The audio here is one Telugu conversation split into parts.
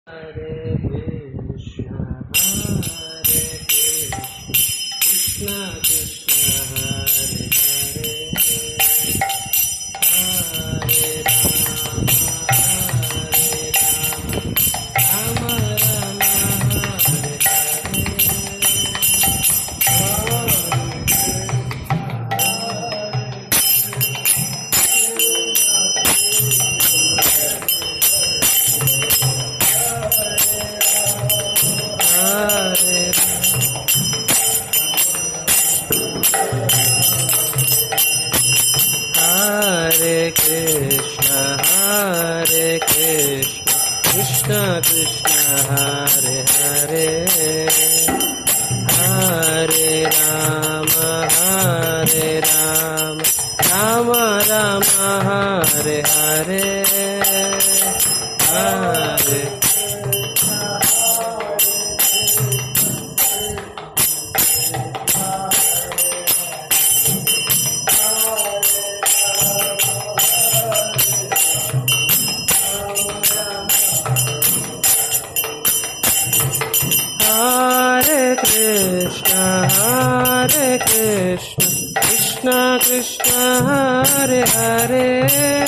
Hare Krishna, Hare Krishna, Krishna Krishna, Hare Hare, Hare Rama, Hare Rama, Rama Rama, Hare Hare. Hare Krishna, Hare Krishna, Krishna Krishna, Hare Hare, Hare Rama, Hare Rama, Rama Rama, Hare Hare, Hare Hare Krishna, Hare Krishna, Krishna Krishna, Hare Hare,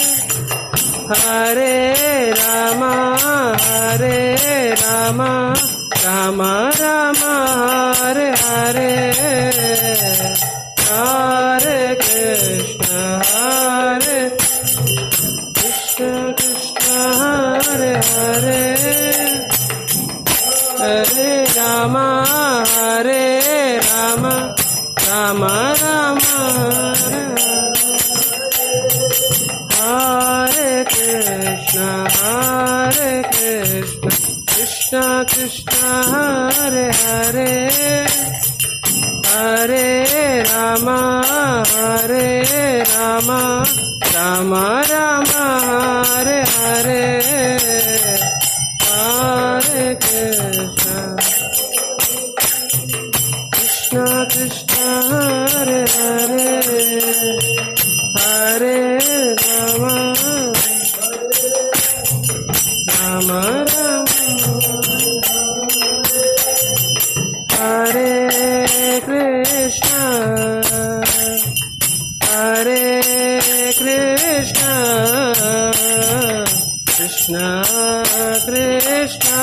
Hare Rama, Hare Rama, Rama Rama, Hare Hare, Hare Krishna, Hare Krishna Krishna, Hare Hare. Hare Rama, Hare Rama, Rama Rama, Hare Krishna, Hare Krishna, Krishna Krishna, Hare Hare, Hare Rama, Hare Rama, Rama Rama, Hare Hare. Hare Krishna, Krishna Krishna, Hare Hare, Hare Rama, Rama Rama, Hare Krishna, Hare Krishna, Krishna Krishna,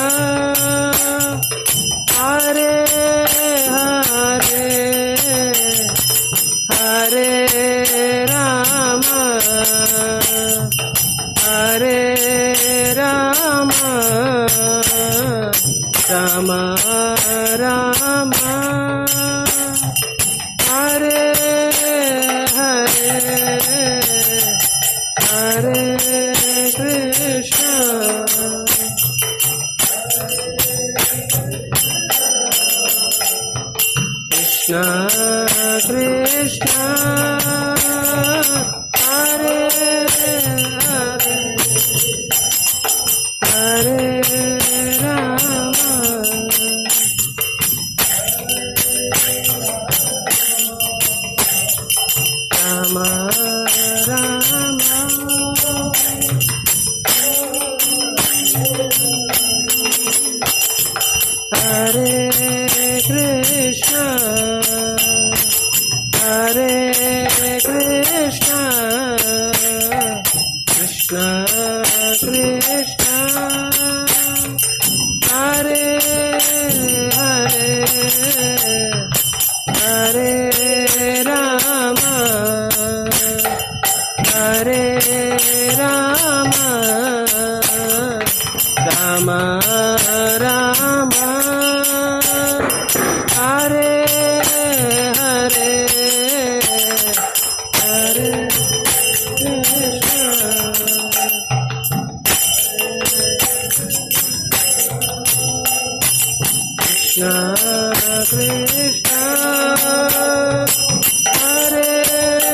Hare Hare, Hare Rama, Hare Rama, Rama Rama, Hare Hare, Hare Krishna. Krishna Krishna Hare Hare Hare Rama Rama Rama Hare Krishna Hare Krishna Krishna Krishna Hare Hare Hare Rama Hare Rama Rama Rama Hare Hare Hare Krishna Krishna Krishna Hare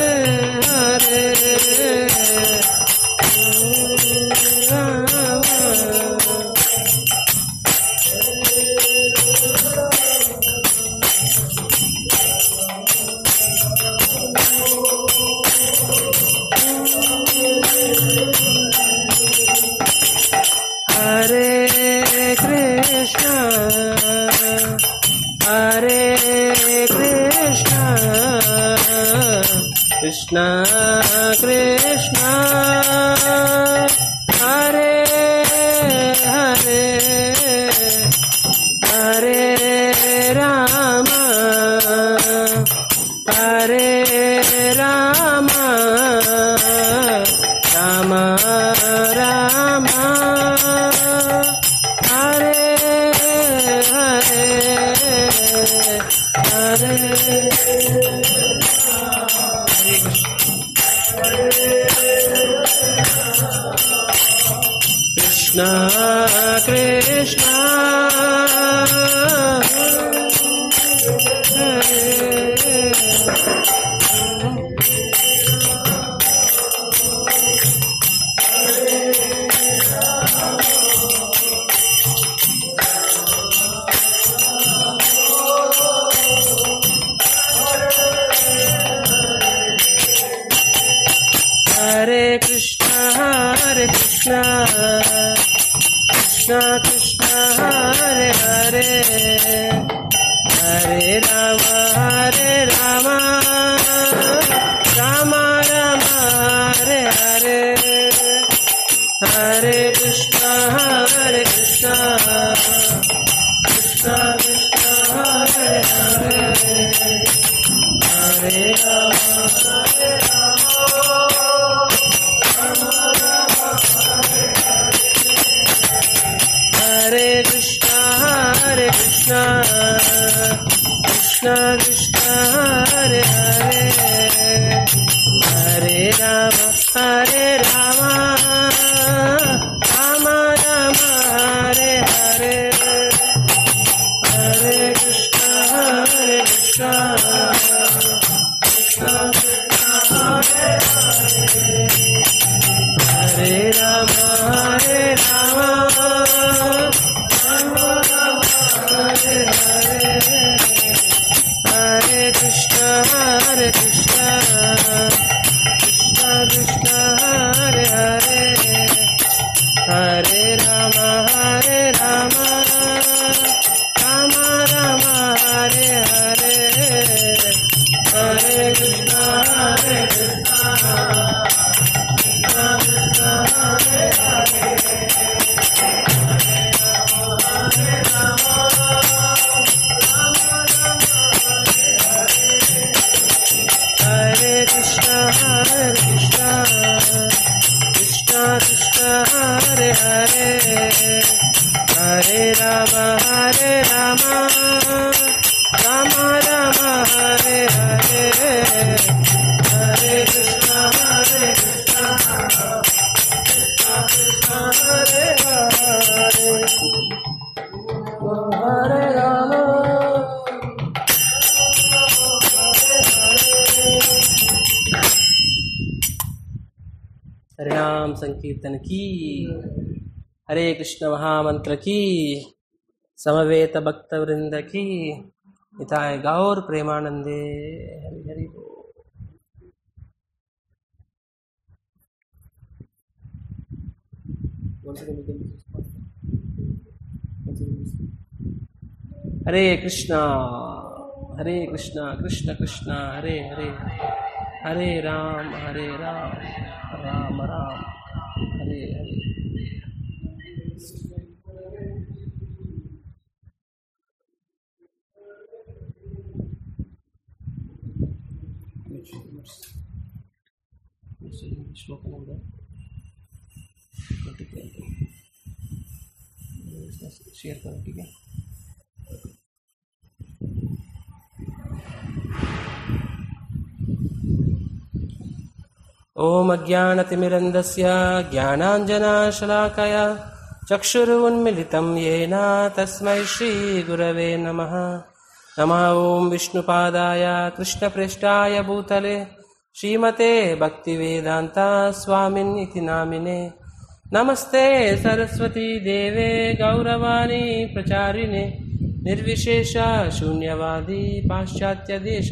Hare Rama Hare Krishna हरे कृष्ण कृष्ण कृष्ण हरे हरे हरे राम हरे राम राम राम हरे हरे कृष्ण कृष्ण हरे हरे कृष्ण हरे कृष्ण कृष्ण कृष्ण हरे हरे हरे राम हरे राम राम राम हरे हरे हरे कृष्ण हरे कृष्ण कृष्ण कृष्ण हरे हरे हरे राम हरे हरे कृष्ण हरे कृष्ण कृष्ण कृष्ण हरे हरे हरे राम हरे राम राम राम हरे हरे हरे कृष्ण हरे कृष्ण कृष्ण कृष्ण हरे हरे राम हरे राम राम राम हरे हरे हरे कृष्ण हरे कृष्ण कृष्ण कृष्ण हरे हरे हरे राम हरे राम राम राम हरे हरे हरे कृष्ण हरे कृष्ण हरे कृष्ण हरे कृष्ण कृष्ण कृष्ण हरे हरे हरे राम हरे राम राम राम हरे हरे हरे कृष्ण हरे कृष्ण कृष्ण कृष्ण हरे हरे हरे राम हरिनाम संकीर्तन की हरे कृष्ण महामंत्र की समवेत भक्त वृंद की हिताय गौर प्रेमानंदे हरि हरि बोल। हरे कृष्ण हरे कृष्ण कृष्ण कृष्ण हरे हरे हरे राम हरे राम राम राम हरे हरे ಶ್ಲೋಕ ನಂಬರ್ शेयर करो ठीक है ॐ अज्ञानतिमिरन्दस्य ज्ञानाञ्जनाशलाकया चक्षुरुन्मिलितं येन तस्मै श्रीगुरवे नमः नमः ॐ विष्णुपादाय कृष्णप्रेष्ठाय भूतले श्रीमते भक्तिवेदान्ता स्वामिन् इति नामिने नमस्ते सरस्वती देवे गौरवाणी प्रचारिणे निर्विशेष शून्यवादी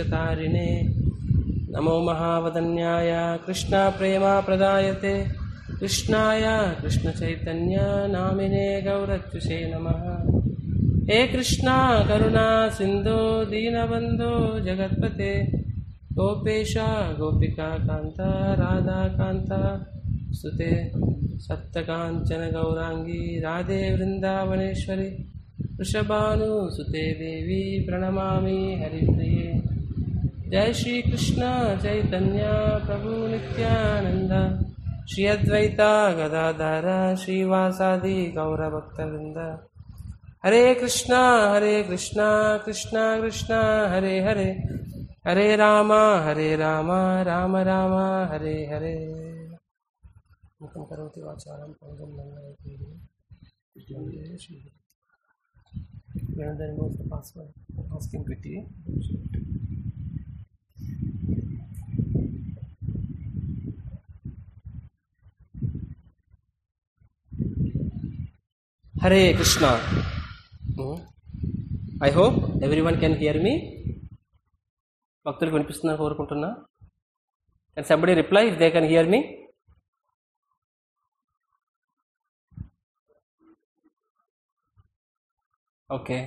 पाश्चात्यदेशतारिणे नमो महावदन्याय कृष्णप्रेमा प्रदायते कृष्णाय कृष्णचैतन्य नामिने गौरत्युषे नमः हे कृष्णा करुणा सिन्धो दीनबन्धो जगत्पते गोपेश गोपिका कान्त राधाकान्त स्तुते सप्तकाञ्चन गौराङ्गी राधे वृन्दावनेश्वरि वृषभानुसुते देवी प्रणमामि हरिप्रिये जय श्री कृष्ण चैतन्य प्रभु नित्यानंद श्री अद्वैता गदाधर श्रीवासादि गौरभक्तवृंद हरे कृष्णा हरे कृष्णा कृष्णा कृष्णा हरे हरे हरे राम हरे राम राम राम हरे हरे मुखं करोति वाचालं पङ्गं लङ्घयति वन्दे श्री Another knows the password. Ask him quickly. Hare Krishna I hope everyone can hear me భక్తులకు వినిపిస్తుందని కోరుకుంటున్నా can somebody reply if they can hear me okay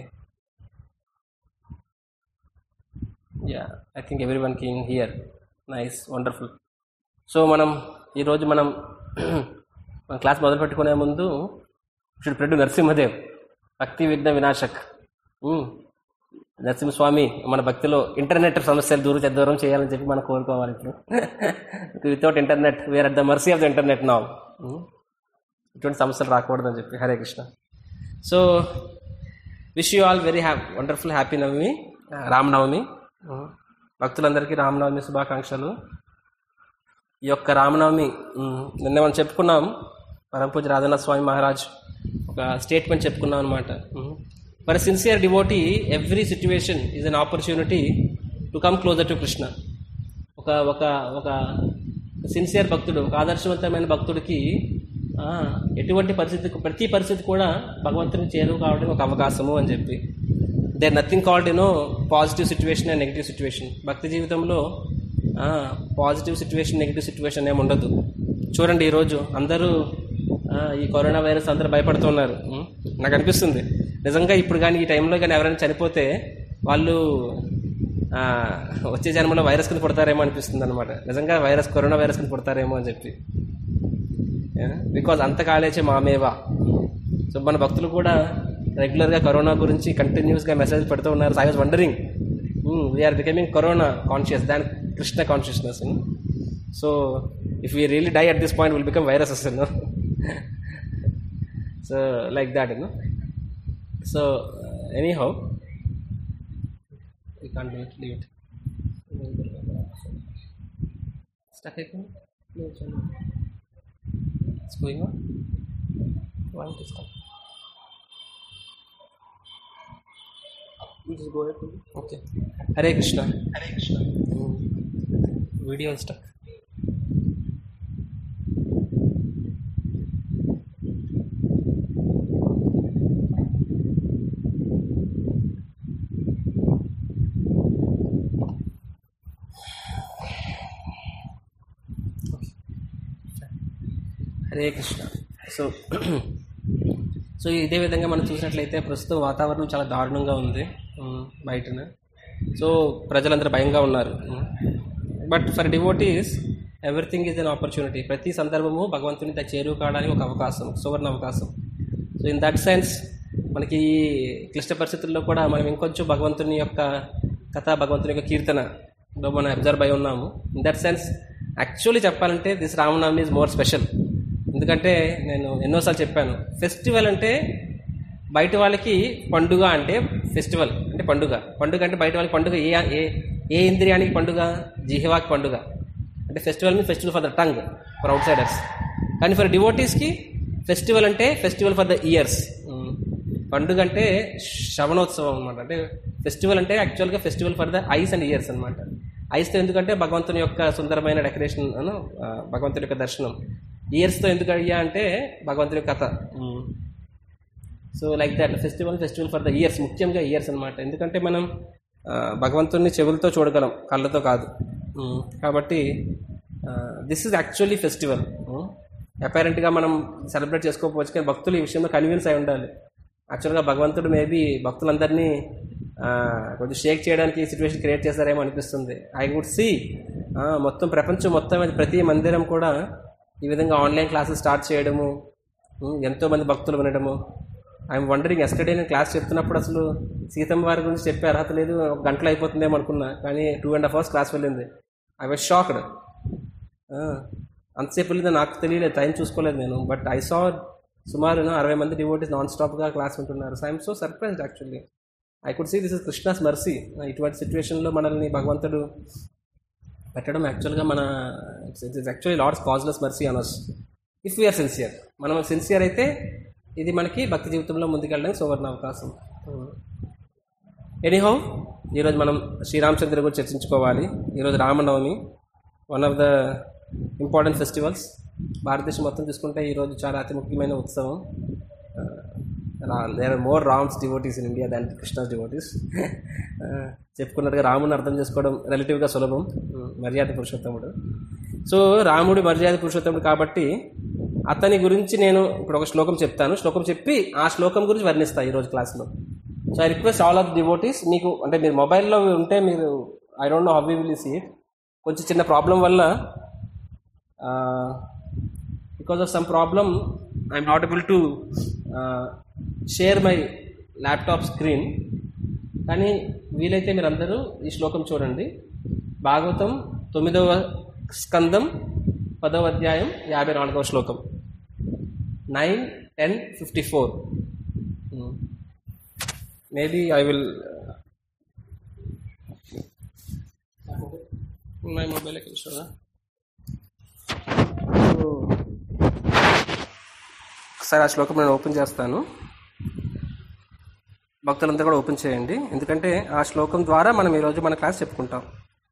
yeah I think everyone can hear nice wonderful so మనం ఈరోజు మనం మన క్లాస్ మొదలు పెట్టుకునే ముందు షుడ్ ప్రెడ్ నరసింహదేవ్ భక్తి విఘ్న వినాశక్ ఉమ్. నరసింహస్వామి మన భక్తిలో ఇంటర్నెట్ సమస్యలు దూరం దూరం చేయాలని చెప్పి మనం కోరుకోవాలి ఇప్పుడు without internet we're at the mercy of the internet నా ఇటువంటి సమస్యలు రాకూడదని చెప్పి Hare Krishna so wish you all very happy wonderful happy Navami Ramanavami um. భక్తులందరికీ రామనవమి శుభాకాంక్షలు ఈ యొక్క రామనవమి ఉమ్, నిన్న మనం చెప్పుకున్నాం పరమపూజ రాధనాథ్ స్వామి మహారాజ్ ఒక స్టేట్మెంట్ చెప్పుకున్నాం అనమాట for sincere devotee every situation is an opportunity to come closer to Krishna ఒక ఒక ఒక సిన్సియర్ భక్తుడు ఒక ఆదర్శవంతమైన భక్తుడికి ఆ, ఎటువంటి పరిస్థితి ప్రతి పరిస్థితి కూడా భగవంతునికి చేరువ కావడానికి ఒక అవకాశము అని చెప్పి there nothing called you know positive situation and negative situation భక్తి జీవితంలో పాజిటివ్ సిచ్యువేషన్ నెగిటివ్ సిచ్యువేషన్ ఏమి ఉండదు చూడండి ఈరోజు అందరూ ఆ, ఈ కరోనా వైరస్ అందరూ భయపడుతున్నారు ఉం? నాకు అనిపిస్తుంది నిజంగా ఇప్పుడు కానీ ఈ టైంలో కానీ ఎవరైనా చనిపోతే వాళ్ళు ఆ, వచ్చే జన్మలో వైరస్ కింద పుడతారేమో అనిపిస్తుంది అనమాట నిజంగా వైరస్ కరోనా వైరస్ కింద పుడతారేమో అని చెప్పి బికాజ్ అంత కాలేచే మామేవా సో మన భక్తులు కూడా రెగ్యులర్గా కరోనా గురించి కంటిన్యూస్గా మెసేజ్ పెడుతూ ఉన్నారు I was wondering we're becoming corona conscious దాని Krishna consciousness so if we really die at this point will become virus అసలు so like that you know so anyhow you can do it leave it stuck అయిపోయింది It's going on. Why it is stuck? You just go ahead. please. Okay. Hare Krishna. Hare Krishna. Video is stuck. Hare Krishna so so ఇదే విధంగా మనం చూసినట్లయితే ప్రస్తుతం వాతావరణం చాలా దారుణంగా ఉంది ఉమ్, బయటన సో ప్రజలందరూ భయంగా ఉన్నారు but for devotees everything is an opportunity ప్రతి సందర్భము భగవంతుని దగ్గర చేరువ కావడానికి ఒక అవకాశం సువర్ణ అవకాశం సో ఇన్ దట్ సెన్స్ మనకి ఈ క్లిష్ట పరిస్థితుల్లో కూడా మనం ఇంకొంచెం భగవంతుని యొక్క కథ భగవంతుని యొక్క కీర్తనలో మనం అబ్జర్వ్ అయి ఉన్నాము ఇన్ దట్ సెన్స్ యాక్చువల్లీ చెప్పాలంటే this Ramanavami is more special ఎందుకంటే నేను ఎన్నోసార్లు చెప్పాను ఫెస్టివల్ అంటే బయట వాళ్ళకి పండుగ అంటే ఫెస్టివల్ అంటే పండుగ పండుగ అంటే బయట వాళ్ళకి పండుగ ఏ ఏ ఏ ఇంద్రియానికి పండుగ జిహ్వాకి పండుగ అంటే ఫెస్టివల్ మీ festival for the tongue for outsiders కానీ ఫర్ డివోటీస్కి ఫెస్టివల్ అంటే ఫెస్టివల్ ఫర్ ద ఇయర్స్ పండుగ అంటే శ్రవణోత్సవం అనమాట అంటే ఫెస్టివల్ అంటే యాక్చువల్గా festival for the eyes and ears అనమాట ఐస్తో ఎందుకంటే భగవంతుని యొక్క సుందరమైన డెకరేషన్ అను ఆ, భగవంతుని యొక్క దర్శనం ఇయర్స్తో ఎందుకు అయ్యా అంటే భగవంతుని కథ so like that festival festival for the ears ముఖ్యంగా ఇయర్స్ అనమాట ఎందుకంటే మనం ఆ, భగవంతుని చెవులతో చూడగలం కళ్ళతో కాదు Mm. కాబట్టి దిస్ ఇస్ యాక్చువల్లీ ఫెస్టివల్ అపారెంట్గా మనం సెలబ్రేట్ చేసుకోకపోవచ్చు కానీ భక్తులు ఈ విషయంలో కన్విన్స్ అయి ఉండాలి యాక్చువల్గా భగవంతుడు మేబీ భక్తులందరినీ ఆ, కొంచెం షేక్ చేయడానికి సిచ్యువేషన్ క్రియేట్ చేశారేమో అనిపిస్తుంది ఐ వుడ్ సి మొత్తం ప్రపంచం మొత్తం అది ప్రతి మందిరం కూడా ఈ విధంగా ఆన్లైన్ క్లాసెస్ స్టార్ట్ చేయడము ఉమ్, ఎంతో మంది భక్తులు వినడము ఐఎమ్ వండరింగ్ ఎస్టర్డే నేను క్లాస్ చెప్తున్నప్పుడు అసలు సీతమ్మ వారి గురించి చెప్పే అర్హత లేదు ఒక గంటలో అయిపోతుందేమో అనుకున్నా కానీ two and half hours class వెళ్ళింది ఐ వాజ్ షాక్డ్ అంతసేపు వెళ్ళింది నాకు తెలియలేదు టైం చూసుకోలేదు నేను బట్ ఐ సా సుమారు అరవై మంది డివోటీస్ నాన్ స్టాప్గా క్లాస్ ఉంటున్నారు so I'm so surprised actually I could see this is Krishna's mercy ఇటువంటి సిచ్యువేషన్లో మనల్ని భగవంతుడు పెట్టడం యాక్చువల్గా మన it is actually Lord's causeless mercy అనస్ ఇఫ్ వీఆర్ సిన్సియర్ మనం సిన్సియర్ అయితే ఇది మనకి భక్తి జీవితంలో ముందుకెళ్ళడానికి సువర్ణ అవకాశం ఎనీహౌ ఈరోజు మనం శ్రీరామచంద్ర గురించి చర్చించుకోవాలి ఈరోజు Ramanavami one of the important festivals భారతదేశం మొత్తం చూసుకుంటే ఈరోజు చాలా అతి ముఖ్యమైన ఉత్సవం there are more Ram's devotees in India than Krishna's devotees చెప్పుకున్నట్టుగా రాముని అర్థం చేసుకోవడం రిలేటివ్గా సులభం Uh, మర్యాద పురుషోత్తముడు సో రాముడి మర్యాద పురుషోత్తముడు కాబట్టి అతని గురించి నేను ఇప్పుడు ఒక శ్లోకం చెప్తాను శ్లోకం చెప్పి ఆ శ్లోకం గురించి వర్ణిస్తాను ఈరోజు క్లాస్లో so I request all of devotees మీకు అంటే మీరు మొబైల్లో ఉంటే మీరు I don't know how we will see it కొంచెం చిన్న ప్రాబ్లం వల్ల because of some problem I'm not able to share my laptop screen కానీ వీలైతే మీరు అందరూ ఈ శ్లోకం చూడండి భాగవతం తొమ్మిదవ స్కందం పదవ అధ్యాయం యాభై నాలుగవ శ్లోకం nine ten fifty four maybe I will my mobile ఎక్కడ చూడరా ఒకసారి ఆ శ్లోకం నేను ఓపెన్ చేస్తాను భక్తులంతా కూడా ఓపెన్ చేయండి ఎందుకంటే ఆ శ్లోకం ద్వారా మనం ఈరోజు మన క్లాస్ చెప్పుకుంటాం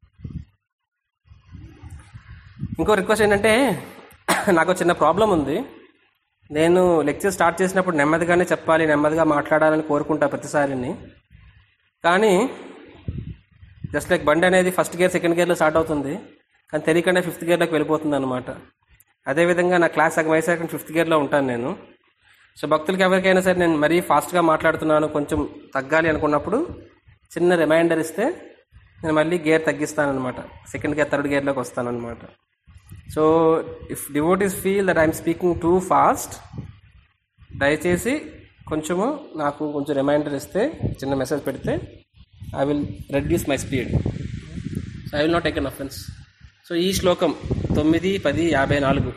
ఇంకో రిక్వెస్ట్ ఏంటంటే నాకు చిన్న ప్రాబ్లం ఉంది నేను లెక్చర్ స్టార్ట్ చేసినప్పుడు నెమ్మదిగానే చెప్పాలి నెమ్మదిగా మాట్లాడాలని కోరుకుంటా ప్రతిసారిని కానీ జస్ట్ లైక్ బండి అనేది ఫస్ట్ గేర్ సెకండ్ గేర్లో స్టార్ట్ అవుతుంది కానీ తెలియకుండా ఫిఫ్త్ గేర్లోకి వెళ్ళిపోతుంది అనమాట అదేవిధంగా నా క్లాస్ సగం అయ్యేసరికి ఫిఫ్త్ గేర్లో ఉంటాను నేను సో భక్తులకి ఎవరికైనా సరే నేను మరీ ఫాస్ట్గా మాట్లాడుతున్నాను కొంచెం తగ్గాలి అనుకున్నప్పుడు చిన్న రిమైండర్ ఇస్తే నేను మళ్ళీ గేర్ తగ్గిస్తాను అనమాట సెకండ్ గేర్ థర్డ్ గేర్లోకి వస్తాను అనమాట so if devotees feel that I'm speaking too fast దయచేసి కొంచెము నాకు కొంచెం రిమైండర్ ఇస్తే చిన్న మెసేజ్ పెడితే I will reduce my speed so I will not take an offence so ఈ శ్లోకం తొమ్మిది పది యాభై నాలుగు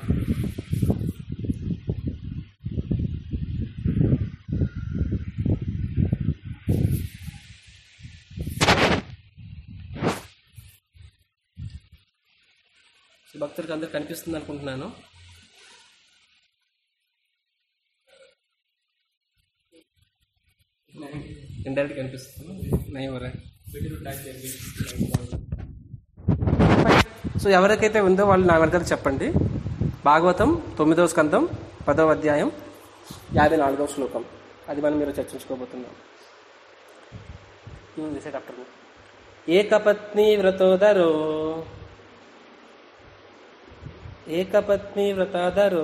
సో భక్తులకు అందరు కనిపిస్తుంది అనుకుంటున్నాను ఇండైరెక్ట్ కనిపిస్తుంది నయ్యవరే సో ఎవరికైతే ఉందో వాళ్ళు నా వెనకాల చెప్పండి భాగవతం తొమ్మిదవ స్కందం పదవ అధ్యాయం యాభై నాలుగవ శ్లోకం అది మనం మీరు చర్చించుకోబోతున్నాం డాక్టర్ ఏకపత్ని వ్రతోదరో ఏకపత్ని వ్రతాధరో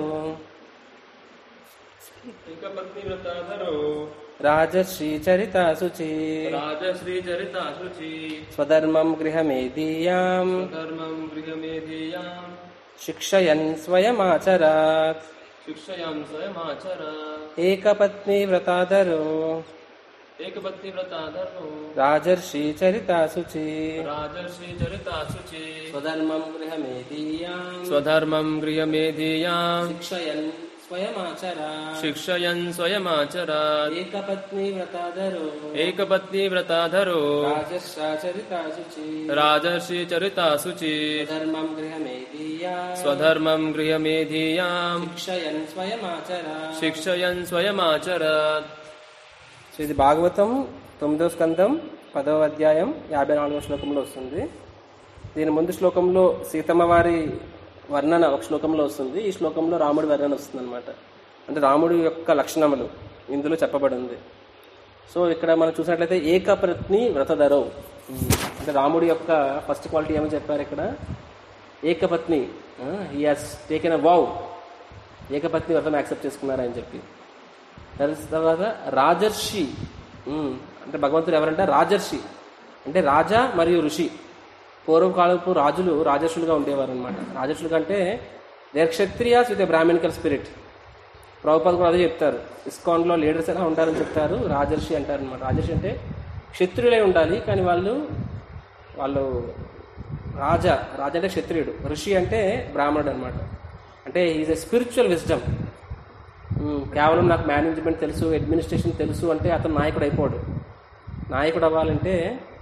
ఏకపత్ని వ్రతాధరో రాజశ్రీ చరితాశుచి రాజశ్రీచరిత శుచి స్వధర్మం గృహమేదీయాం ధర్మం గృహమేధేయాం శిక్షయన్ స్వయమాచరాత్ శిక్షయాం స్వయమాచర ఏకపత్ని వ్రతాధరో ఏకపత్ని వ్రతాధరో రాజర్షి చరితాశుచి రాజశ్రీచరిత శుచి స్వధర్మం గృహమేదీయాం స్వధర్మం గృహమేధేయాం శిక్షయన్ స్వయమాచరా శిక్షయన్ స్వయమాచరాత్ ఏకపత్ని వ్రతాధరో ఏకపత్ని వ్రతాధరో రాజశ్రాచరితాశుచి రాజశ్రీచరిత శుచి స్వధర్మం గృహమేదీయాం స్వధర్మం గృహమేధేయాం శిక్షయన్ స్వయమాచరా శిక్షయన్ స్వయమాచరాత్ సో ఇది భాగవతం తొమ్మిదో స్కందం పదవ అధ్యాయం యాభై నాలుగవ శ్లోకంలో వస్తుంది దీని ముందు శ్లోకంలో సీతమ్మ వారి వర్ణన ఒక శ్లోకంలో వస్తుంది ఈ శ్లోకంలో రాముడి వర్ణన వస్తుంది అనమాట అంటే రాముడి యొక్క లక్షణములు ఇందులో చెప్పబడి ఉంది సో ఇక్కడ మనం చూసినట్లయితే ఏకపత్ని వ్రతధరో అంటే రాముడి యొక్క ఫస్ట్ క్వాలిటీ ఏమని చెప్పారు ఇక్కడ ఏకపత్ని he has taken a vow ఏకపత్ని వ్రతం యాక్సెప్ట్ చేసుకున్నారని చెప్పి తర్వాత రాజర్షి ఉమ్, అంటే భగవంతుడు ఎవరంటే రాజర్షి అంటే రాజా మరియు ఋషి పూర్వకాలపు రాజులు రాజర్షులుగా ఉండేవారు అనమాట రాజర్షులు కంటే there Kshatriyas with brahmanical spirit Prabhupada కూడా అదే చెప్తారు ఇస్కాన్లో లీడర్స్ ఎలా ఉండాలని చెప్తారు రాజర్షి అంటారు అనమాట రాజర్షి అంటే క్షత్రియులై ఉండాలి కానీ వాళ్ళు వాళ్ళు రాజా రాజా అంటే క్షత్రియుడు ఋషి అంటే బ్రాహ్మణుడు అనమాట అంటే ఈజ్ ఎ స్పిరిచువల్ విజ్డమ్ కేవలం నాకు మేనేజ్మెంట్ తెలుసు అడ్మినిస్ట్రేషన్ తెలుసు అంటే అతను నాయకుడు అయిపోడు నాయకుడు అవ్వాలంటే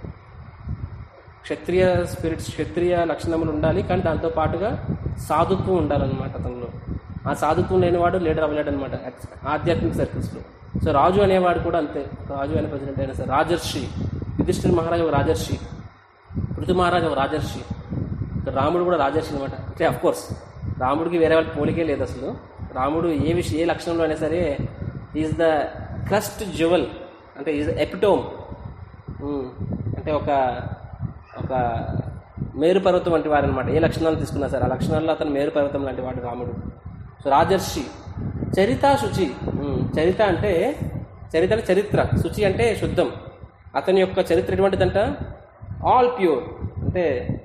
క్షత్రియ స్పిరిట్స్ క్షత్రియ లక్షణములు ఉండాలి కానీ దాంతో పాటుగా సాధుత్వం ఉండాలన్నమాట అతనిలో ఆ సాధుత్వం లేనివాడు లీడర్ అవ్వలేడు అనమాట ఆధ్యాత్మిక సర్కిల్స్లో సో రాజు అనేవాడు కూడా అంతే రాజు అనే ప్రెసిడెంట్ అయినా సరే రాజర్షి యుధిష్ఠిర్ మహారాజు ఒక రాజర్షి పృథు మహారాజు ఒక రాజర్షి ఇక్కడ రాముడు కూడా రాజర్షి అనమాట అంటే అఫ్ కోర్స్ రాముడికి వేరే వాళ్ళకి పోలికే లేదు అసలు రాముడు ఏ విషయం ఏ లక్షణంలో అయినా సరే ఈజ్ ద క్రస్ట్ జ్యువెల్ అంటే ఈజ్ ఎపిటోమ్ అంటే ఒక ఒక మేరు పర్వతం వంటి వారు అనమాట ఏ లక్షణాలు తీసుకున్నా సరే ఆ లక్షణాల్లో అతను మేరు పర్వతం లాంటి వాడు రాముడు సో రాజర్షి చరిత శుచి ఉమ్, చరిత అంటే చరిత అంటే చరిత్ర శుచి అంటే శుద్ధం అతని యొక్క చరిత్ర ఎటువంటిదంట ఆల్ ప్యూర్ అంటే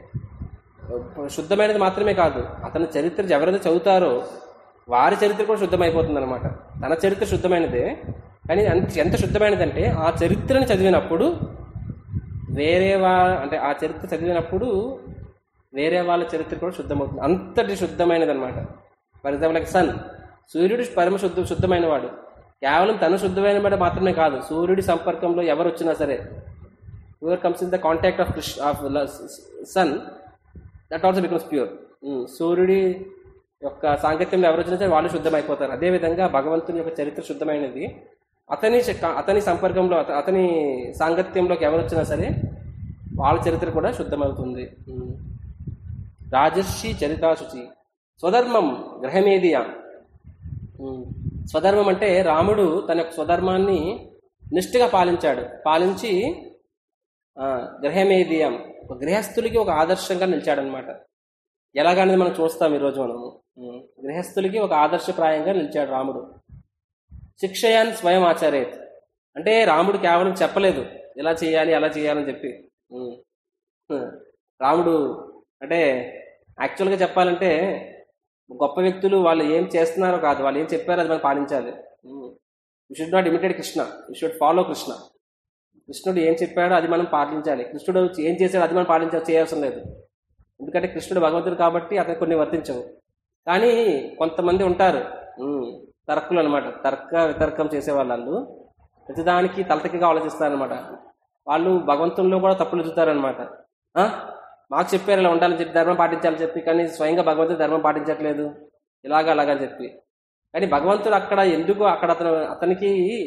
శుద్ధమైనది మాత్రమే కాదు అతని చరిత్ర ఎవరైతే చదువుతారో వారి చరిత్ర కూడా శుద్ధమైపోతుంది అనమాట తన చరిత్ర శుద్ధమైనదే కానీ అంత- ఎంత శుద్ధమైనదంటే ఆ చరిత్రను చదివినప్పుడు వేరే వా అంటే ఆ చరిత్ర చదివినప్పుడు వేరే వాళ్ళ చరిత్ర కూడా శుద్ధమవుతుంది అంతటి శుద్ధమైనది అనమాట ఫర్ ఎగ్జాంపుల్ లైక్ సన్ సూర్యుడు పరమ శుద్ధ శుద్ధమైన వాడు కేవలం తను శుద్ధమైన వాడు మాత్రమే కాదు సూర్యుడి సంపర్కంలో ఎవరు వచ్చినా సరే whoever comes in the contact of Krish, of the sun that also becomes pure ఉమ్, సూర్యుడి యొక్క సాంగత్యంలో ఎవరు వచ్చినా సరే వాళ్ళు శుద్ధమైపోతారు అదేవిధంగా భగవంతుని యొక్క చరిత్ర శుద్ధమైనది అతని శ- అతని సంపర్కంలో అత- అతని సాంగత్యంలోకి ఎవరు వచ్చినా సరే వాళ్ళ చరిత్ర కూడా శుద్ధమవుతుంది ఉమ్. రాజర్షి చరితాశుచి స్వధర్మం గ్రహమేదియా ఉమ్. స్వధర్మం అంటే రాముడు తన యొక్క స్వధర్మాన్ని నిష్ఠగా పాలించాడు పాలించి ఆ, గ్రహమేదియం ఒక గృహస్థులకి ఒక ఆదర్శంగా నిలిచాడనమాట ఎలాగనేది మనం చూస్తాం ఈరోజు మనము ఉమ్. గృహస్థులకి ఒక ఆదర్శప్రాయంగా నిలిచాడు రాముడు శిక్షయాన్ స్వయం ఆచారేత్ అంటే రాముడు కేవలం చెప్పలేదు ఇలా చేయాలి అలా చేయాలని చెప్పి ఉమ్. ఉమ్. రాముడు అంటే యాక్చువల్గా చెప్పాలంటే గొప్ప వ్యక్తులు వాళ్ళు ఏం చేస్తున్నారో కాదు వాళ్ళు ఏం చెప్పారో అది మనం పాటించాలి you should not imitate Krishna you should follow Krishna కృష్ణుడు ఏం చెప్పాడో అది మనం పాటించాలి కృష్ణుడు ఏం చేశాడో అది మనం పాటించాలి చేయాల్సిన లేదు ఎందుకంటే కృష్ణుడు భగవంతుడు కాబట్టి అతను కొన్ని వర్తించవు కానీ కొంతమంది ఉంటారు ఉమ్, తర్కులు అనమాట తర్క వితర్కం చేసే వాళ్ళు ప్రతిదానికి తలతకిగా ఆలోచిస్తారనమాట వాళ్ళు భగవంతుల్లో కూడా తప్పులు చూతారనమాట మాకు చెప్పారు ఇలా ఉండాలని చెప్పి ధర్మం పాటించాలని చెప్పి కానీ స్వయంగా భగవంతుడు ధర్మం పాటించట్లేదు ఇలాగా అలాగని చెప్పి కానీ భగవంతుడు అక్కడ ఎందుకు అక్కడ అతను అతనికి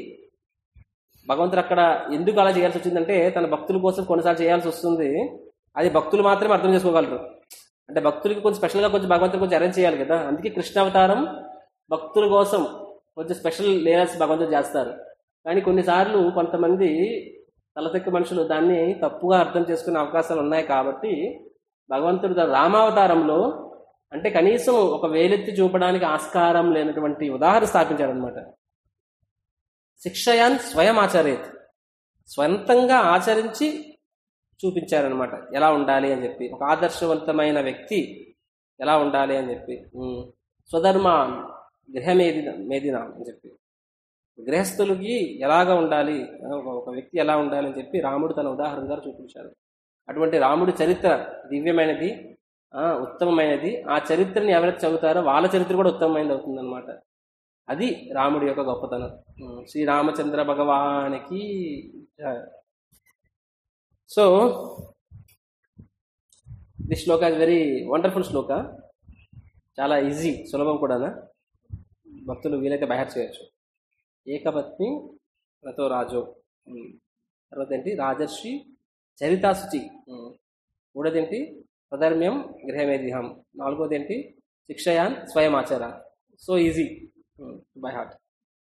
భగవంతుడు అక్కడ ఎందుకు అలా చేయాల్సి వచ్చిందంటే తన భక్తుల కోసం కొన్నిసార్లు చేయాల్సి వస్తుంది అది భక్తులు మాత్రమే అర్థం చేసుకోగలరు అంటే భక్తులకి కొంచెం స్పెషల్గా కొంచెం భగవంతుడు కొంచెం అరేంజ్ చేయాలి కదా అందుకే కృష్ణావతారం భక్తుల కోసం కొంచెం స్పెషల్ లేయర్స్ భగవంతుడు చేస్తారు కానీ కొన్నిసార్లు కొంతమంది తలతెక్క మనుషులు దాన్ని తప్పుగా అర్థం చేసుకునే అవకాశాలు ఉన్నాయి కాబట్టి భగవంతుడు తన రామావతారంలో అంటే కనీసం ఒక వేలెత్తి చూపడానికి ఆస్కారం లేనటువంటి ఉదాహరణ స్థాపించాడనమాట శిక్షయాన్ స్వయం ఆచరేత్ స్వంతంగా ఆచరించి చూపించారనమాట ఎలా ఉండాలి అని చెప్పి ఒక ఆదర్శవంతమైన వ్యక్తి ఎలా ఉండాలి అని చెప్పి ఉమ్. స్వధర్మ గృహమేది మేదిన అని చెప్పి గృహస్థులకి ఎలాగ ఉండాలి ఒక ఒక వ్యక్తి ఎలా ఉండాలి అని చెప్పి రాముడు తన ఉదాహరణగా చూపించాడు అటువంటి రాముడి చరిత్ర దివ్యమైనది ఆ, ఉత్తమమైనది ఆ చరిత్రని ఎవరైతే చదువుతారో వాళ్ళ చరిత్ర కూడా ఉత్తమమైనది అవుతుందన్నమాట అది రాముడి యొక్క గొప్పతనం ఉమ్, శ్రీరామచంద్ర భగవానికి జయ. So the shloka is very wonderful shloka చాలా ఈజీ సులభం కూడానా భక్తులు వీలైతే బయట చేయొచ్చు ఏకపత్ని రతో రాజో ఉమ్. తర్వాత ఏంటి రాజర్షి చరితాశుచి ఉమ్. మూడోది ఏంటి ప్రధర్మ్యం గృహమేదిహం నాలుగోది ఏంటి శిక్షయాన్ స్వయం ఆచార so easy by heart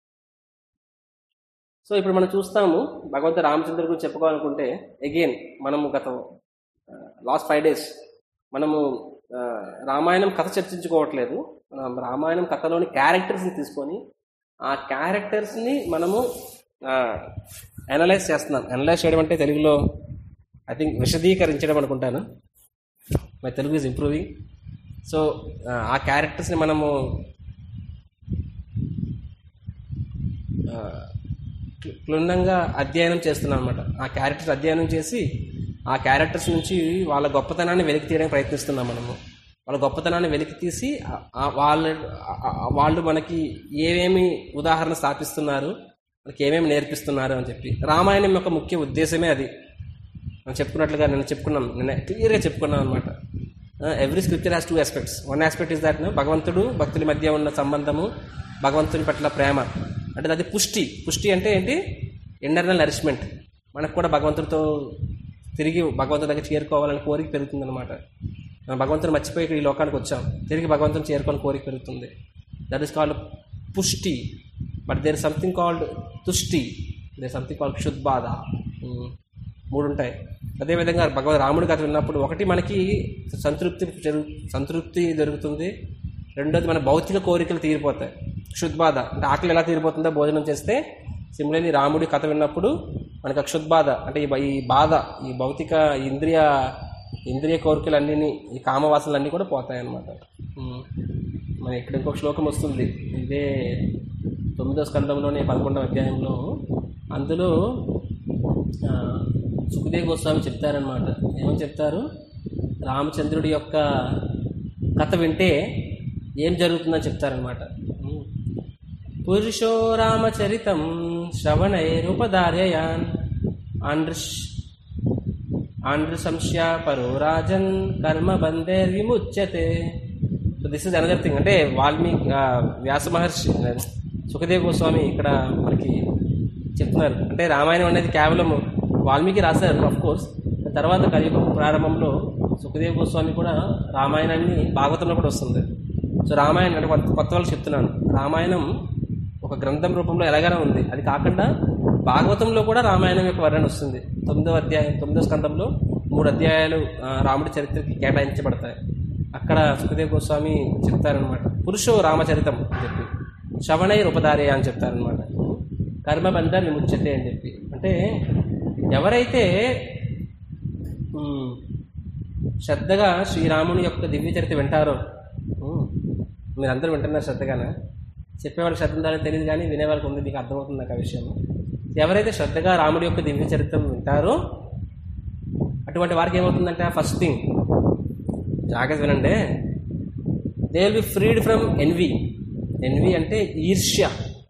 so ఇప్పుడు మనం చూస్తాము భగవంతు రామచంద్ర గురించి చెప్పుకోవాలనుకుంటే అగైన్ మనము గత లాస్ట్ ఫైవ్ డేస్ మనము ఆ, రామాయణం కథ చర్చించుకోవట్లేదు మనం రామాయణం కథలోని క్యారెక్టర్స్ని తీసుకొని ఆ క్యారెక్టర్స్ని మనము అనలైజ్ చేస్తున్నాం అనలైజ్ చేయడం అంటే తెలుగులో ఐ థింక్ విశదీకరించడం అనుకుంటాను my Telugu is improving so ఆ క్యారెక్టర్స్ని మనము ఆ, క్లు- క్షుణ్ణంగా అధ్యయనం చేస్తున్నాం అనమాట ఆ క్యారెక్టర్స్ అధ్యయనం చేసి ఆ క్యారెక్టర్స్ నుంచి వాళ్ళ గొప్పతనాన్ని వెలికి తీయడానికి ప్రయత్నిస్తున్నాం మనము వాళ్ళ గొప్పతనాన్ని వెలికి తీసి ఆ- ఆ వాళ్ళ ఆ- ఆ- వాళ్ళు మనకి ఏమేమి ఉదాహరణ స్థాపిస్తున్నారు మనకి ఏమేమి నేర్పిస్తున్నారు అని చెప్పి రామాయణం యొక్క ముఖ్య ఉద్దేశమే అది మనం చెప్పుకున్నట్లుగా నేను చెప్పుకున్నాం నేను క్లియర్గా చెప్పుకున్నాం అనమాట every scripture has two aspects one aspect is that భగవంతుడు భక్తుల మధ్య ఉన్న సంబంధము భగవంతుని పట్ల ప్రేమ అంటే అది పుష్టి పుష్టి అంటే ఏంటి ఇంటర్నల్ నరిష్మెంట్ మనకు కూడా భగవంతుడితో తిరిగి భగవంతుడి దగ్గర చేరుకోవాలని కోరిక పెరుగుతుందన్నమాట మనం భగవంతుని మర్చిపోయి ఇక్కడ ఈ లోకానికి వచ్చాం తిరిగి భగవంతుని చేరుకోవాలని కోరిక పెరుగుతుంది దట్ ఈస్ కాల్డ్ పుష్టి బట్ దేర్ సంథింగ్ కాల్డ్ తుష్టి దేర్ సంథింగ్ కాల్డ్ క్షుద్బాధ మూడు ఉంటాయి అదేవిధంగా భగవద్ రాముడి కథ విన్నప్పుడు ఒకటి మనకి సంతృప్తి జరుగు సంతృప్తి జరుగుతుంది రెండోది మన భౌతిక కోరికలు తీరిపోతాయి క్షుద్బాధ అంటే ఆకలి ఎలా తీరిపోతుందో భోజనం చేస్తే సిమిలర్లీ రాముడి కథ విన్నప్పుడు మనకి ఆ క్షుద్బాధ అంటే ఈ బ- ఈ బాధ ఈ భౌతిక ఈ ఇంద్రియ ఇంద్రియ కోరికలన్నీ ఈ కామవాసనలన్నీ కూడా పోతాయి అన్నమాట ఉమ్. మన ఇక్కడ ఇంకొక శ్లోకం వస్తుంది ఇదే తొమ్మిదో స్కందంలోనే పదకొండవ అధ్యాయంలో అందులో ఆ, సుఖదేవ్ గోస్వామి చెప్తారనమాట ఏమని చెప్తారు రామచంద్రుడి యొక్క కథ వింటే ఏం జరుగుతుందని చెప్తారనమాట ఉమ్. పురుషో రామచరితం శ్రవణైరుపదార్యయాన్ ఆండ్రిష్ ఆంధ్రశంస్య పరో రాజన్ కర్మ బంధేర్ విముచ్యతే so this is another thing అంటే వాల్మీకి ఆ, వ్యాస మహర్షి సుఖదేవ్ గోస్వామి ఇక్కడ మనకి చెప్తున్నారు అంటే రామాయణం అనేది కేవలం వాల్మీకి రాశారు ఆఫ్ కోర్స్ తర్వాత కలియుగ ప్రారంభంలో సుఖదేవ్ గోస్వామి కూడా రామాయణాన్ని భాగవతంలో కూడా వస్తుంది సో రామాయణం అంటే కొత్త కొత్త వాళ్ళకి చెప్తున్నాను రామాయణం ఒక గ్రంథం రూపంలో ఎలాగైనా ఉంది అది కాకుండా భాగవతంలో కూడా రామాయణం యొక్క వర్ణన వస్తుంది తొమ్మిదో అధ్యాయం తొమ్మిదో స్కందంలో మూడు అధ్యాయాలు ఆ, రాముడి చరిత్రకి కేటాయించబడతాయి అక్కడ సుఖదేవ్ గోస్వామి చెప్తారనమాట పురుషో రామచరితం అని చెప్పి శ్రవణై రూపధారే అని చెప్తారనమాట కర్మబంధ విముచ్యతే అని చెప్పి అంటే ఎవరైతే ఉమ్, శ్రద్ధగా శ్రీరాముని యొక్క దివ్య చరిత్ర వింటారో ఉమ్, మీరందరూ వింటున్నారు శ్రద్ధగానే చెప్పేవాళ్ళకి శ్రద్ధ ఉండాలని తెలియదు కానీ వినేవాళ్ళకి ఉంది నీకు అర్థమవుతుంది నాకు ఆ విషయం ఎవరైతే శ్రద్ధగా రాముడి యొక్క దివ్య చరిత్రం వింటారో అటువంటి వారికి ఏమవుతుందంటే ఫస్ట్ థింగ్ జాగ్రత్త వినండి they will be freed from envy envy అంటే ఈర్ష్య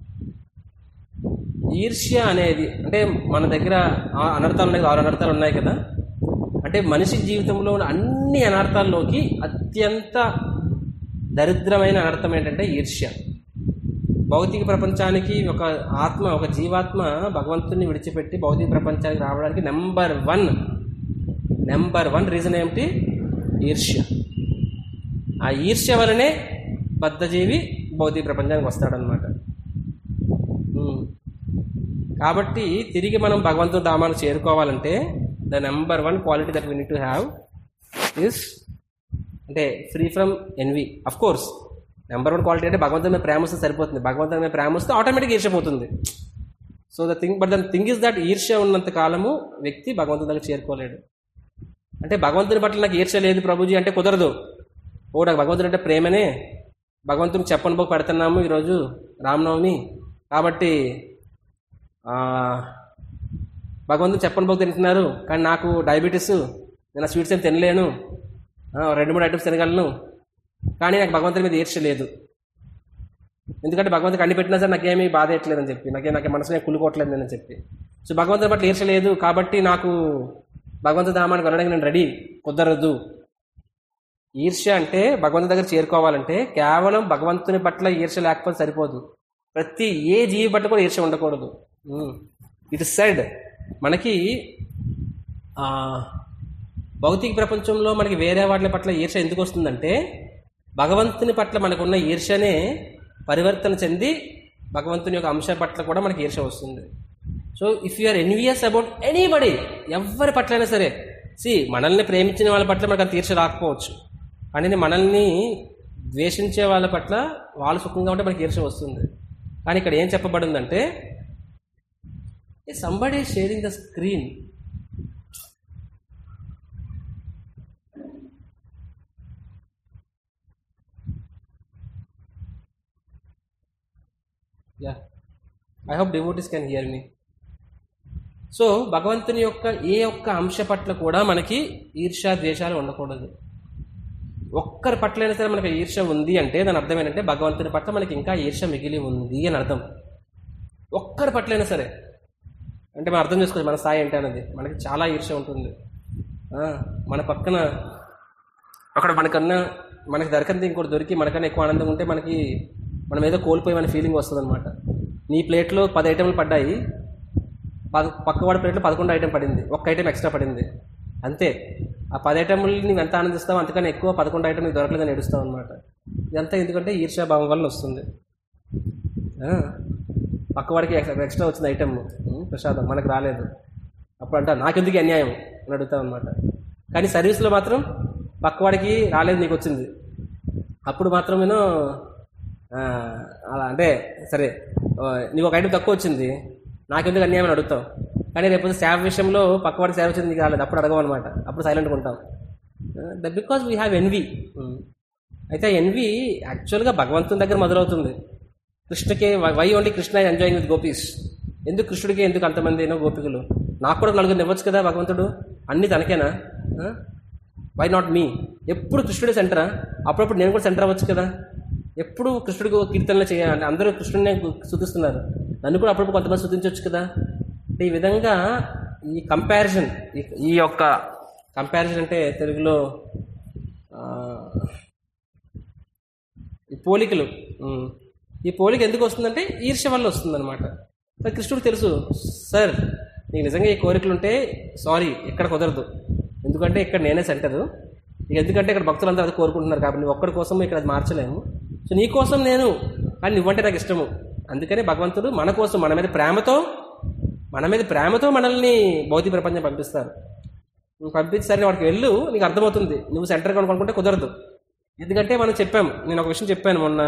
ఈర్ష్య అనేది అంటే మన దగ్గర ఆ అనర్థాలు ఉన్నాయి ఆరు అనర్థాలు ఉన్నాయి కదా అంటే మనిషి జీవితంలో ఉన్న అన్ని అనర్థాల్లోకి అత్యంత దరిద్రమైన అనర్థం ఏంటంటే ఈర్ష్య భౌతిక ప్రపంచానికి ఒక ఆత్మ ఒక జీవాత్మ భగవంతుని విడిచిపెట్టి భౌతిక ప్రపంచానికి రావడానికి number one number one reason ఏమిటి ఈర్ష్య ఆ ఈర్ష్య వలనే బద్ధజీవి భౌతిక ప్రపంచానికి వస్తాడనమాట ఉమ్. కాబట్టి తిరిగి మనం భగవంతుని ధామాన్ని చేరుకోవాలంటే the number one quality that we need to have is అంటే free from envy of course number one quality అంటే భగవంతుని మీద ప్రేమ వస్తే సరిపోతుంది భగవంతుని మీద ప్రేమ వస్తే ఆటోమేటిక్ ఈర్ష్య పోతుంది so the thing but the thing is that ఈర్ష్య ఉన్నంత కాలము వ్యక్తి భగవంతుని దగ్గర చేరుకోలేడు అంటే భగవంతుని పట్ల నాకు ఈర్ష్య లేదు ప్రభుజీ అంటే కుదరదు ఓ నాకు భగవంతుడు అంటే ప్రేమనే భగవంతుని చెప్పని పోకు పెడుతున్నాము ఈరోజు రామనవమి కాబట్టి ఆ, భగవంతుని చెప్పని పోకు తింటున్నారు కానీ నాకు డయాబెటీస్ నేను ఆ స్వీట్స్ ఏం తినలేను ఆ, రెండు మూడు ఐటమ్స్ తినగలను కానీ నాకు భగవంతుని మీద ఈర్ష్య లేదు ఎందుకంటే భగవంతుడికి అన్ని పెట్టినా సరే నాకేమీ బాధ ఎట్లేదు అని చెప్పి నాకే నాకు మనసులో కులుకోవట్లేదు నేను చెప్పి సో భగవంతుని పట్ల ఈర్ష్య లేదు కాబట్టి నాకు భగవంతుడి ధామానికి వెళ్ళడానికి నేను రెడీ కుదరదు ఈర్ష్య అంటే భగవంతుని దగ్గర చేరుకోవాలంటే కేవలం భగవంతుని పట్ల ఈర్ష్య లేకపోతే సరిపోదు ప్రతి ఏ జీవి పట్ల కూడా ఈర్ష్య ఉండకూడదు ఇట్ సెడ్ మనకి ఆ, భౌతిక ప్రపంచంలో మనకి వేరే వాటి పట్ల ఈర్ష్య ఎందుకు వస్తుందంటే భగవంతుని పట్ల మనకున్న ఈర్ష్యనే పరివర్తన చెంది భగవంతుని యొక్క అంశం పట్ల కూడా మనకి ఈర్ష్య వస్తుంది so if you are envious about anybody ఎవరి పట్లైనా సరే సి మనల్ని ప్రేమించిన వాళ్ళ పట్ల మనకు అంత ఈర్ష్య రాకపోవచ్చు కానీ మనల్ని ద్వేషించే వాళ్ళ పట్ల వాళ్ళు సుఖంగా ఉంటే మనకి ఈర్ష వస్తుంది కానీ ఇక్కడ ఏం చెప్పబడిందంటే somebody sharing the screen ya I hope devotees can hear me so భగవంతుని యొక్క ఏ ఒక్క అంశ పట్ల కూడా మనకి ఈర్ష ద్వేషాలు ఉండకూడదు ఒక్కరి పట్లైనా సరే మనకి ఈర్ష ఉంది అంటే దాని అర్థం ఏంటంటే భగవంతుని పట్ల మనకి ఇంకా ఈర్ష మిగిలి ఉంది అని అర్థం ఒక్కరి పట్లైనా సరే అంటే మనం అర్థం చేసుకోవచ్చు మన స్థాయి ఏంటి అన్నది మనకి చాలా ఈర్ష ఉంటుంది ఆ, మన పక్కన అక్కడ మనకన్నా మనకి దొరకంది ఇంకోటి దొరికి మనకన్నా ఎక్కువ ఆనందం ఉంటే మనకి మనం ఏదో కోల్పోయామనే ఫీలింగ్ వస్తుంది అనమాట నీ ప్లేట్లో పది ఐటెంలు పడ్డాయి పద పక్కవాడి ప్లేట్లో పదకొండు ఐటెం పడింది ఒక్క ఐటెం ఎక్స్ట్రా పడింది అంతే ఆ పది ఐటెంలు నువ్వు ఎంత ఆనందిస్తావు అంతకన్నా ఎక్కువ పదకొండు ఐటెం నీకు దొరకలేదని ఏడుస్తావు అనమాట ఇదంతా ఎందుకంటే ఈర్ష్యాభావం వల్ల వస్తుంది ఆ, పక్కవాడికి ఎక్స్ట్రా ఎక్స్ట్రా వచ్చింది ఐటెం ప్రసాదం మనకు రాలేదు అప్పుడు అంట నాకెందుకు ఈ అన్యాయం అని అడుగుతాం అనమాట కానీ సర్వీస్లో మాత్రం పక్కవాడికి రాలేదు నీకు వచ్చింది అప్పుడు మాత్రం నేను ఆ, అలా అంటే సరే ఆ, నీకు ఒక ఐటెం తక్కువ వచ్చింది నాకెందుకు అన్యాయం అని అడుగుతావు కానీ రేపు సేవ విషయంలో పక్కవాడికి సేవ వచ్చింది నీకు రాలేదు అప్పుడు అడగవు అనమాట అప్పుడు సైలెంట్గా ఉంటాం the because we have envy అయితే ఎన్వి యాక్చువల్గా భగవంతుని దగ్గర మొదలవుతుంది కృష్ణకే why only Krishna enjoying with gopis ఎందుకు కృష్ణుడికి ఎందుకు అంతమంది ఏనో గోపికలు నాకు కూడా నలుగురు ఇవ్వచ్చు కదా భగవంతుడు అన్ని తనకేనా వై నాట్ మీ ఎప్పుడు కృష్ణుడే సెంటరా అప్పుడప్పుడు నేను కూడా సెంటర్ అవ్వచ్చు కదా ఎప్పుడు కృష్ణుడికి కీర్తనలు చేయాలి అందరూ కృష్ణుడినే శుద్ధిస్తున్నారు నన్ను కూడా అప్పుడప్పుడు కొంతమంది శుద్ధించవచ్చు కదా అంటే ఈ విధంగా ఈ కంపారిజన్ ఈ యొక్క కంపారిజన్ అంటే తెలుగులో ఆ, ఈ పోలికలు ఉమ్. ఈ పోలిక ఎందుకు వస్తుందంటే ఈర్ష్య వల్ల వస్తుందన్నమాట మరి కృష్ణుడు తెలుసు సార్ నీకు నిజంగా ఈ కోరికలు ఉంటే సారీ ఇక్కడ కుదరదు ఎందుకంటే ఇక్కడ నేనే సెంటరు ఇక ఎందుకంటే ఇక్కడ భక్తులందరూ అది కోరుకుంటున్నారు కాబట్టి నువ్వు ఒక్కడి కోసం ఇక్కడ అది మార్చలేము సో నీ కోసం నేను కానీ నువ్వంటే నాకు ఇష్టము అందుకనే భగవంతుడు మన కోసం మన మీద ప్రేమతో మన మీద ప్రేమతో మనల్ని భౌతిక ప్రపంచం పంపిస్తారు నువ్వు పంపించి సరే వాడికి వెళ్ళు నీకు అర్థమవుతుంది నువ్వు సెంటర్ కొనుక్కుంటే కుదరదు ఎందుకంటే మనం చెప్పాం నేను ఒక విషయం చెప్పాను మొన్న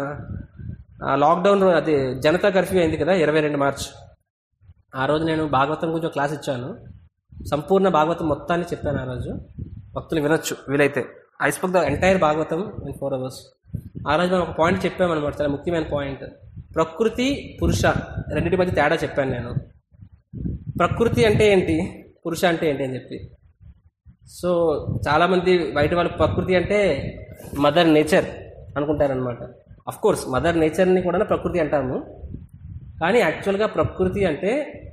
ఆ లాక్డౌన్ రో- అది జనతా కర్ఫ్యూ అయింది కదా ఇరవై రెండు మార్చ్ ఆ రోజు నేను భాగవతం గురించి ఒక క్లాస్ ఇచ్చాను సంపూర్ణ భాగవతం మొత్తాన్ని చెప్పాను ఆ రోజు భక్తులు వినొచ్చు వీలైతే I spoke the entire Bhagavatam in four hours ఆ రోజు మనం ఒక పాయింట్ చెప్పామన్నమాట చాలా ముఖ్యమైన పాయింట్ ప్రకృతి పురుష రెండింటి మధ్య తేడా చెప్పాను నేను ప్రకృతి అంటే ఏంటి పురుష అంటే ఏంటి అని చెప్పి సో చాలామంది బయట వాళ్ళు ప్రకృతి అంటే మదర్ నేచర్ అనుకుంటారనమాట అఫ్ కోర్స్ మదర్ నేచర్ని కూడా ప్రకృతి అంటాము కానీ యాక్చువల్గా ప్రకృతి అంటే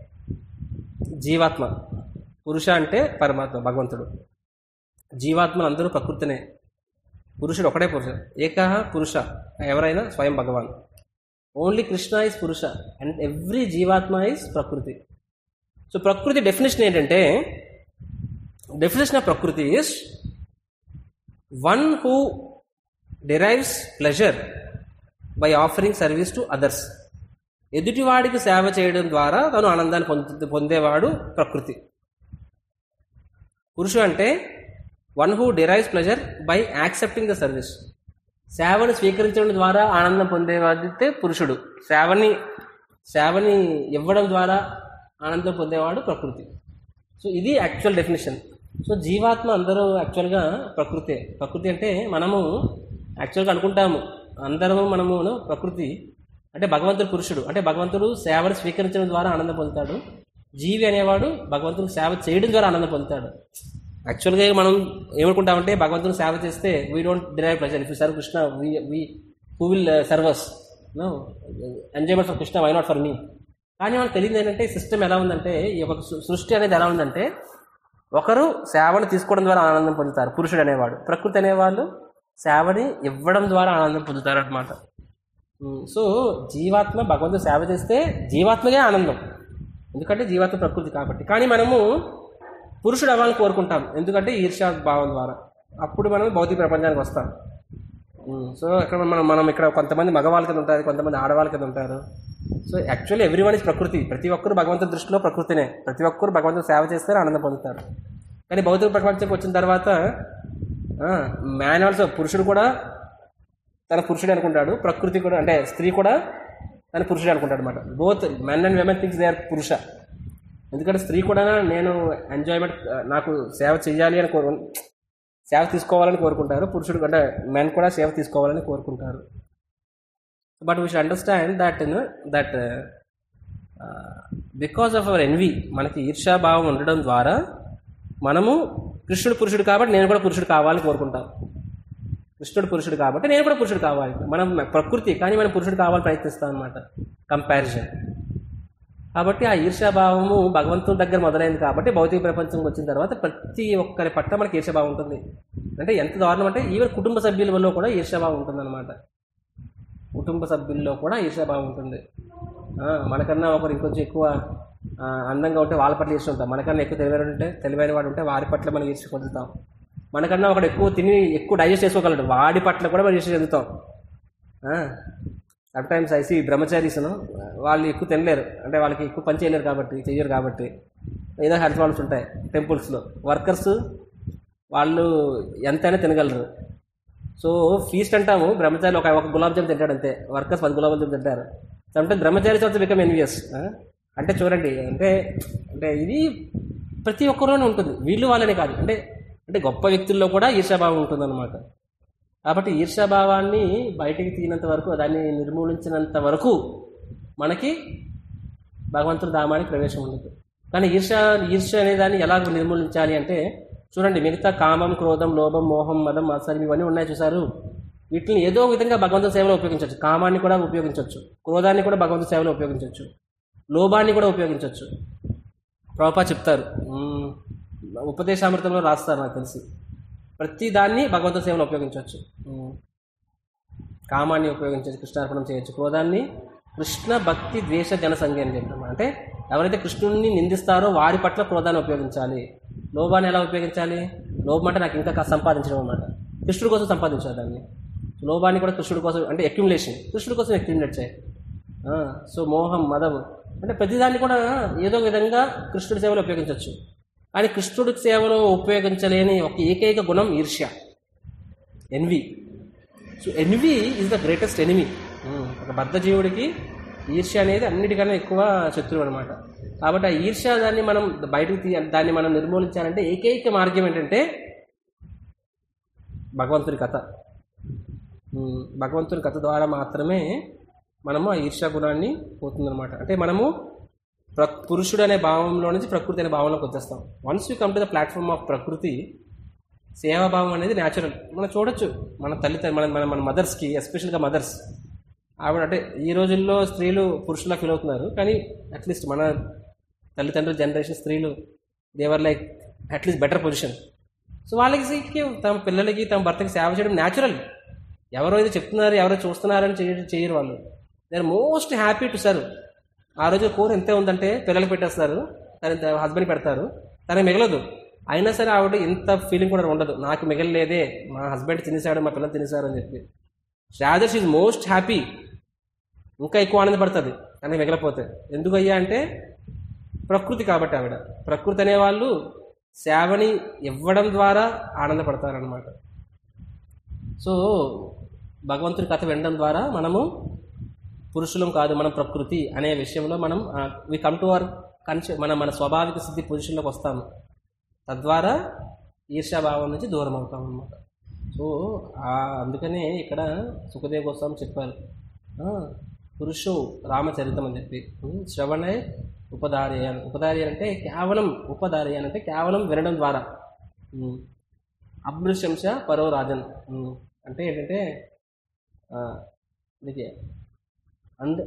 జీవాత్మ పురుష అంటే పరమాత్మ భగవంతుడు జీవాత్మలు అందరూ ప్రకృతినే పురుషుడు ఒకటే పురుష ఏక పురుష ఎవరైనా స్వయం భగవాన్ only Krishna is purusha and every jivatma is prakriti so prakriti definition ఏంటంటే definition of prakriti is one who derives pleasure by offering service to others ఎదుటివాడికి సేవ చేయడం ద్వారా తను ఆనందాన్ని పొందు పొందేవాడు ప్రకృతి పురుషుడు అంటే one who derives pleasure by accepting the service సేవను స్వీకరించడం ద్వారా ఆనందం పొందేవాడితే పురుషుడు సేవని సేవని ఇవ్వడం ద్వారా ఆనందం పొందేవాడు ప్రకృతి సో ఇది యాక్చువల్ డెఫినేషన్ సో జీవాత్మ అందరూ యాక్చువల్గా ప్రకృతే ప్రకృతి అంటే మనము యాక్చువల్గా అనుకుంటాము అందరము మనము ప్రకృతి అంటే భగవంతుడు పురుషుడు అంటే భగవంతుడు సేవను స్వీకరించడం ద్వారా ఆనందం పొందుతాడు జీవి అనేవాడు భగవంతుడికి సేవ చేయడం ద్వారా ఆనందం పొందుతాడు యాక్చువల్గా మనం ఏమనుకుంటామంటే భగవంతుని సేవ చేస్తే we don't derive pleasure if you serve Krishna we we who will serves no enjoyment for Krishna why not for me కానీ మనకు తెలియదు ఏంటంటే సిస్టమ్ ఎలా ఉందంటే ఈ యొక్క సృ- సృష్టి అనేది ఎలా ఉందంటే ఒకరు సేవను తీసుకోవడం ద్వారా ఆనందం పొందుతారు పురుషుడు అనేవాడు ప్రకృతి అనేవాళ్ళు సేవని ఇవ్వడం ద్వారా ఆనందం పొందుతారు అనమాట సో జీవాత్మ భగవంతుడు సేవ చేస్తే జీవాత్మగే ఆనందం ఎందుకంటే జీవాత్మ ప్రకృతి కాబట్టి కానీ మనము పురుషుడు అవ్వాలని కోరుకుంటాం ఎందుకంటే ఈర్ష్యా భావం ద్వారా అప్పుడు మనం భౌతిక ప్రపంచానికి వస్తాం ఉమ్, సో ఇక్కడ మనం మనం ఇక్కడ కొంతమంది మగవాళ్ళ కింద ఉంటారు కొంతమంది ఆడవాళ్ళ కింద ఉంటారు so actually everyone is prakriti ప్రతి ఒక్కరు భగవంతుడి దృష్టిలో ప్రకృతినే ప్రతి ఒక్కరు భగవంతుడు సేవ చేస్తే ఆనందం పొందుతారు కానీ భౌతిక ప్రపంచంకి వచ్చిన తర్వాత మ్యాన్ ఆల్సో పురుషుడు కూడా తన పురుషుడు అనుకుంటాడు ప్రకృతి కూడా అంటే స్త్రీ కూడా తన పురుషుడు అనుకుంటాడు అనమాట both men and women things they are purusha ఎందుకంటే స్త్రీ కూడా నేను ఎంజాయ్మెంట్ నాకు సేవ చేయాలి అని కోరు సేవ తీసుకోవాలని కోరుకుంటారు పురుషుడు అంటే మెన్ కూడా సేవ తీసుకోవాలని కోరుకుంటారు but we should understand that that because of our envy మనకి ఈర్ష్యాభావం ఉండడం ద్వారా మనము కృష్ణుడు పురుషుడు కాబట్టి నేను కూడా పురుషుడు కావాలని కోరుకుంటాం కృష్ణుడు పురుషుడు కాబట్టి నేను కూడా పురుషుడు కావాలి మనం ప్రకృతి కానీ మనం పురుషుడు కావాలని ప్రయత్నిస్తాం అనమాట కంపారిజన్ కాబట్టి ఆ ఈర్ష్యాభావము భగవంతుడి దగ్గర మొదలైంది కాబట్టి భౌతిక ప్రపంచంకి వచ్చిన తర్వాత ప్రతి ఒక్కరి పట్ల మనకి ఈర్ష్యాభావం ఉంటుంది అంటే ఎంత దారుణం అంటే ఈవెన్ కుటుంబ సభ్యుల వల్ల కూడా ఈర్ష్యాభావం ఉంటుందన్నమాట కుటుంబ సభ్యుల్లో కూడా ఈర్ష్యాభావం ఉంటుంది ఆ, మనకన్నా ఒకరు ఇంకొంచెం ఎక్కువ ఆ, అందంగా ఉంటే వాళ్ళ పట్ల ఈర్ష్య ఉంటాం మనకన్నా ఎక్కువ తెలివైన ఉంటే తెలివైన వాడు ఉంటే వారి పట్ల మనం ఈర్ష్య పొందుతాం మనకన్నా ఒకడు ఎక్కువ తిని ఎక్కువ డైజెస్ట్ చేసుకోగలడు వాడి పట్ల కూడా మనం ఈర్ష్య చెందుతాం సమ్ టైమ్స్ ఐసీ బ్రహ్మచారీస్ను వాళ్ళు ఎక్కువ తినలేరు అంటే వాళ్ళకి ఎక్కువ పని చేయలేరు కాబట్టి చెయ్యరు కాబట్టి ఏదో హెల్త్ ప్రాబ్లమ్స్ ఉంటాయి టెంపుల్స్లో వర్కర్స్ వాళ్ళు ఎంతైనా తినగలరు సో ఫీస్ట్ అంటాము బ్రహ్మచారి ఒక ఒక గులాబ్ జామ్ తింటాడు అంతే వర్కర్స్ పది గులాబ్ జామ్ తింటారు sometime brahmachari also become envious అంటే చూడండి అంటే అంటే ఇది ప్రతి ఒక్కరిలోనే ఉంటుంది వీళ్ళు వాళ్ళనే కాదు అంటే అంటే గొప్ప వ్యక్తుల్లో కూడా ఈర్ష్యాభావం ఉంటుందన్నమాట కాబట్టి ఈర్ష్యాభావాన్ని బయటికి తీయనంత వరకు దాన్ని నిర్మూలించినంత వరకు మనకి భగవంతుడి ధామానికి ప్రవేశం ఉండదు కానీ ఈర్ష ఈర్ష అనే దాన్ని ఎలా నిర్మూలించాలి అంటే చూడండి మిగతా కామం క్రోధం లోభం మోహం మదం మాత్సర్యం ఇవన్నీ ఉన్నాయి చూసారు వీటిని ఏదో ఒక విధంగా భగవంతుని సేవలో ఉపయోగించవచ్చు కామాన్ని కూడా ఉపయోగించవచ్చు క్రోధాన్ని కూడా భగవంతుని సేవలో ఉపయోగించవచ్చు లోభాన్ని కూడా ఉపయోగించవచ్చు ప్రభుపా చెప్తారు మ్మ్, ఉపదేశామృతంలో రాస్తారు నాకు తెలిసి ప్రతి దాన్ని భగవంతుని సేవలో ఉపయోగించవచ్చు మ్మ్. కామాన్ని ఉపయోగించవచ్చు కృష్ణార్పణం చేయొచ్చు క్రోధాన్ని కృష్ణ భక్తి ద్వేష జన సంజ్ఞ అని చెప్తాం అంటే ఎవరైతే కృష్ణుడిని నిందిస్తారో వారి పట్ల క్రోధాన్ని ఉపయోగించాలి లోభాన్ని ఎలా ఉపయోగించాలి లోభం అంటే నాకు ఇంకా కాస్త సంపాదించడం అన్నమాట కృష్ణుడి కోసం సంపాదించాలి దాన్ని లోభాన్ని కూడా కృష్ణుడి కోసం అంటే అక్యుములేషన్ కృష్ణుడి కోసం అక్యుములేట్ చేయాలి ఆ, సో మోహం మదం అంటే ప్రతిదాన్ని కూడా ఏదో ఒక విధంగా కృష్ణుడి సేవలో ఉపయోగించవచ్చు కానీ కృష్ణుడి సేవలో ఉపయోగించలేని ఒక ఏకైక గుణం ఈర్ష్య envy so envy is the greatest enemy ఒక బద్ధజీవుడికి ఈర్ష్య అనేది అన్నిటికన్నా ఎక్కువ శత్రువు అనమాట కాబట్టి ఆ ఈర్ష్య దాన్ని మనం బయటకు తీ దాన్ని మనం నిర్మూలించాలంటే ఏకైక మార్గం ఏంటంటే భగవంతుడి కథ ఉమ్, భగవంతుని కథ ద్వారా మాత్రమే మనము ఆ ఈర్ష్యా గుణాన్ని పోతుందన్నమాట అంటే మనము ప్ర పురుషుడు అనే భావంలో నుంచి ప్రకృతి అనే భావంలోకి వచ్చేస్తాం once you come to the platform of prakriti సేవాభావం అనేది న్యాచురల్ మనం చూడొచ్చు మన తల్లి మన మన మన మదర్స్కి ఎస్పెషల్గా మదర్స్ ఆవిడ అంటే ఈ రోజుల్లో స్త్రీలు పురుషులా ఫీల్ అవుతున్నారు కానీ అట్లీస్ట్ మన తల్లిదండ్రుల జనరేషన్ స్త్రీలు they were like at least better position so వాళ్ళకి తమ పిల్లలకి తమ భర్తకి సేవ చేయడం న్యాచురల్ ఎవరో ఇది చెప్తున్నారు ఎవరో చూస్తున్నారని చేయ చేయరు వాళ్ళు they are most happy to serve ఆ రోజు కూర ఎంతే ఉందంటే పిల్లలు పెట్టేస్తారు తన హస్బెండ్ పెడతారు తనకి మిగలదు అయినా సరే ఆవిడ ఇంత ఫీలింగ్ కూడా ఉండదు నాకు మిగలలేదే మా హస్బెండ్ తినేసాడు మా పిల్లలు తినేసారు అని చెప్పి రాదర్ షీజ్ మోస్ట్ హ్యాపీ ఇంకా ఎక్కువ ఆనందపడుతుంది కానీ మిగలపోతే ఎందుకు అయ్యా అంటే ప్రకృతి కాబట్టి ఆవిడ ప్రకృతి అనేవాళ్ళు సేవని ఇవ్వడం ద్వారా ఆనందపడతారనమాట సో భగవంతుడి కథ వినడం ద్వారా మనము పురుషులం కాదు మనం ప్రకృతి అనే విషయంలో మనం వి కమ్ టు అవర్ కన్ష మన మన స్వాభావిక స్థితి పొజిషన్లోకి వస్తాము తద్వారా ఈర్ష్యాభావం నుంచి దూరం అవుతాం అన్నమాట సో ఆ అందుకనే ఇక్కడ సుఖదేవ్ గోస్వామి చెప్పారు ఆ, పురుషు రామచరితం అని చెప్పి ఉమ్, శ్రవణే ఉపదారేయన్ ఉపదారేయన్ అంటే కేవలం ఉపదారేయన్ అంటే కేవలం వినడం ద్వారా ఉమ్. అభృశంస పరో రాజన్ ఉమ్. అంటే ఏంటంటే ఆ, ఇది అండ్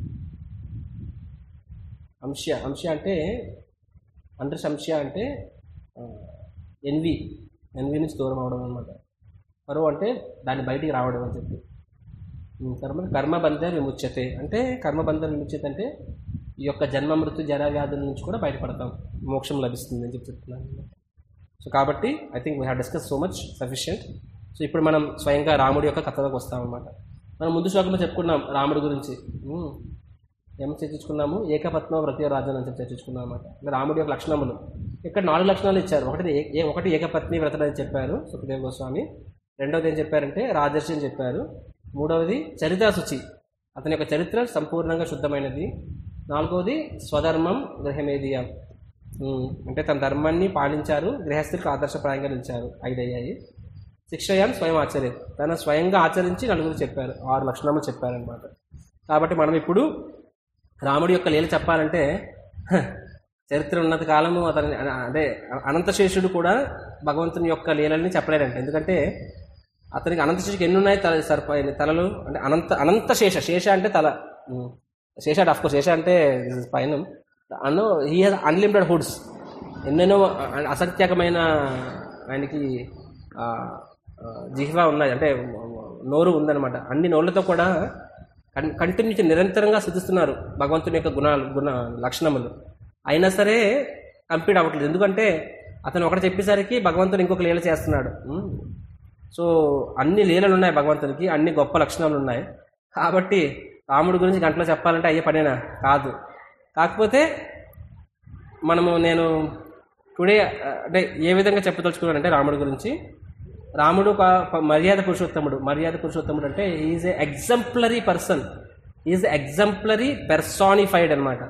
అంశ అంశ అంటే అండర్ సంశ అంటే ఆ, ఎన్వి ఎన్వి నుంచి దూరం అవడం అనమాట పరువు అంటే దాన్ని బయటికి రావడం అని చెప్పి ఉమ్, కర్మ కర్మబంధ విముచ్యతే అంటే కర్మబంధ విముచ్యత అంటే ఈ యొక్క జన్మ మృత్యు జరా వ్యాధుల నుంచి కూడా బయటపడతాం మోక్షం లభిస్తుంది అని చెప్పి చెప్తున్నాను సో కాబట్టి I think we have discuss so much sufficient so ఇప్పుడు మనం స్వయంగా రాముడి యొక్క కథలోకి వస్తాం అన్నమాట మనం ముందు శ్లోకంలో చెప్పుకున్నాం రాముడి గురించి ఉమ్, ఏం చర్చించుకున్నాము ఏకపత్మ వ్రతీయ రాజన్ అని చెప్పి చర్చించుకున్నాం అనమాట అంటే రాముడి యొక్క లక్షణములు ఇక్కడ నాలుగు లక్షణాలు ఇచ్చారు ఒకటి ఏ- ఏ- ఒకటి ఏకపత్ని వ్రతం అని చెప్పారు సుఖదేవ గోస్వామి రెండవది ఏం చెప్పారంటే రాజర్షి అని చెప్పారు మూడవది చరితా శుచి అతని యొక్క చరిత్ర సంపూర్ణంగా శుద్ధమైనది నాలుగవది స్వధర్మం గృహమేదియం ఉమ్, అంటే తన ధర్మాన్ని పాలించారు గృహస్థులకు ఆదర్శప్రాయంగా నిలిచారు ఐదు అయ్యాయి శిక్షయాన్ స్వయం ఆచర్య తన స్వయంగా ఆచరించి నలుగురు చెప్పారు ఆరు లక్షణములు చెప్పారనమాట కాబట్టి మనం ఇప్పుడు రాముడి యొక్క లీల చెప్పాలంటే హ, చరిత్ర ఉన్నత కాలము అతని అదే అనంతశేషుడు కూడా భగవంతుని యొక్క లీలల్ని చెప్పలేడంట ఎందుకంటే అతనికి అనంతశేషుడికి ఎన్ని ఉన్నాయి తల సర్ప తలలు అంటే అనంత అనంత శేష శేష అంటే తల ఉమ్. శేష అంటే అఫ్కోర్స్ శేష అంటే పైన అను హీ హాజ్ అన్లిమిటెడ్ హుడ్స్ ఎన్నెన్నో అ- అసంఖ్యాకమైన ఆయనకి ఆ, ఆ, జిహ్వా ఉన్నాయి అంటే నోరు ఉందన్నమాట అన్ని నోళ్ళతో కూడా కన్ కంటిన్యూ నిరంతరంగా సిద్ధిస్తున్నారు భగవంతుని యొక్క గుణాలు గుణ లక్షణములు అయినా సరే కంప్లీట్ అవ్వట్లేదు ఎందుకంటే అతను ఒకటి చెప్పేసరికి భగవంతుడు ఇంకొక లీల చేస్తున్నాడు ఉమ్. సో అన్ని లీలలు ఉన్నాయి భగవంతునికి అన్ని గొప్ప లక్షణాలు ఉన్నాయి కాబట్టి రాముడి గురించి గంటలో చెప్పాలంటే అయ్యే పనేనా కాదు కాకపోతే మనము నేను టుడే అంటే ఏ విధంగా చెప్పదలుచుకున్నానంటే రాముడి గురించి రాముడు ఒక ప- మర్యాద పురుషోత్తముడు మర్యాద పురుషోత్తముడు అంటే is a exemplary person is exemplary personified అనమాట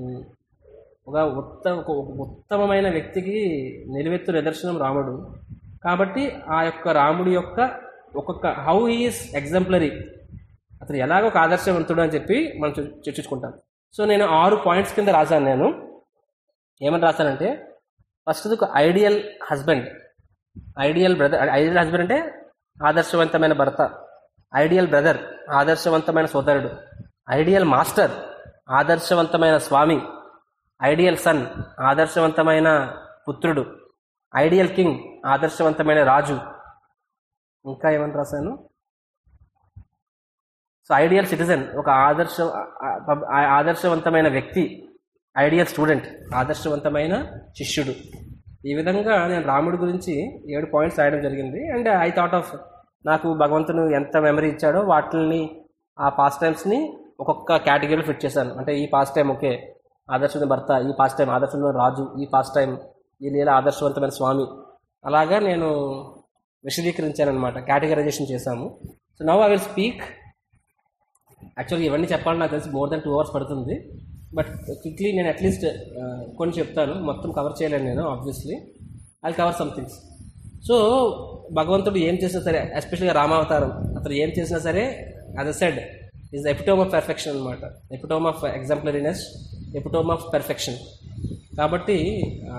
ఒక ఉత్తమ ఒక ఉత్తమమైన వ్యక్తికి నిలువెత్తు నిదర్శనం రాముడు కాబట్టి ఆ యొక్క రాముడి యొక్క ఒక్కొక్క హౌ ఈస్ ఎగ్జంప్లరీ అతను ఎలాగో ఒక ఆదర్శవంతుడు అని చెప్పి మనం చర్చ- చర్చించుకుంటాం సో నేను ఆరు పాయింట్స్ కింద రాశాను నేను ఏమని రాశానంటే ఫస్ట్ ఒక ideal husband ideal brother ideal husband అంటే ఆదర్శవంతమైన భర్త ఐడియల్ బ్రదర్ ఆదర్శవంతమైన సోదరుడు ఐడియల్ మాస్టర్ ఆదర్శవంతమైన స్వామి ఐడియల్ సన్ ఆదర్శవంతమైన పుత్రుడు ఐడియల్ కింగ్ ఆదర్శవంతమైన రాజు ఇంకా ఏమని రాశాను సో ఐడియల్ సిటిజన్ ఒక ఆదర్శ ఆ- ఆ- ఆదర్శవంతమైన వ్యక్తి ఐడియల్ స్టూడెంట్ ఆదర్శవంతమైన శిష్యుడు ఈ విధంగా నేను రాముడి గురించి ఏడు పాయింట్స్ రాయడం జరిగింది అండ్ ఐ థాట్ ఆఫ్ నాకు భగవంతుడు ఎంత మెమరీ ఇచ్చాడో వాటిని ఆ పాస్ట్ టైమ్స్ని ఒక్కొక్క కేటగిరీలో ఫిట్ చేశాను అంటే ఈ పాస్ట్ టైం ఓకే ఆదర్శమైన భర్త ఈ పాస్ట్ టైం ఆదర్శమైన రాజు ఈ పాస్ట్ టైం ఈ లీల ఆదర్శవంతమైన స్వామి అలాగా నేను విశదీకరించాను అనమాట కేటగరైజేషన్ చేశాము so now I will speak యాక్చువల్గా ఇవన్నీ చెప్పాలని నాకు తెలిసి మోర్ దెన్ టూ అవర్స్ పడుతుంది బట్ క్విక్లీ నేను అట్లీస్ట్ కొన్ని చెప్తాను మొత్తం కవర్ చేయలేను నేను obviously I cover some things so భగవంతుడు ఏం చేసినా సరే ఎస్పెషల్గా రామావతారం అతను ఏం చేసినా సరే as I said is epitome of perfection అనమాట epitome of exemplariness epitome of perfection కాబట్టి ఆ,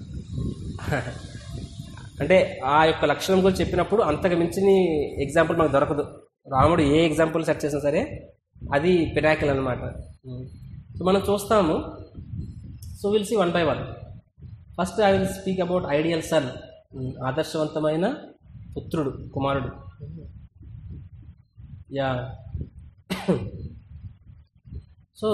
అంటే ఆ యొక్క లక్షణం గురించి చెప్పినప్పుడు అంతకు మించిన ఎగ్జాంపుల్ మనకు దొరకదు రాముడు ఏ ఎగ్జాంపుల్ సెట్ చేసినా సరే అది పినాకిల్ అనమాట సో మనం చూస్తాము so will see one by one first I will speak about ideal son ఆదర్శవంతమైన పుత్రుడు కుమారుడు యా సో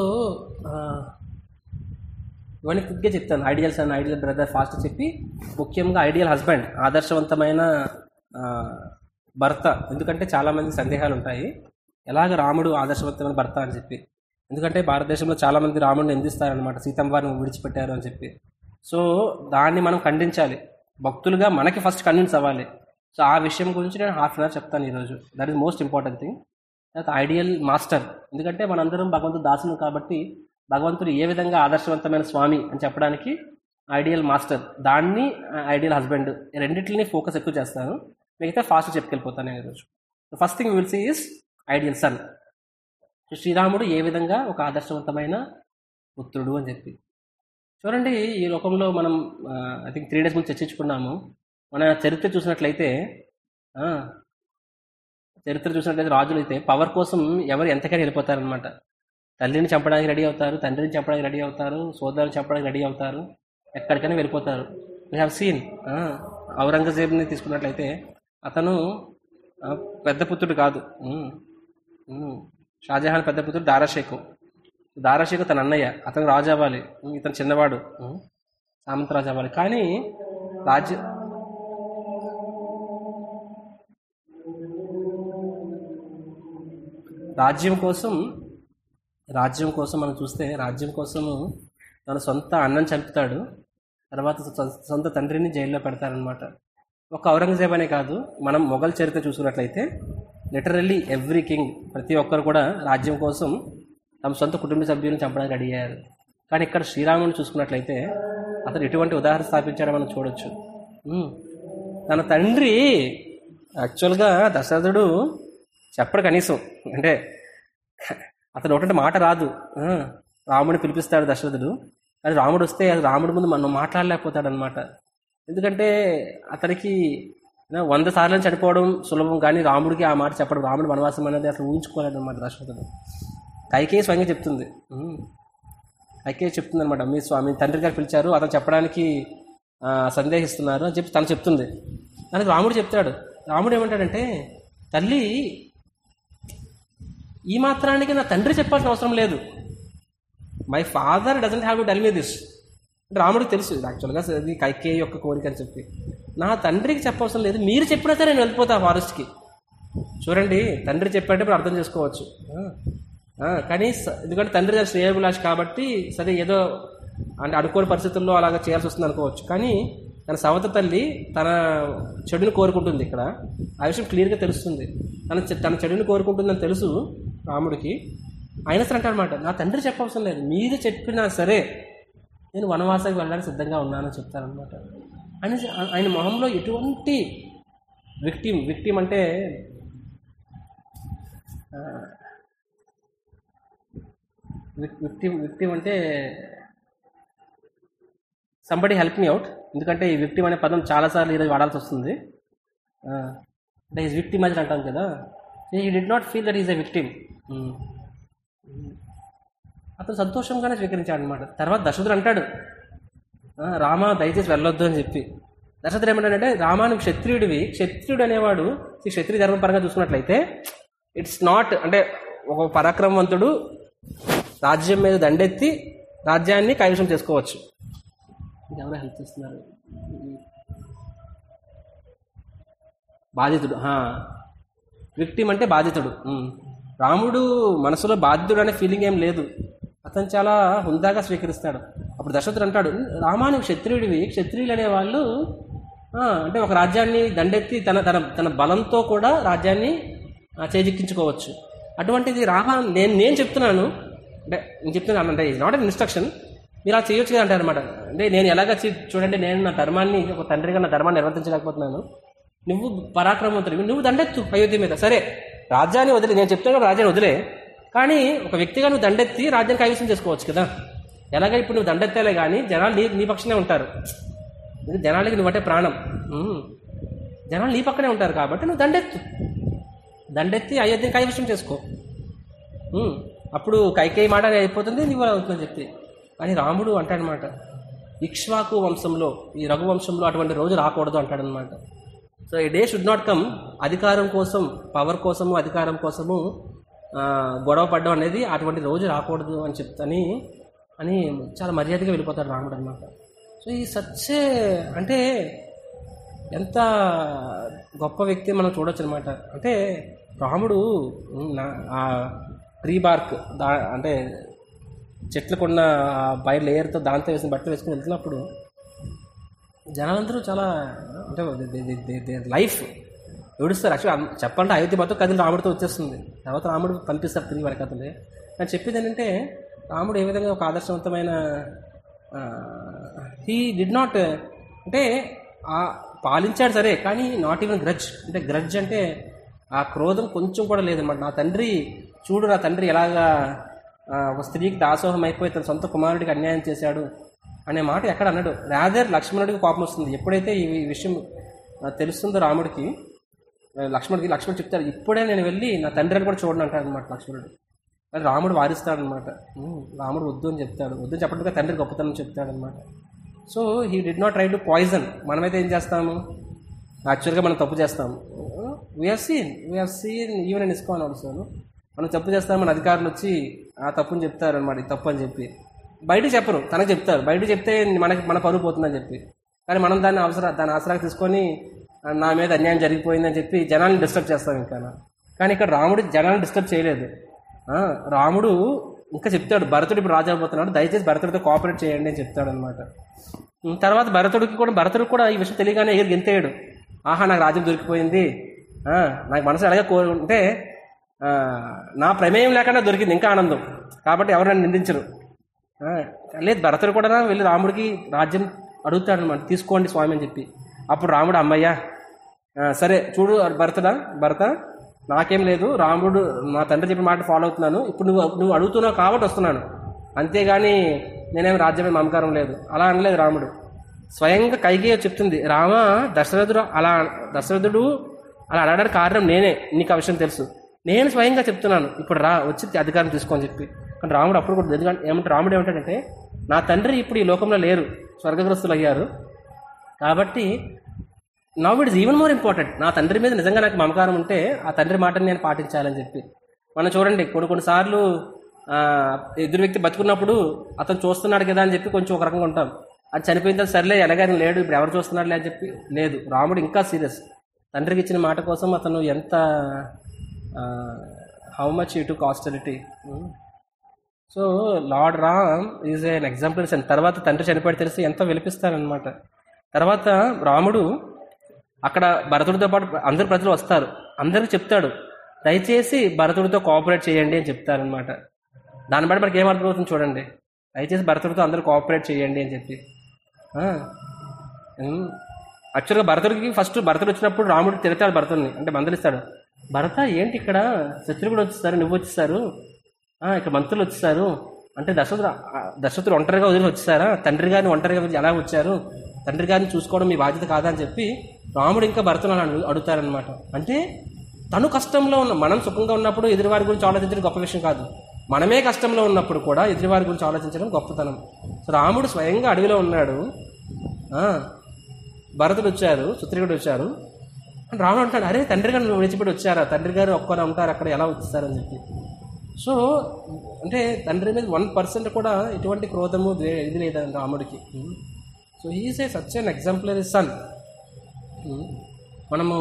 ఇవన్నీ క్విక్గా చెప్తాను ideal son ideal brother fast చెప్పి ముఖ్యంగా ఐడియల్ హస్బెండ్ ఆదర్శవంతమైన ఆ, భర్త ఎందుకంటే చాలామంది సందేహాలు ఉంటాయి ఎలాగ రాముడు ఆదర్శవంతమైన భర్త అని చెప్పి ఎందుకంటే భారతదేశంలో చాలామంది రాముడిని నిందిస్తారనమాట సీతమ్మ వారిని విడిచిపెట్టారు అని చెప్పి సో దాన్ని మనం ఖండించాలి భక్తులుగా మనకి ఫస్ట్ కన్విన్స్ అవ్వాలి సో ఆ విషయం గురించి నేను హాఫ్ అన్ అవర్ చెప్తాను ఈరోజు that is most important thing తర్వాత ఐడియల్ మాస్టర్ ఎందుకంటే మనందరం భగవంతుడు దాసులు కాబట్టి భగవంతుడు ఏ విధంగా ఆదర్శవంతమైన స్వామి అని చెప్పడానికి ఐడియల్ మాస్టర్ దాన్ని ఐడియల్ హస్బెండ్ రెండింటిని ఫోకస్ ఎక్కువ చేస్తాను మిగతా ఫాస్ట్ చెప్పుకెళ్ళిపోతాను నేను ఈరోజు first thing will see is ideal son శ్రీరాముడు ఏ విధంగా ఒక ఆదర్శవంతమైన పుత్రుడు అని చెప్పి చూడండి ఈ లోకంలో మనం ఐ థింక్ త్రీ డేస్ ముందు చర్చించుకున్నాము మన చరిత్ర చూసినట్లయితే ఆ, చరిత్ర చూసినట్లయితే రాజులు అయితే పవర్ కోసం ఎవరు ఎంతకైనా వెళ్ళిపోతారనమాట తల్లిని చంపడానికి రెడీ అవుతారు తండ్రిని చంపడానికి రెడీ అవుతారు సోదరుని చంపడానికి రెడీ అవుతారు ఎక్కడికైనా వెళ్ళిపోతారు వీ హ్యావ్ సీన్ ఔరంగజేబ్ని తీసుకున్నట్లయితే అతను ఆ, పెద్ద పుత్రుడు కాదు ఉమ్, ఉమ్. షాజహాన్ పెద్ద పుత్రుడు దారాషేఖు దారాషేఖు తన అన్నయ్య అతను రాజు అవ్వాలి ఉమ్, ఇతను చిన్నవాడు ఉమ్, సామంత రాజు అవ్వాలి కానీ రాజ్య రాజ్యం కోసం రాజ్యం కోసం మనం చూస్తే రాజ్యం కోసము తన సొంత అన్నం చంపుతాడు తర్వాత సొ- సొంత తండ్రిని జైల్లో పెడతారనమాట ఒక ఔరంగజేబ్ అనే కాదు మనం మొఘల్ చరిత్ర చూసుకున్నట్లయితే లిటరల్లీ ఎవ్రీ కింగ్ ప్రతి ఒక్కరు కూడా రాజ్యం కోసం తమ సొంత కుటుంబ సభ్యులను చంపడానికి రెడీ అయ్యారు కానీ ఇక్కడ శ్రీరాముని చూసుకున్నట్లయితే అతను ఎటువంటి ఉదాహరణ స్థాపించాడో మనం చూడొచ్చు ఉమ్. తన తండ్రి యాక్చువల్గా దశరథుడు చెప్పడు కనీసం అంటే అతను ఒకటి మాట రాదు ఆ, రాముడిని పిలిపిస్తాడు దశరథుడు కానీ రాముడు వస్తే అది రాముడి ముందు మనం మాట్లాడలేకపోతాడు అనమాట ఎందుకంటే అతనికి ఏదో వంద సార్లు చనిపోవడం సులభం కానీ రాముడికి ఆ మాట చెప్పడం రాముడు వనవాసం అనేది అసలు ఊహించుకోలేడు అనమాట దశరథుడు కైకేయి స్వయంగా చెప్తుంది ఉమ్. కైకేయి చెప్తుంది అనమాట మీ స్వామి తండ్రి గారు పిలిచారు అతను చెప్పడానికి ఆ, సందేహిస్తున్నారు అని చెప్పి తను చెప్తుంది దానికి రాముడు చెప్తాడు రాముడు ఏమంటాడంటే తల్లి ఈ మాత్రానికి నా తండ్రి చెప్పాల్సిన అవసరం లేదు my father doesn't have to tell me this రాముడికి తెలుసు ఇది యాక్చువల్గా అది కైకే యొక్క కోరిక అని చెప్పి నా తండ్రికి చెప్పవసరం లేదు మీరు చెప్పినా సరే నేను వెళ్ళిపోతా ఫారెస్ట్కి చూడండి తండ్రి చెప్పాడంటే ఇప్పుడు అర్థం చేసుకోవచ్చు ఆ, ఆ, కానీ స- ఎందుకంటే తండ్రి గారు శ్రేయభిలాష్ కాబట్టి సరే ఏదో అంటే అనుకోని పరిస్థితుల్లో అలాగా చేయాల్సి వస్తుంది అనుకోవచ్చు కానీ తన సవత తల్లి తన చెడుని కోరుకుంటుంది ఇక్కడ ఆ విషయం క్లియర్గా తెలుస్తుంది తన చె- తన చెడుని కోరుకుంటుందని తెలుసు రాముడికి అయినా సరే అంటాడనమాట నా తండ్రి చెప్పవసరం లేదు మీరు చెప్పినా సరే నేను వనవాసానికి వెళ్ళడానికి సిద్ధంగా ఉన్నానని చెప్తారనమాట ఆయన ఆయన మొహంలో ఎటువంటి విక్టిమ్ విక్టిమ్ అంటే విక్టిమ్ విక్టిమ్ అంటే సంబడి హెల్ప్ మీ అవుట్ ఎందుకంటే ఈ విక్టిమ్ అనే పదం చాలాసార్లు ఈరోజు వాడాల్సి వస్తుంది ఆ, అంటే ఈజ్ విక్టిమ్ అని అంటాం కదా he did not feel that is a victim అతను సంతోషంగానే స్వీకరించాడు అనమాట తర్వాత దశరథుడు అంటాడు "ఆ, రామ దయచేసి వెళ్ళొద్దు అని చెప్పి దశరథుడు ఏమంటాడంటే రామా నువ్వు క్షత్రియుడివి క్షత్రియుడు అనేవాడు ఈ క్షత్రియ ధర్మం పరంగా చూసుకున్నట్లయితే ఇట్స్ నాట్ అంటే ఒక పరాక్రమవంతుడు రాజ్యం మీద దండెత్తి రాజ్యాన్ని కైవసం చేసుకోవచ్చు ఎవరో హెల్ప్ చేస్తున్నారు బాధితుడు విక్టిమ్ అంటే బాధితుడు ఉమ్. రాముడు మనసులో బాధితుడు అనే ఫీలింగ్ ఏం లేదు అతను చాలా హుందాగా స్వీకరిస్తాడు అప్పుడు దశరథుడు అంటాడు రామా నువ్వు క్షత్రియుడివి క్షత్రియులు అనేవాళ్ళు ఆ, అంటే ఒక రాజ్యాన్ని దండెత్తి తన తన తన బలంతో కూడా రాజ్యాన్ని ఆ, చేజిక్కించుకోవచ్చు అటువంటిది రామ నేను నేను చెప్తున్నాను అంటే నేను చెప్తున్నాను అంటే ఇస్ నాట్ అన్ ఇన్స్ట్రక్షన్ మీరు అలా చేయొచ్చు కదా అంటారు అనమాట అంటే నేను ఎలాగ చే- చూడండి నేను నా ధర్మాన్ని ఒక తండ్రిగా నా ధర్మాన్ని నిర్వర్తించలేకపోతున్నాను నువ్వు పరాక్రమవంతుడివి నువ్వు దండెత్తు అయోధ్య మీద సరే రాజ్యాన్ని వదిలే నేను చెప్తాను కదా రాజ్యాన్ని వదిలే కానీ ఒక వ్యక్తిగా నువ్వు దండెత్తి రాజ్యాన్ని కైవసం చేసుకోవచ్చు కదా ఎలాగ ఇప్పుడు నువ్వు దండెత్తాలే కానీ జనాలు నీ నీ పక్షనే ఉంటారు ఇది జనాలకి నువ్వంటే ప్రాణం ఉమ్. జనాలు నీ పక్కనే ఉంటారు కాబట్టి నువ్వు దండెత్తు దండెత్తి అయోధ్యని కైవసం చేసుకో ఉమ్. అప్పుడు కైకేయి మాట అయిపోతుంది నీవు అలా అవుతుందని చెప్పి కానీ రాముడు అంటాడనమాట ఇక్ష్వాకు వంశంలో ఈ రఘు వంశంలో అటువంటి రోజు రాకూడదు అంటాడనమాట సో ఈ డే షుడ్ నాట్ కమ్ అధికారం కోసం పవర్ కోసము అధికారం కోసము ఆ, గొడవ పడడం అనేది అటువంటి రోజు రాకూడదు అని చెప్తాని అని చాలా మర్యాదగా వెళ్ళిపోతాడు రాముడు అనమాట సో ఈ సచ్చే అంటే ఎంత గొప్ప వ్యక్తి మనం చూడొచ్చు అనమాట అంటే రాముడు ఉమ్, నా- ఆ ట్రీ బార్క్ దా అంటే చెట్లకున్న ఆ బై లేయర్తో దాంతో వేసిన బట్టలు వేసుకుని వెళ్తున్నప్పుడు జనాలందరూ చాలా అంటే లైఫ్ ఏడుస్తారు యాక్చువల్ చెప్పాలంటే అయోధ్య మొత్తం కదిలి రాముడితో వచ్చేస్తుంది తర్వాత రాముడు పంపిస్తారు తిరిగి వారి కథలే నేను చెప్పేది ఏంటంటే రాముడు ఏ విధంగా ఒక ఆదర్శవంతమైన హీ డిడ్ నాట్ అంటే ఆ పాలించాడు సరే కానీ నాట్ ఈవెన్ గ్రడ్జ్ అంటే గ్రడ్జ్ అంటే ఆ క్రోధం కొంచెం కూడా లేదన్నమాట నా తండ్రి చూడు నా తండ్రి ఎలాగా ఆ, ఒక స్త్రీకి దాసోహం అయిపోయి తన సొంత కుమారుడికి అన్యాయం చేశాడు అనే మాట ఎక్కడ అన్నాడు రాదర్ లక్ష్మణుడికి కోపం వస్తుంది ఎప్పుడైతే ఈ ఈ విషయం ఆ, తెలుస్తుందో రాముడికి ఆ, లక్ష్మణుడికి లక్ష్మణుడు చెప్తాడు ఇప్పుడే నేను వెళ్ళి నా తండ్రిని కూడా చూడండి అంటాడు అనమాట లక్ష్మణుడు కానీ రాముడు వారిస్తాడు అనమాట రాముడు వద్దు అని చెప్తాడు వద్దు అని చెప్పడానికి తండ్రి గొప్పతనం చెప్తాడు అనమాట so he did not try to poison మనమైతే ఏం చేస్తాము యాక్చువల్గా మనం తప్పు చేస్తాము we are seen we are seen even అని ఇసుకోవాలి ఆల్సో మనం తప్పు చేస్తాం మన అధికారులు వచ్చి ఆ తప్పుని చెప్తారు అనమాట ఇది తప్పు అని చెప్పి బయటకు చెప్పరు తనకు చెప్తారు బయట చెప్తే మనకి మన పరువు పోతుందని చెప్పి కానీ మనం దాన్ని అవసరం దాని ఆసరాగా తీసుకొని ఆ, నా మీద అన్యాయం జరిగిపోయిందని చెప్పి జనాల్ని డిస్టర్బ్ చేస్తాం ఇంకా కానీ ఇక్కడ రాముడు జనాల్ని డిస్టర్బ్ చేయలేదు ఆ, రాముడు ఇంకా చెప్తాడు భరతుడు ఇప్పుడు రాజు అయిపోతున్నాడు దయచేసి భరతుడితో కోఆపరేట్ చేయండి అని చెప్తాడు అనమాట ఉమ్, తర్వాత భరతుడికి కూడా భరతుడికి కూడా ఈ విషయం తెలియగానే ఎగిరి గెంతేయడు ఆహా నాకు రాజ్యం దొరికిపోయింది ఆ, నాకు మనసు అలాగే కోరుకుంటే ఆ, నా ప్రమేయం లేకుండా దొరికింది ఇంకా ఆనందం కాబట్టి ఎవరు నన్ను నిందించరు ఆ, లేదు భరతుడు కూడా వెళ్ళి రాముడికి రాజ్యం అడుగుతాడు అనమాట తీసుకోండి స్వామి అని చెప్పి అప్పుడు రాముడు అమ్మయ్యా ఆ, సరే చూడు భరతుడా భరత నాకేం లేదు రాముడు మా తండ్రి చెప్పిన మాట ఫాలో అవుతున్నాను ఇప్పుడు నువ్వు నువ్వు అడుగుతున్నావు కాబట్టి వస్తున్నాను అంతేగాని నేనేం రాజ్యమే మమకారం లేదు అలా అనలేదు రాముడు స్వయంగా కైకేయ చెప్తుంది రామ దశరథుడు అలా దశరథుడు అలా అడగడానికి కారణం నేనే నీకు ఆ విషయం తెలుసు నేను స్వయంగా చెప్తున్నాను ఇప్పుడు రా వచ్చి అధికారం తీసుకోని చెప్పి కానీ రాముడు అప్పుడు కూడా ఎందుకంటే ఏమంటే రాముడు ఏమంటాడంటే నా తండ్రి ఇప్పుడు ఈ లోకంలో లేరు స్వర్గగ్రస్తులు అయ్యారు కాబట్టి now it is even more important నా తండ్రి మీద నిజంగా నాకు మమకారం ఉంటే ఆ తండ్రి మాటని నేను పాటించాలని చెప్పి మనం చూడండి కొన్ని కొన్నిసార్లు ఆ, ఎదురు వ్యక్తి బతుకున్నప్పుడు అతను చూస్తున్నాడు కదా అని చెప్పి కొంచెం ఒక రకంగా ఉంటాం అది చనిపోయిన తర్వాత సర్లే ఎలాగని లేడు ఇప్పుడు ఎవరు చూస్తున్నాడులే అని చెప్పి లేదు రాముడు ఇంకా సీరియస్ తండ్రికి ఇచ్చిన మాట కోసం అతను ఎంత హౌ మచ్ ఇటు కాస్టలిటీ so lord Ram is an example and తర్వాత తండ్రి చనిపోయి తెలిసి ఎంతో విలిపిస్తారనమాట తర్వాత రాముడు అక్కడ భరతుడితో పాటు అందరు ప్రజలు వస్తారు అందరికి చెప్తాడు దయచేసి భరతుడితో కోఆపరేట్ చేయండి అని చెప్తారనమాట దాన్ని బట్టి మనకి ఏమర్థమవుతుంది చూడండి దయచేసి భరతుడితో అందరూ కోఆపరేట్ చేయండి అని చెప్పి యాక్చువల్గా భరతుడికి ఫస్ట్ భరతుడు వచ్చినప్పుడు రాముడు తిడతాడు భరతుడిని అంటే మందలిస్తాడు భరత ఏంటి ఇక్కడ శత్రుఘ్నుడు వచ్చేస్తారు నువ్వు వచ్చేస్తారు ఆ, ఇక్కడ మంత్రులు వచ్చేసారు అంటే దశరథుడు ఆ, దశరథుడు ఒంటరిగా వదిలి వచ్చేసారా తండ్రి గారిని ఒంటరిగా వదిలి ఎలా వచ్చారు తండ్రి గారిని చూసుకోవడం మీ బాధ్యత కాదా అని చెప్పి రాముడు ఇంకా భరతుని అలా అడుగు అడుగుతారనమాట అంటే తను కష్టంలో ఉన్న మనం సుఖంగా ఉన్నప్పుడు ఎదురువారి గురించి ఆలోచించడం గొప్ప విషయం కాదు మనమే కష్టంలో ఉన్నప్పుడు కూడా ఎదురువారి గురించి ఆలోచించడం గొప్పతనం సో రాముడు స్వయంగా అడవిలో ఉన్నాడు ఆ, భరతుడు వచ్చారు సుత్రికుడు వచ్చారు అని రాముడు అంటాడు అరే తండ్రి గారు విడిచిపెట్టి వచ్చారా తండ్రి గారు ఒక్కరు ఉంటారు అక్కడ ఎలా వచ్చేస్తారని చెప్పి సో అంటే తండ్రి మీద వన్ పర్సెంట్ కూడా ఎటువంటి క్రోధము ద్వే- ఇది లేదండి రాముడికి so he's a such an exemplary son మనము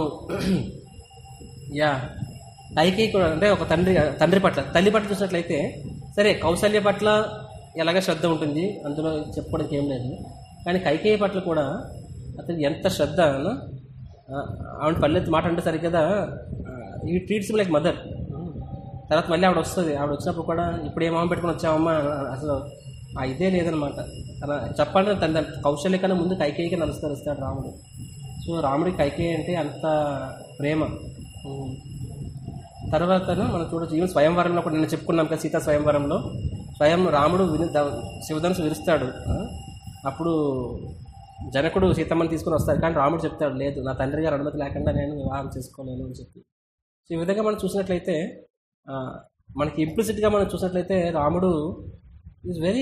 యా కైకి కూడా అంటే ఒక తండ్రి తండ్రి పట్ల తల్లి పట్ల చూసినట్లయితే సరే కౌశల్య పట్ల ఎలాగ శ్రద్ధ ఉంటుంది అందులో చెప్పుకోవడానికి ఏం లేదు కానీ కైకేయ పట్ల కూడా అతనికి ఎంత శ్రద్ధ అను, ఆ, ఆవిడ పల్లెత్తి మాట అంటే సరిగ్గా ఈ ట్రీట్స్ లైక్ మదర్ తర్వాత మళ్ళీ ఆవిడ వస్తుంది ఆవిడ వచ్చినప్పుడు కూడా ఇప్పుడు ఏ మామ పెట్టుకుని వచ్చావమ్మా అసలు ఆ ఇదే లేదనమాట అలా చెప్పాలంటే తన కౌశల్య కన్నా ముందు కైకేయికి నమస్కరిస్తాడు రాముడు సో రాముడికి కైకేయి అంటే అంత ప్రేమ ఉమ్. తర్వాతను మనం చూడొచ్చు ఈవెన్ స్వయంవరంలో కూడా నేను చెప్పుకున్నాం కదా సీతా స్వయంవరంలో స్వయం రాముడు విని ద- శివధనుసు విరుస్తాడు ఆ? అప్పుడు జనకుడు సీతమ్మని తీసుకుని వస్తాడు కానీ రాముడు చెప్తాడు లేదు నా తండ్రి గారు అనుమతి లేకుండా నేను వివాహం చేసుకోలేను అని చెప్పి సో ఈ విధంగా మనం చూసినట్లయితే ఆ, మనకి ఇంప్లిసిట్గా మనం చూసినట్లయితే రాముడు ఈజ్ వెరీ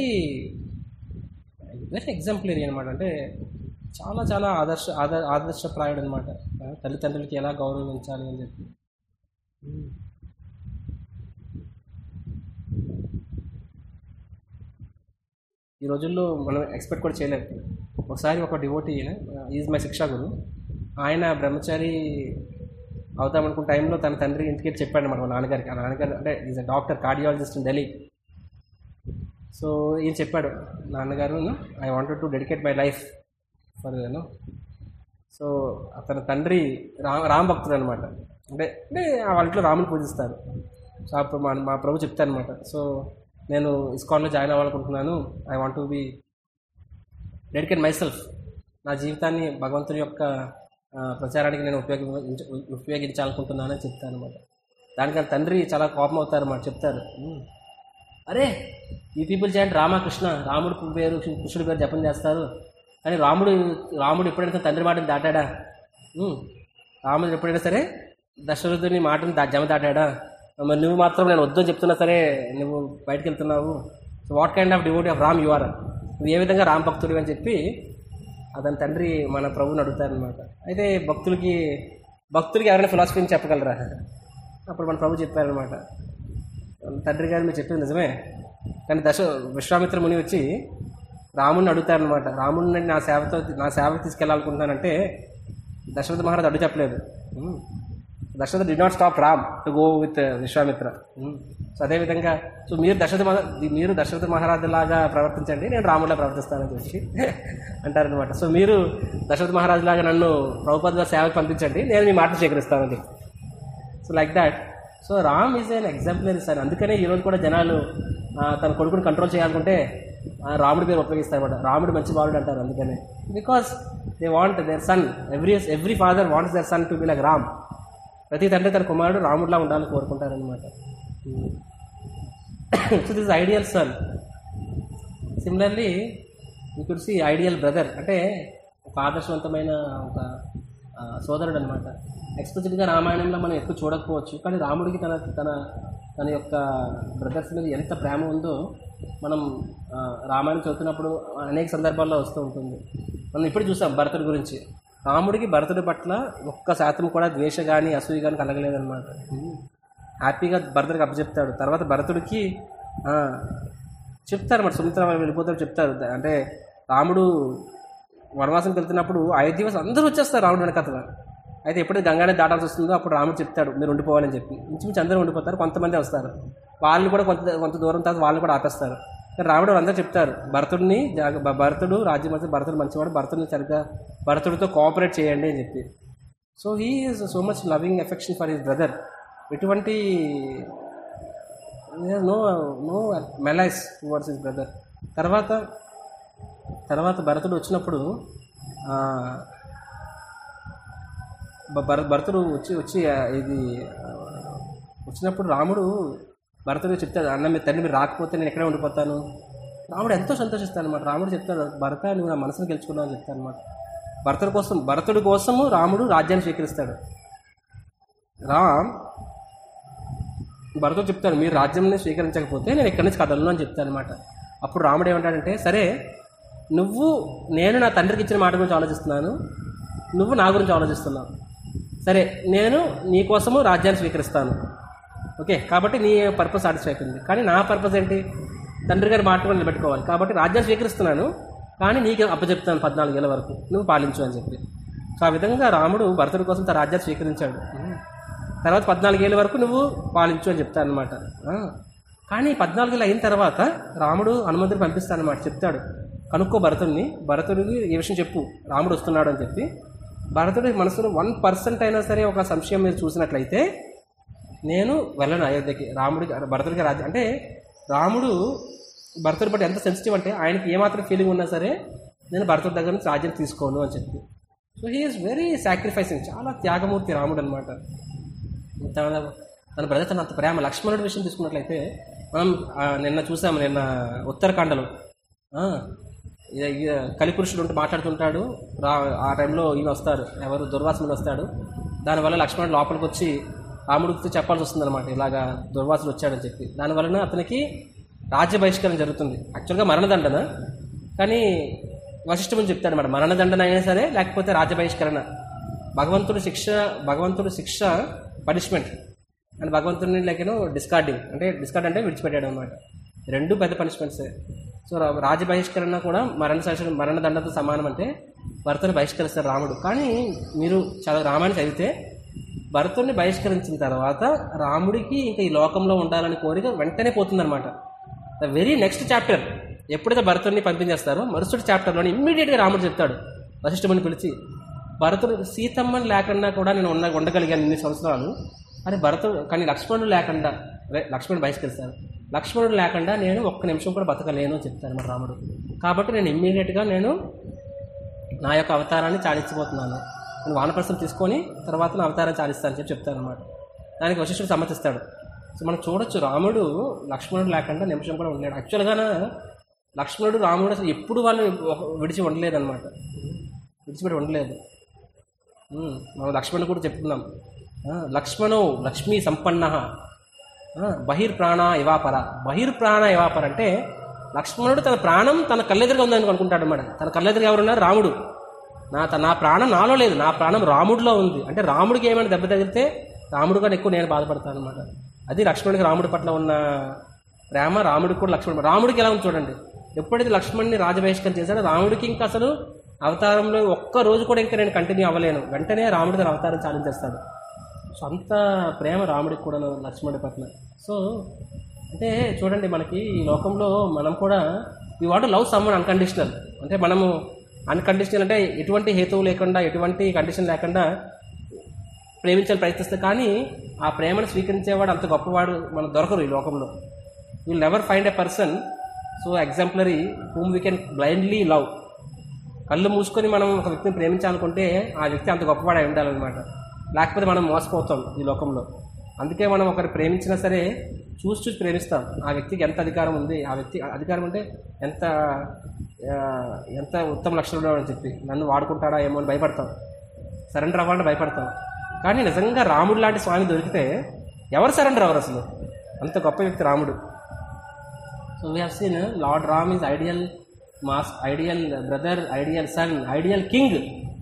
వెరీ ఎగ్జాంపులరీ అనమాట అంటే చాలా చాలా ఆదర్శ ఆద ఆదర్శప్రాయుడు అనమాట తల్లిదండ్రులకి ఎలా గౌరవించాలి అని చెప్పి ఈ రోజుల్లో మనం ఎక్స్పెక్ట్ కూడా చేయలేము ఒకసారి ఒక డివోటీ ఈజ్ మై శిక్షా గురు ఆయన బ్రహ్మచారి అవుతామనుకున్న టైంలో తన తండ్రి ఇంటికి వెళ్ళి చెప్పాడు అనమాట మా నాన్నగారికి ఆ నాన్నగారు అంటే is a doctor cardiologist in Delhi so ఈయన చెప్పాడు నాన్నగారు I wanted to dedicate my life for you know so అతని తండ్రి రామ రామ భక్తుడు అనమాట అంటే అంటే ఆ వాళ్ళ ఇంట్లో రాముని పూజిస్తారు సో అప్పుడు మా మా ప్రభు చెప్తాను అనమాట సో నేను ఇస్కాన్లో జాయిన్ అవ్వాలనుకుంటున్నాను I want to be dedicate myself నా జీవితాన్ని భగవంతుని యొక్క ఆ, ప్రచారానికి నేను ఉపయోగించ ఉపయోగించాలనుకుంటున్నానని చెప్తాను అనమాట దానికి వాళ్ళ తండ్రి చాలా కోపం అవుతారు అన్నమాట చెప్తారు "ఉమ్, అరే ఈ పీపుల్ చేయండి రామకృష్ణ రాముడు పేరు కృష్ణుడి పేరు జపం చేస్తారు కానీ రాముడు రాముడు ఎప్పుడైనా తండ్రి మాటని దాటాడా ఉమ్, రాముడు ఎప్పుడైనా సరే దశరథుని మాటని దా జమ దాటాడా మరి నువ్వు మాత్రం నేను వద్దని చెప్తున్నా సరే నువ్వు బయటకు వెళ్తున్నావు so what kind of devotee of Ram you are నువ్వు ఏ విధంగా రామ్ భక్తుడు అని చెప్పి అతని తండ్రి మన ప్రభుని అడుగుతారనమాట అయితే భక్తులకి భక్తులకి ఎవరైనా ఫిలాసఫీని చెప్పగలరా అప్పుడు మన ప్రభు చెప్పారనమాట తండ్రి గారు మీరు చెప్పింది నిజమే కానీ దశ విశ్వామిత్ర ముని వచ్చి రాముడిని అడుగుతారనమాట రాముడిని నా సేవతో నా సేవకు తీసుకెళ్ళాలనుకుంటున్నానంటే దశరథ మహారాజు అడ్డు చెప్పలేదు um. Dasharatha did not stop Ram to go with Vishwamitra um. So అదేవిధంగా సో మీరు దశరథ మహా మీరు దశరథ మహారాజు లాగా ప్రవర్తించండి నేను రాముడిలా ప్రవర్తిస్తానని చెప్పి అంటారనమాట సో మీరు దశరథ మహారాజు లాగా నన్ను ప్రభుపద గారి సేవకు పంపించండి నేను మీ మాట స్వీకరిస్తానని చెప్పి so like that so Ram is an exemplary sir అందుకనే ఈరోజు కూడా జనాలు ఆ, తన కొడుకుని కంట్రోల్ చేయాలనుకుంటే ఆ, రాముడి పేరు ఉపయోగిస్తారన్నమాట రాముడు మంచి బాలుడు అంటారు అందుకనే because they want their son every every father wants their son to be like Ram ప్రతి తండ్రి తన కుమారుడు రాముడిలా ఉండాలని కోరుకుంటారనమాట so this ideal son similarly you could see ideal brother అంటే ఒక ఆదర్శవంతమైన ఒక ఆ, సోదరుడు అనమాట ఎక్స్పెషల్గా రామాయణంలో మనం ఎక్కువ చూడకపోవచ్చు కానీ రాముడికి తన తన తన యొక్క బ్రదర్స్ మీద ఎంత ప్రేమ ఉందో మనం ఆ, రామాయణం చదువుతున్నప్పుడు అనేక సందర్భాల్లో వస్తూ ఉంటుంది మనం ఇప్పుడు చూసాం భరతుడి గురించి రాముడికి భరతుడి పట్ల ఒక్క శాతం కూడా ద్వేష కానీ అసూయ కానీ కలగలేదన్నమాట హ్యాపీగా భరతుడికి అప్పచెప్తాడు తర్వాత భరతుడికి ఆ, చెప్తారు మరి సుమిత్ర వాళ్ళు వెళ్ళిపోతారు చెప్తారు ద- అంటే రాముడు వనవాసంకి వెళ్తున్నప్పుడు అయోధ్యవాసి అందరూ వచ్చేస్తారు రాముడు వెనకతల అయితే ఎప్పుడైతే గంగానే దాటాల్సి వస్తుందో అప్పుడు రాముడు చెప్తాడు మీరు ఉండిపోవాలని చెప్పి ఇంచుమించు అందరూ ఉండిపోతారు కొంతమంది వస్తారు వాళ్ళు కూడా కొంత కొంత దూరం తర్వాత వాళ్ళు కూడా ఆపేస్తారు కానీ రాముడు అందరూ చెప్తారు భరతుడిని జాగ భ- భరతుడు రాజ్యం మంచి భరతుడు మంచివాడు భరతుడిని సరిగ్గా భరతుడితో కోఆపరేట్ చేయండి అని చెప్పి so he is so much loving affection for his brother ఎటువంటి no no malice towards his brother తర్వాత తర్వాత భరతుడు వచ్చినప్పుడు ఆ, భ- భర భరతుడు వచ్చి వచ్చి ఆ, ఇది ఆ, వచ్చినప్పుడు రాముడు భరతుడు చెప్తాడు అన్న మీ తండ్రి మీరు రాకపోతే నేను ఎక్కడే ఉండిపోతాను రాముడు ఎంతో సంతోషిస్తాడు అనమాట రాముడు చెప్తాడు భరత నువ్వు నా మనసును గెలుచుకున్నావు అని చెప్తాను అనమాట భరతుడి కోసం భరతుడి కోసము రాముడు రాజ్యాన్ని స్వీకరిస్తాడు రామ్ భరతుడు చెప్తాడు మీరు రాజ్యంని స్వీకరించకపోతే నేను ఇక్కడి నుంచి కదలను అని చెప్తాను అనమాట అప్పుడు రాముడు ఏమంటాడంటే సరే నువ్వు నేను నా తండ్రికి ఇచ్చిన మాట గురించి ఆలోచిస్తున్నాను నువ్వు నా గురించి ఆలోచిస్తున్నావు సరే నేను నీ కోసము రాజ్యాన్ని స్వీకరిస్తాను ఓకే కాబట్టి నీ పర్పస్ సాటిస్ఫై అవుతుంది కానీ నా పర్పస్ ఏంటి తండ్రి గారి మాట కూడా నిలబెట్టుకోవాలి కాబట్టి రాజ్యాన్ని స్వీకరిస్తున్నాను కానీ నీకు అప్పచెప్తాను పద్నాలుగేళ్ళ వరకు నువ్వు పాలించు అని చెప్పి సో ఆ విధంగా రాముడు భరతుడి కోసం తన రాజ్యాన్ని స్వీకరించాడు తర్వాత పద్నాలుగేళ్ళ వరకు నువ్వు పాలించు అని చెప్తాను అనమాట కానీ పద్నాలుగేళ్ళు అయిన తర్వాత రాముడు హనుమంతుడిని పంపిస్తాను అనమాట చెప్తాడు కనుక్కో భరతుడిని భరతుడికి ఈ విషయం చెప్పు రాముడు వస్తున్నాడు అని చెప్పి భరతుడి మనసులో వన్ పర్సెంట్ అయినా సరే ఒక సంశయం మీరు చూసినట్లయితే నేను వెళ్ళను అయోధ్యకి రాముడికి భరతుడికి రాజ్యం అంటే రాముడు భరతుడి బట్టి ఎంత సెన్సిటివ్ అంటే ఆయనకి ఏమాత్రం ఫీలింగ్ ఉన్నా సరే నేను భరతుడి దగ్గర నుంచి రాజ్యం తీసుకోను అని చెప్పి సో హీఈస్ వెరీ సాక్రిఫైసింగ్ చాలా త్యాగమూర్తి రాముడు అనమాట తన తన బ్రదర్ తన అంత ప్రేమ లక్ష్మణుడి విషయం తీసుకున్నట్లయితే మనం ఆ, నిన్న చూసాము నిన్న ఉత్తరాఖండలో ఆ, ఇ- ఇ- కలిపురుషుడు ఉంటూ మాట్లాడుతుంటాడు రా ఆ టైంలో ఈయన వస్తాడు ఎవరు దుర్వాసుడు వస్తాడు దానివల్ల లక్ష్మణుడు లోపలికి వచ్చి రాముడికి చెప్పాల్సి వస్తుంది అనమాట ఇలాగా దుర్వాసుడు వచ్చాడని చెప్పి దానివలన అతనికి రాజ్య బహిష్కరణ జరుగుతుంది యాక్చువల్గా మరణదండన కానీ వశిష్ఠమని చెప్తాడు అనమాట మరణదండన అయినా సరే లేకపోతే రాజ్య బహిష్కరణ భగవంతుడి శిక్ష భగవంతుడి శిక్ష పనిష్మెంట్ అండ్ భగవంతుడిని లైక్ డిస్కార్డింగ్ అంటే డిస్కార్డ్ అంటే విడిచిపెట్టాడు అనమాట రెండు పెద్ద పనిష్మెంట్సే సో రా- రాజ బహిష్కరణ కూడా మరణ శాసనం మరణ దండతో సమానం అంటే భరతుని బహిష్కరిస్తారు రాముడు కానీ మీరు చాలా రామాయణం చదివితే భరతుడిని బహిష్కరించిన తర్వాత రాముడికి ఇంకా ఈ లోకంలో ఉండాలని కోరిక వెంటనే పోతుందన్నమాట ద వెరీ నెక్స్ట్ చాప్టర్ ఎప్పుడైతే భరతుడిని పంపించేస్తారో మరుసటి చాప్టర్లోని ఇమ్మీడియట్గా రాముడు చెప్తాడు వశిష్ఠముని పిలిచి భరతుడు సీతమ్మని లేకుండా కూడా నేను ఉన్న ఉండగలిగాను ఇన్ని సంవత్సరాలు అని భరతుడు కానీ లక్ష్మణుడు లేకుండా అదే లక్ష్మణుడు బహిష్కరిస్తాను లక్ష్మణుడు లేకుండా నేను ఒక్క నిమిషం కూడా బతకలేను అని చెప్తాను మరి రాముడు కాబట్టి నేను ఇమ్మీడియట్గా నేను నా యొక్క అవతారాన్ని చాలించబోతున్నాను నేను వానప్రస్థం తీసుకొని తర్వాత నా అవతారాన్ని చాలిస్తానని చెప్పి చెప్తాను అనమాట దానికి వశిష్ఠుడు సమ్మతిస్తాడు సో మనం చూడొచ్చు రాముడు లక్ష్మణుడు లేకుండా నిమిషం కూడా ఉండలేడు యాక్చువల్గా లక్ష్మణుడు రాముడు అసలు ఎప్పుడు వాళ్ళు ఒక- విడిచి ఉండలేదన్నమాట విడిచిపెట్టి ఉండలేదు ఉమ్, మనం లక్ష్మణుడు కూడా చెప్తున్నాం ఆ, లక్ష్మణో లక్ష్మీ సంపన్న బహిర్ప్రాణ ఇవాపర బహిర్ప్రాణ ఇవాపర అంటే లక్ష్మణుడు తన ప్రాణం తన కళ్ళెదురుగా ఉందని అనుకుంటాడు అన్నమాట తన కళ్ళెదురుగా ఎవరున్నారు రాముడు నా త- నా ప్రాణం నాలో లేదు నా ప్రాణం రాముడిలో ఉంది అంటే రాముడికి ఏమైనా దెబ్బ తగిలితే రాముడు కన్నా ఎక్కువ నేను బాధపడతాను అనమాట అది లక్ష్మణుడికి రాముడి పట్ల ఉన్న ప్రేమ రాముడికి కూడా లక్ష్మణుడు రాముడికి ఎలా ఉంది చూడండి ఎప్పుడైతే లక్ష్మణ్ని రాజబహిష్కరణ చేశాడో రాముడికి ఇంకా అసలు అవతారంలో ఒక్క రోజు కూడా ఇంకా నేను కంటిన్యూ అవ్వలేను వెంటనే రాముడి తన అవతారం చాలించేస్తాడు సో అంత ప్రేమ రాముడికి కూడా లక్ష్మణుడి పట్ల సో అంటే చూడండి మనకి ఈ లోకంలో మనం కూడా ఈ వాట్ లవ్ సమ్మన్ అన్కండిషనల్ అంటే మనము అన్కండిషనల్ అంటే ఎటువంటి హేతువు లేకుండా ఎటువంటి కండిషన్ లేకుండా ప్రేమించాలని ప్రయత్నిస్తే కానీ ఆ ప్రేమను స్వీకరించేవాడు అంత గొప్పవాడు మనకు దొరకరు ఈ లోకంలో will never find a person so exemplary whom we can blindly love కళ్ళు మూసుకొని మనం ఒక వ్యక్తిని ప్రేమించాలనుకుంటే ఆ వ్యక్తి అంత గొప్పవాడై ఉండాలన్నమాట లేకపోతే మనం మోసపోతాం ఈ లోకంలో అందుకే మనం ఒకరు ప్రేమించినా సరే చూసి చూసి ప్రేమిస్తాం ఆ వ్యక్తికి ఎంత అధికారం ఉంది ఆ వ్యక్తి అధికారం అంటే ఎంత ఆ, ఎంత ఉత్తమ లక్షణంలో అని చెప్పి నన్ను వాడుకుంటాడా ఏమో అని భయపడతాం సరెండర్ అవ్వాలని భయపడతాం కానీ నిజంగా రాముడు లాంటి స్వామి దొరికితే ఎవరు సరెండర్ అవ్వరు అసలు అంత గొప్ప వ్యక్తి రాముడు సో వీ హీన్ lord Ram is ideal mass ideal brother ideal son ideal king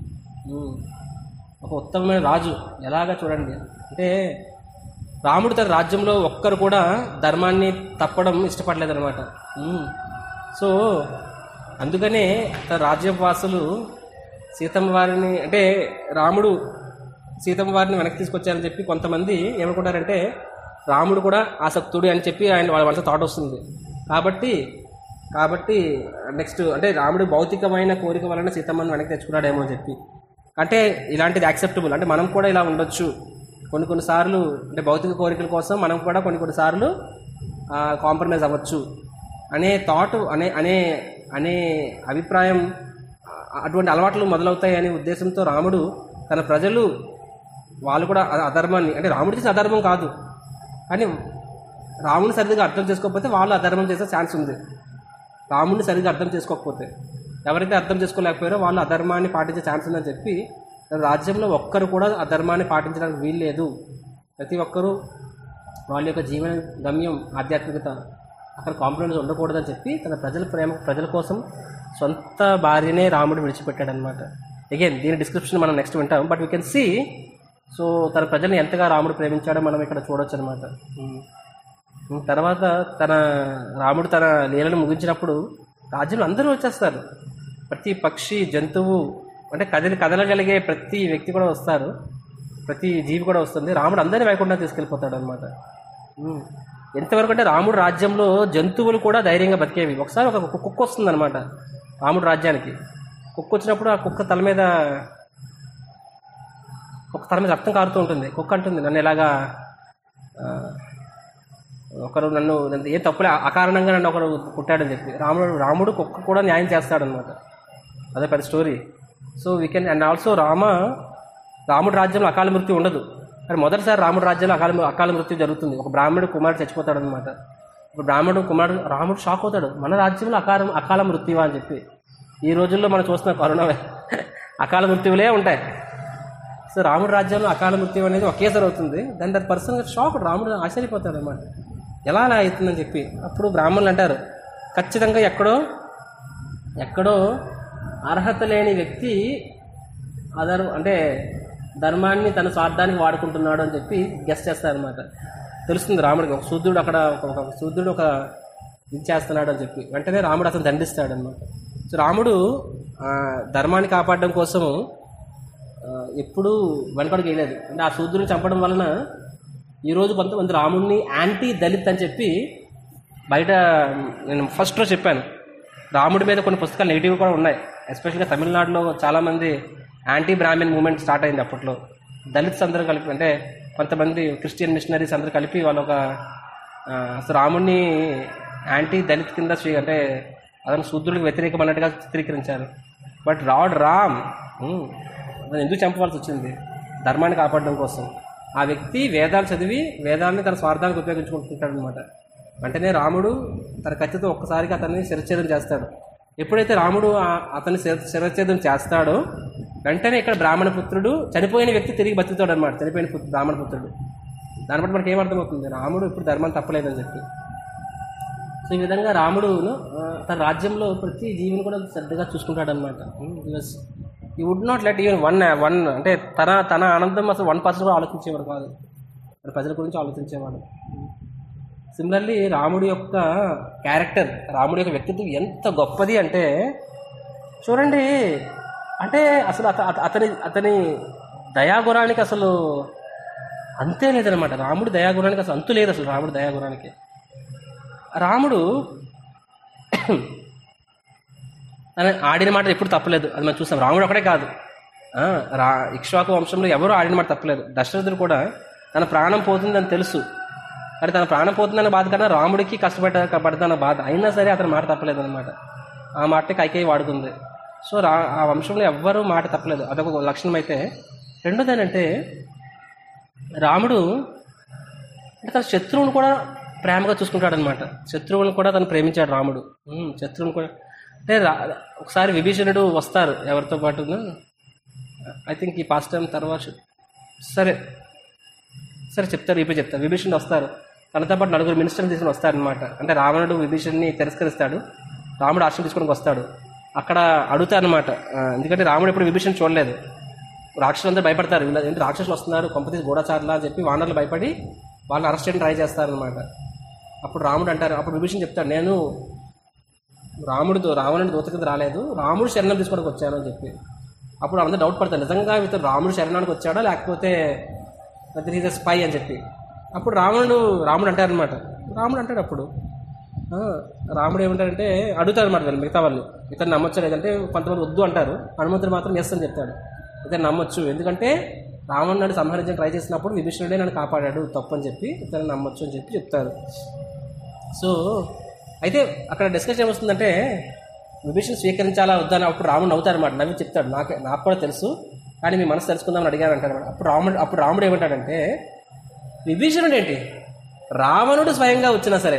ఒక ఉత్తమమైన రాజు ఎలాగా చూడండి అంటే రాముడు తన రాజ్యంలో ఒక్కరు కూడా ధర్మాన్ని తప్పడం ఇష్టపడలేదన్నమాట మ్మ్. సో అందుకనే తన రాజ్యవాసులు సీతమ్మ వారిని అంటే రాముడు సీతమ్మ వారిని వెనక్కి తీసుకొచ్చారని చెప్పి కొంతమంది ఏమనుకుంటారంటే రాముడు కూడా ఆసక్తుడు అని చెప్పి ఆయన వాళ్ళ మనసు థాట్ వస్తుంది కాబట్టి కాబట్టి నెక్స్ట్ అంటే రాముడు భౌతికమైన కోరిక వలన సీతమ్మని వెనక్కి తెచ్చుకున్నాడేమో అని చెప్పి అంటే ఇలాంటిది యాక్సెప్టబుల్ అంటే మనం కూడా ఇలా ఉండొచ్చు కొన్ని కొన్నిసార్లు అంటే భౌతిక కోరికల కోసం మనం కూడా కొన్ని కొన్నిసార్లు కాంప్రమైజ్ అవ్వచ్చు అనే థాట్ అనే అనే అనే అభిప్రాయం ఆ- అటువంటి అలవాట్లు మొదలవుతాయి అనే ఉద్దేశంతో రాముడు తన ప్రజలు వాళ్ళు కూడా అ- అధర్మాన్ని అంటే రాముడు చేసిన అధర్మం కాదు కానీ రాముని సరిగ్గా అర్థం చేసుకోకపోతే వాళ్ళు అధర్మం చేసే ఛాన్స్ ఉంది రాముడిని సరిగ్గా అర్థం చేసుకోకపోతే ఎవరైతే అర్థం చేసుకోలేకపోయారో వాళ్ళు అధర్మాన్ని పాటించే ఛాన్స్ ఉందని చెప్పి తన రాజ్యంలో ఒక్కరు కూడా అధర్మాన్ని పాటించడానికి వీల్లేదు ప్రతి ఒక్కరూ వాళ్ళ యొక్క జీవన గమ్యం ఆధ్యాత్మికత అక్కడ కాంప్రమైజ్ ఉండకూడదని చెప్పి తన ప్రజల ప్రేమ ప్రజల కోసం సొంత భార్యనే రాముడు విడిచిపెట్టాడనమాట అగైన్ దీని డిస్క్రిప్షన్ మనం నెక్స్ట్ వింటాం but we can see so తన ప్రజల్ని ఎంతగా రాముడు ప్రేమించాడో మనం ఇక్కడ చూడొచ్చు అనమాట తర్వాత తన రాముడు తన లీలను ముగించినప్పుడు రాజ్యంలో అందరూ వచ్చేస్తారు ప్రతి పక్షి జంతువు అంటే కదిలి కదలగలిగే ప్రతి వ్యక్తి కూడా వస్తారు ప్రతి జీవి కూడా వస్తుంది రాముడు అందరినీ వైకుంఠం తీసుకెళ్ళిపోతాడు అనమాట ఎంతవరకు అంటే రాముడు రాజ్యంలో జంతువులు కూడా ధైర్యంగా బతికేవి ఒకసారి ఒక కు- కుక్క వస్తుంది అనమాట రాముడు రాజ్యానికి కుక్క వచ్చినప్పుడు ఆ కుక్క తల మీద కుక్క తల మీద రక్తం కారుతూ ఉంటుంది కుక్క అంటుంది నన్ను ఎలాగా ఆ, ఒకరు నన్ను నన్ను ఏం తప్పులే అకారణంగా నన్ను ఒకరు కుట్టాడని చెప్పి రాముడు రాముడు కుక్క కూడా న్యాయం చేస్తాడనమాట అదే పెద్ద story so we can and also Rama రాముడు రాజ్యంలో అకాల మృత్యు ఉండదు కానీ మొదటిసారి రాముడు రాజ్యంలో అకాల అకాల మృత్యు జరుగుతుంది ఒక బ్రాహ్మణుడు కుమారుడు చచ్చిపోతాడు అనమాట ఒక బ్రాహ్మణుడు కుమారుడు రాముడు షాక్ అవుతాడు మన రాజ్యంలో అకాల అకాల మృత్యువా అని చెప్పి ఈ రోజుల్లో మనం చూస్తున్న కరోనా అకాల మృత్యువులే ఉంటాయి సో రాముడు రాజ్యంలో అకాల మృత్యు అనేది ఒకేసారి అవుతుంది దాని దట్ పర్సన్ షాక్ రాముడు ఆశ్చర్యపోతాడు అనమాట ఎలా అలా అవుతుందని చెప్పి అప్పుడు బ్రాహ్మణులు అంటారు ఖచ్చితంగా ఎక్కడో ఎక్కడో అర్హత లేని వ్యక్తి అదర్ అంటే ధర్మాన్ని తన స్వార్థానికి వాడుకుంటున్నాడు అని చెప్పి గెస్ట్ చేస్తారనమాట తెలుస్తుంది రాముడికి ఒక శూద్రుడు అక్కడ ఒక ఒక శూద్రుడు ఒక ఇది చేస్తున్నాడు అని చెప్పి వెంటనే రాముడు అతను దండిస్తాడు అనమాట సో రాముడు ఆ, ధర్మాన్ని కాపాడడం కోసము ఆ, ఎప్పుడూ వెనకడుగు వేయలేదు అంటే ఆ శూద్రుని చంపడం వలన ఈరోజు కొంతమంది రాముడిని యాంటీ దళిత్ అని చెప్పి బయట నేను ఫస్ట్లో చెప్పాను రాముడి మీద కొన్ని పుస్తకాలు నెగిటివ్ కూడా ఉన్నాయి ఎస్పెషల్గా తమిళనాడులో చాలామంది యాంటీ బ్రాహ్మిన్ మూమెంట్ స్టార్ట్ అయింది అప్పట్లో దళిత్స్ అందరూ కలిపి అంటే కొంతమంది క్రిస్టియన్ మిషనరీస్ అందరూ కలిపి వాళ్ళు ఒక ఆ, అసలు రాముడిని యాంటీ దళిత్ కింద స్వీ- అంటే అతను శూద్రుడికి వ్యతిరేకం అన్నట్టుగా చిత్రీకరించారు బట్ రాడ్ రామ్ ఉమ్, అతను ఎందుకు చంపవలసి వచ్చింది ధర్మాన్ని కాపాడడం కోసం ఆ వ్యక్తి వేదాలు చదివి వేదాన్ని తన స్వార్థానికి ఉపయోగించుకుంటుంటాడు అనమాట వెంటనే రాముడు తన కత్తితో ఒక్కసారిగా అతన్ని శిరచ్ఛేదం చేస్తాడు ఎప్పుడైతే రాముడు ఆ- అతన్ని శిర- శిరచ్ఛేదం చేస్తాడో వెంటనే ఇక్కడ బ్రాహ్మణ పుత్రుడు చనిపోయిన వ్యక్తి తిరిగి బతుకుతాడు అనమాట చనిపోయిన పుత్రుడు బ్రాహ్మణ పుత్రుడు దాన్ని బట్టి మనకి ఏమర్థమవుతుంది రాముడు ఇప్పుడు ధర్మాన్ని తప్పలేదని చెప్పి సో ఈ విధంగా రాముడును ఆ, తన రాజ్యంలో ప్రతి జీవిని కూడా శ్రద్ధగా చూసుకుంటాడు అనమాట he would not let even one one అంటే తన తన ఆనందం అసలు వన్ పర్సెంట్ కూడా ఆలోచించేవాడు కాదు తన ప్రజల గురించి ఆలోచించేవాడు సిమిలర్లీ రాముడి యొక్క క్యారెక్టర్ రాముడి యొక్క వ్యక్తిత్వం ఎంత గొప్పది అంటే చూడండి అంటే అసలు అత అత- అతని అతని దయాగుణానికి అసలు అంతే లేదనమాట రాముడి దయాగుణానికి అసలు అంతు లేదు అసలు రాముడి దయాగుణానికి రాముడు అని ఆడిన మాట ఎప్పుడు తప్పలేదు అది మనం చూసాం రాముడు ఒకటే కాదు ఆ, రా ఇక్ష్వాకు వంశంలో ఎవరు ఆడిన మాట తప్పలేదు దశరథుడు కూడా తన ప్రాణం పోతుందని తెలుసు కానీ తన ప్రాణం పోతుందన్న బాధ కన్నా రాముడికి కష్టపడ్డ పడుతున్న బాధ అయినా సరే అతని మాట తప్పలేదు అనమాట ఆ మాటకి కైకేయి వాడుకుంది సో రా ఆ వంశంలో ఎవ్వరూ మాట తప్పలేదు అదొక లక్షణం అయితే రెండోది ఏంటంటే రాముడు అంటే తన శత్రువుని కూడా ప్రేమగా చూసుకుంటాడు అనమాట శత్రువుని కూడా తను ప్రేమించాడు రాముడు ఉమ్, శత్రువుని కూడా అంటే రా ఒకసారి విభీషణుడు వస్తారు ఎవరితో పాటు ఐ థింక్ ఈ పాస్ట్ టైం తర్వాత సరే సరే చెప్తారు ఇప్పుడు చెప్తారు విభీషణుడు వస్తారు తనతో పాటు నలుగురు మినిస్టర్ని తీసుకుని వస్తారనమాట అంటే రావణుడు విభీషణ్ని తిరస్కరిస్తాడు రాముడు ఆశ్రమం తీసుకొని వస్తాడు అక్కడ అడుగుతారనమాట ఎందుకంటే రాముడు ఎప్పుడు విభీషణ్ చూడలేదు రాక్షసులందరూ భయపడతారు వీళ్ళ ఏంటి రాక్షసులు వస్తున్నారు కొంపతీసి గూఢచారులా అని చెప్పి వానరులు భయపడి వాళ్ళని అరెస్ట్ చేయడం ట్రై చేస్తారనమాట అప్పుడు రాముడు అంటారు అప్పుడు విభీషణ్ చెప్తాడు నేను రాముడితో రావణుడి దూత కింద రాలేదు రాముడు శరణం తీసుకోవడానికి వచ్చాను అని చెప్పి అప్పుడు అందరూ డౌట్ పడతారు నిజంగా ఇతను రాముడు శరణానికి వచ్చాడా లేకపోతే ఈజ్ స్పై అని చెప్పి అప్పుడు రావణుడు రాముడు అంటారనమాట రాముడు అంటాడు అప్పుడు ఆ, రాముడు ఏమంటాడంటే అడుగుతారు అనమాట వీళ్ళు మిగతా వాళ్ళు ఇతను నమ్మొచ్చు లేదంటే కొంతమంది వద్దు అంటారు హనుమంతుడు మాత్రం ఎస్ అని చెప్తాడు ఇతను నమ్మొచ్చు ఎందుకంటే రావణుడు నన్ను సంహరించడానికి ట్రై చేసినప్పుడు విభీషణుడే నన్ను కాపాడాడు తప్పు అని చెప్పి ఇతను నమ్మొచ్చు అని చెప్పి చెప్తారు సో అయితే అక్కడ డిస్కషన్ ఏమొస్తుందంటే విభీషణ్ స్వీకరించాలా వద్దని అప్పుడు రాముడు నవ్వుతారన్నమాట నవ్వి చెప్తాడు నాకు నాకు కూడా తెలుసు కానీ మీ మనసు తెలుసుకుందామని అడిగారు అంటారు అప్పుడు రాముడు అప్పుడు రాముడు ఏమంటాడంటే విభీషణుడు ఏంటి రావణుడు స్వయంగా వచ్చినా సరే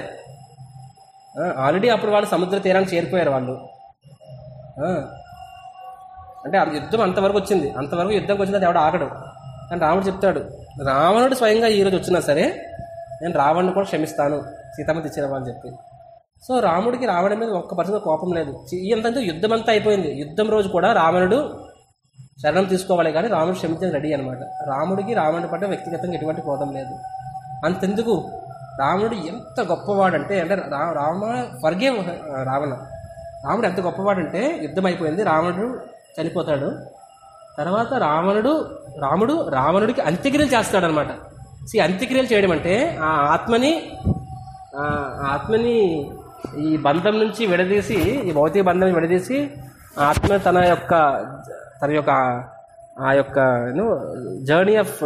ఆల్రెడీ అప్పుడు వాళ్ళు సముద్ర తీరానికి చేరిపోయారు వాళ్ళు ఆ, అంటే ఆ యుద్ధం అంతవరకు వచ్చింది అంతవరకు యుద్ధంకి వచ్చింది అది ఎవడు ఆగడు కానీ రాముడు చెప్తాడు రావణుడు స్వయంగా ఈ రోజు వచ్చినా సరే నేను రావణ్ణి కూడా క్షమిస్తాను సీతమ్మ తెచ్చినవా అని చెప్పి సో రాముడికి రావణి మీద ఒక్క పర్సెంట్ కోపం లేదు చి- ఎంతంటే యుద్ధం అంతా అయిపోయింది యుద్ధం రోజు కూడా రావణుడు శరణం తీసుకోవాలి కానీ రాముడు క్షమించడానికి రెడీ అనమాట రాముడికి రావణుడి పట్ల వ్యక్తిగతంగా ఎటువంటి క్రోధం లేదు అంతెందుకు రాముడు ఎంత గొప్పవాడంటే అంటే రా రామ ఫర్గే రావణ రాముడు ఎంత గొప్పవాడంటే యుద్ధం అయిపోయింది రావణుడు చనిపోతాడు తర్వాత రావణుడు రాముడు రావణుడికి అంత్యక్రియలు చేస్తాడనమాట సి అంత్యక్రియలు చేయడం అంటే ఆ ఆత్మని ఆ ఆత్మని ఈ బంధం నుంచి విడదీసి ఈ భౌతిక బంధం విడదీసి ఆ ఆత్మ తన యొక్క తన యొక్క ఆ యొక్క జర్నీ ఆఫ్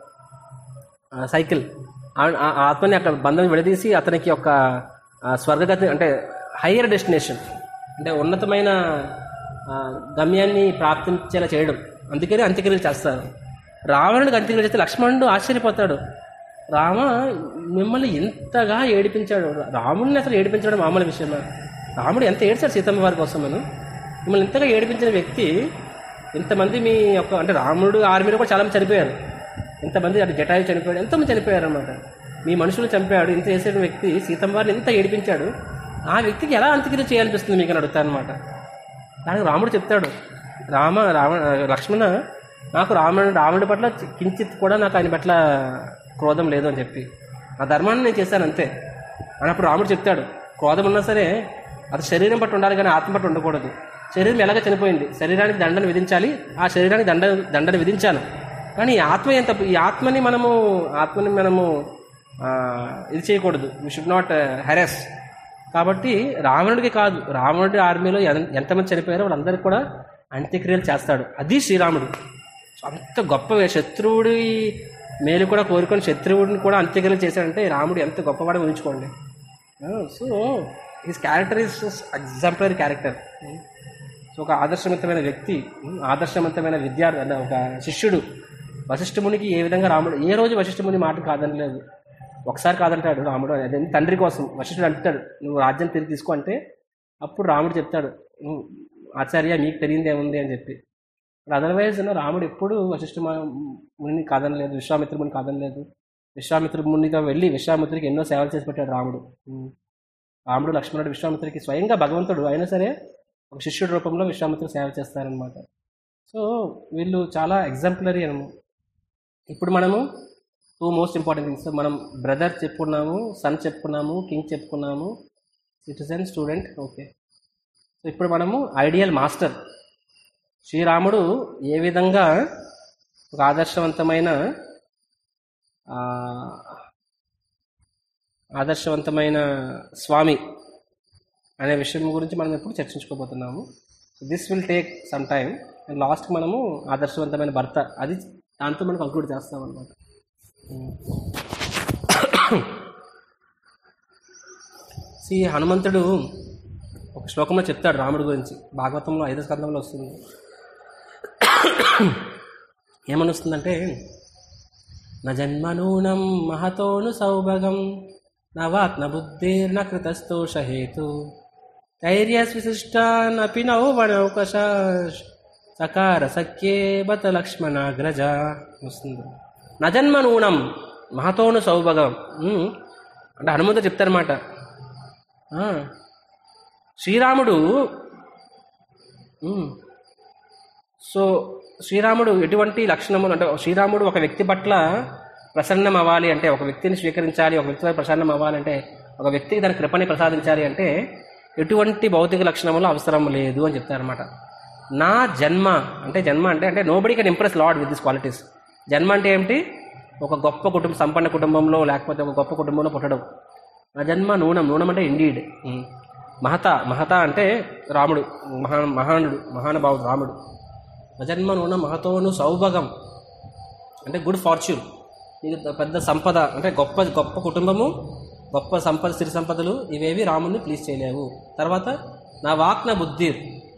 సైకిల్ ఆ- ఆ ఆత్మని అక్కడ బంధం విడదీసి అతనికి ఒక ఆ, స్వర్గగతి అంటే హయ్యర్ డెస్టినేషన్ అంటే ఉన్నతమైన ఆ, గమ్యాన్ని ప్రాప్తించేలా చేయడం అందుకని అంత్యక్రియలు చేస్తారు రావణుడికి అంత్యక్రియలు చేస్తే లక్ష్మణుడు ఆశ్చర్యపోతాడు రామ మిమ్మల్ని ఎంతగా ఏడిపించాడు రాముడిని అసలు ఏడిపించడం మామూలు విషయమా రాముడు ఎంత ఏడ్చాడు సీతమ్మ వారి కోసం మనం మిమ్మల్ని ఇంతగా ఏడిపించిన వ్యక్తి ఇంతమంది మీ యొక్క అంటే రాముడు ఆర్మీలో కూడా చాలా మంది చనిపోయారు ఇంతమంది అటు జటాయు చనిపోయాడు ఎంతమంది చనిపోయారు అనమాట మీ మనుషులు చంపాడు ఇంత చేసిన వ్యక్తి సీతమ్మ వారిని ఎంత ఏడిపించాడు ఆ వ్యక్తికి ఎలా అంత్యక్రియ చేయాలనిపిస్తుంది మీకు అని అడుగుతాను అనమాట దానికి రాముడు చెప్తాడు రామ రావణ లక్ష్మణ నాకు రావణుడు రావణుడి పట్ల కించిత్ కూడా నాకు ఆయన పట్ల క్రోధం లేదు అని చెప్పి నా ధర్మాన్ని నేను చేశాను అంతే అని అప్పుడు రాముడు చెప్తాడు క్రోధం ఉన్నా సరే అది శరీరం పట్టు ఉండాలి కానీ ఆత్మ పట్టు ఉండకూడదు శరీరం ఎలాగ చనిపోయింది శరీరానికి దండను విధించాలి ఆ శరీరానికి దండ దండను విధించాను కానీ ఈ ఆత్మ ఎంత ఈ ఆత్మని మనము ఆత్మని మనము ఆ, ఇది చేయకూడదు వి షుడ్ నాట్ హెరాస్ కాబట్టి రావణుడికి కాదు రావణుడి ఆర్మీలో ఎన్- ఎంతమంది చనిపోయారో వాళ్ళందరికీ కూడా అంత్యక్రియలు చేస్తాడు అది శ్రీరాముడు అంత గొప్ప శత్రువుడి మేలు కూడా కోరుకొని శత్రువుడిని కూడా అంత్యక్రియలు చేశాడంటే రాముడు ఎంత గొప్పవాడో ఊహించుకోండి so his character is exemplary character so ఒక ఆదర్శవంతమైన వ్యక్తి ఉమ్, ఆదర్శవంతమైన విద్యార్థి అంటే ఒక శిష్యుడు వశిష్ఠమునికి ఏ విధంగా రాముడు ఏ రోజు వశిష్ఠముని మాట కాదనలేదు ఒకసారి కాదంటాడు రాముడు అదే తండ్రి కోసం వశిష్ఠుడు అంటాడు నువ్వు రాజ్యం తిరిగి తీసుకో అంటే అప్పుడు రాముడు చెప్తాడు "ఉమ్, ఆచార్య మీకు తెలియదు ఏముంది అని చెప్పి అదర్వైజ్ రాముడు ఎప్పుడు వశిష్ఠ మ- మునిని కాదనలేదు విశ్వామిత్ర ముని కాదనలేదు విశ్వామిత్ర మునితో వెళ్ళి విశ్వామిత్రుడికి ఎన్నో సేవలు చేసి పెట్టాడు రాముడు ఉమ్. రాముడు లక్ష్మణుడు విశ్వామిత్రుడికి స్వయంగా భగవంతుడు అయినా సరే ఒక శిష్యుడి రూపంలో విశ్వామిత్రుడు సేవ చేస్తారనమాట సో వీళ్ళు చాలా ఎగ్జాంపులరీ అనమాట ఇప్పుడు మనము టూ మోస్ట్ ఇంపార్టెంట్ థింగ్స్ మనం బ్రదర్ చెప్పుకున్నాము సన్ చెప్పుకున్నాము కింగ్ చెప్పుకున్నాము సిటిజన్ స్టూడెంట్ ఓకే సో ఇప్పుడు మనము ఐడియల్ మాస్టర్ శ్రీరాముడు ఏ విధంగా ఒక ఆదర్శవంతమైన ఆ, ఆదర్శవంతమైన స్వామి అనే విషయం గురించి మనం ఇప్పుడు చర్చించుకోబోతున్నాము this will take some time and లాస్ట్కి మనము ఆదర్శవంతమైన భర్త అది దాంతో మనం కంక్లూడ్ చేస్తాం అనమాట సి హనుమంతుడు ఒక శ్లోకంలో చెప్తాడు రాముడి గురించి భాగవతంలో ఐదో స్కందంలో వస్తుంది ఏమని వస్తుందంటే న జన్మనూనం మహతోను సౌభగం నవాత్న బుద్ధిర్న కృతస్తోషహేతు ధైర్యస్విశిష్టానపి నౌవనౌకశ సకార సఖ్యే బత లక్ష్మణాగ్రజ వస్తుంది నజన్మ నూనం మహతోను సౌభగం ఉమ్, అంటే హనుమంతుడు చెప్తారన్నమాట ఆ, శ్రీరాముడు ఉమ్, సో శ్రీరాముడు ఎటువంటి లక్షణములు అంటే శ్రీరాముడు ఒక వ్యక్తి పట్ల ప్రసన్నం అవ్వాలి అంటే ఒక వ్యక్తిని స్వీకరించాలి ఒక వ్యక్తి పట్ల ప్రసన్నం అవ్వాలి అంటే ఒక వ్యక్తికి తన కృపని ప్రసాదించాలి అంటే ఎటువంటి భౌతిక లక్షణములు అవసరం లేదు అని చెప్తారనమాట నా జన్మ అంటే జన్మ అంటే అంటే nobody can impress lord with this qualities జన్మ అంటే ఏమిటి ఒక గొప్ప కుటుంబం సంపన్న కుటుంబంలో లేకపోతే ఒక గొప్ప కుటుంబంలో పుట్టడం నా జన్మ నూనం నూనం అంటే ఇండీడ్ మహత మహత అంటే రాముడు మహా మహానుడు మహానుభావుడు రాముడు నజన్మ నూన మహతోను సౌభగం అంటే గుడ్ ఫార్చ్యూన్ నీకు పెద్ద సంపద అంటే గొప్ప గొప్ప కుటుంబము గొప్ప సంపద సిరి సంపదలు ఇవేవి రాముడిని ప్లీజ్ చేయలేవు తర్వాత నా వాక్న బుద్ధి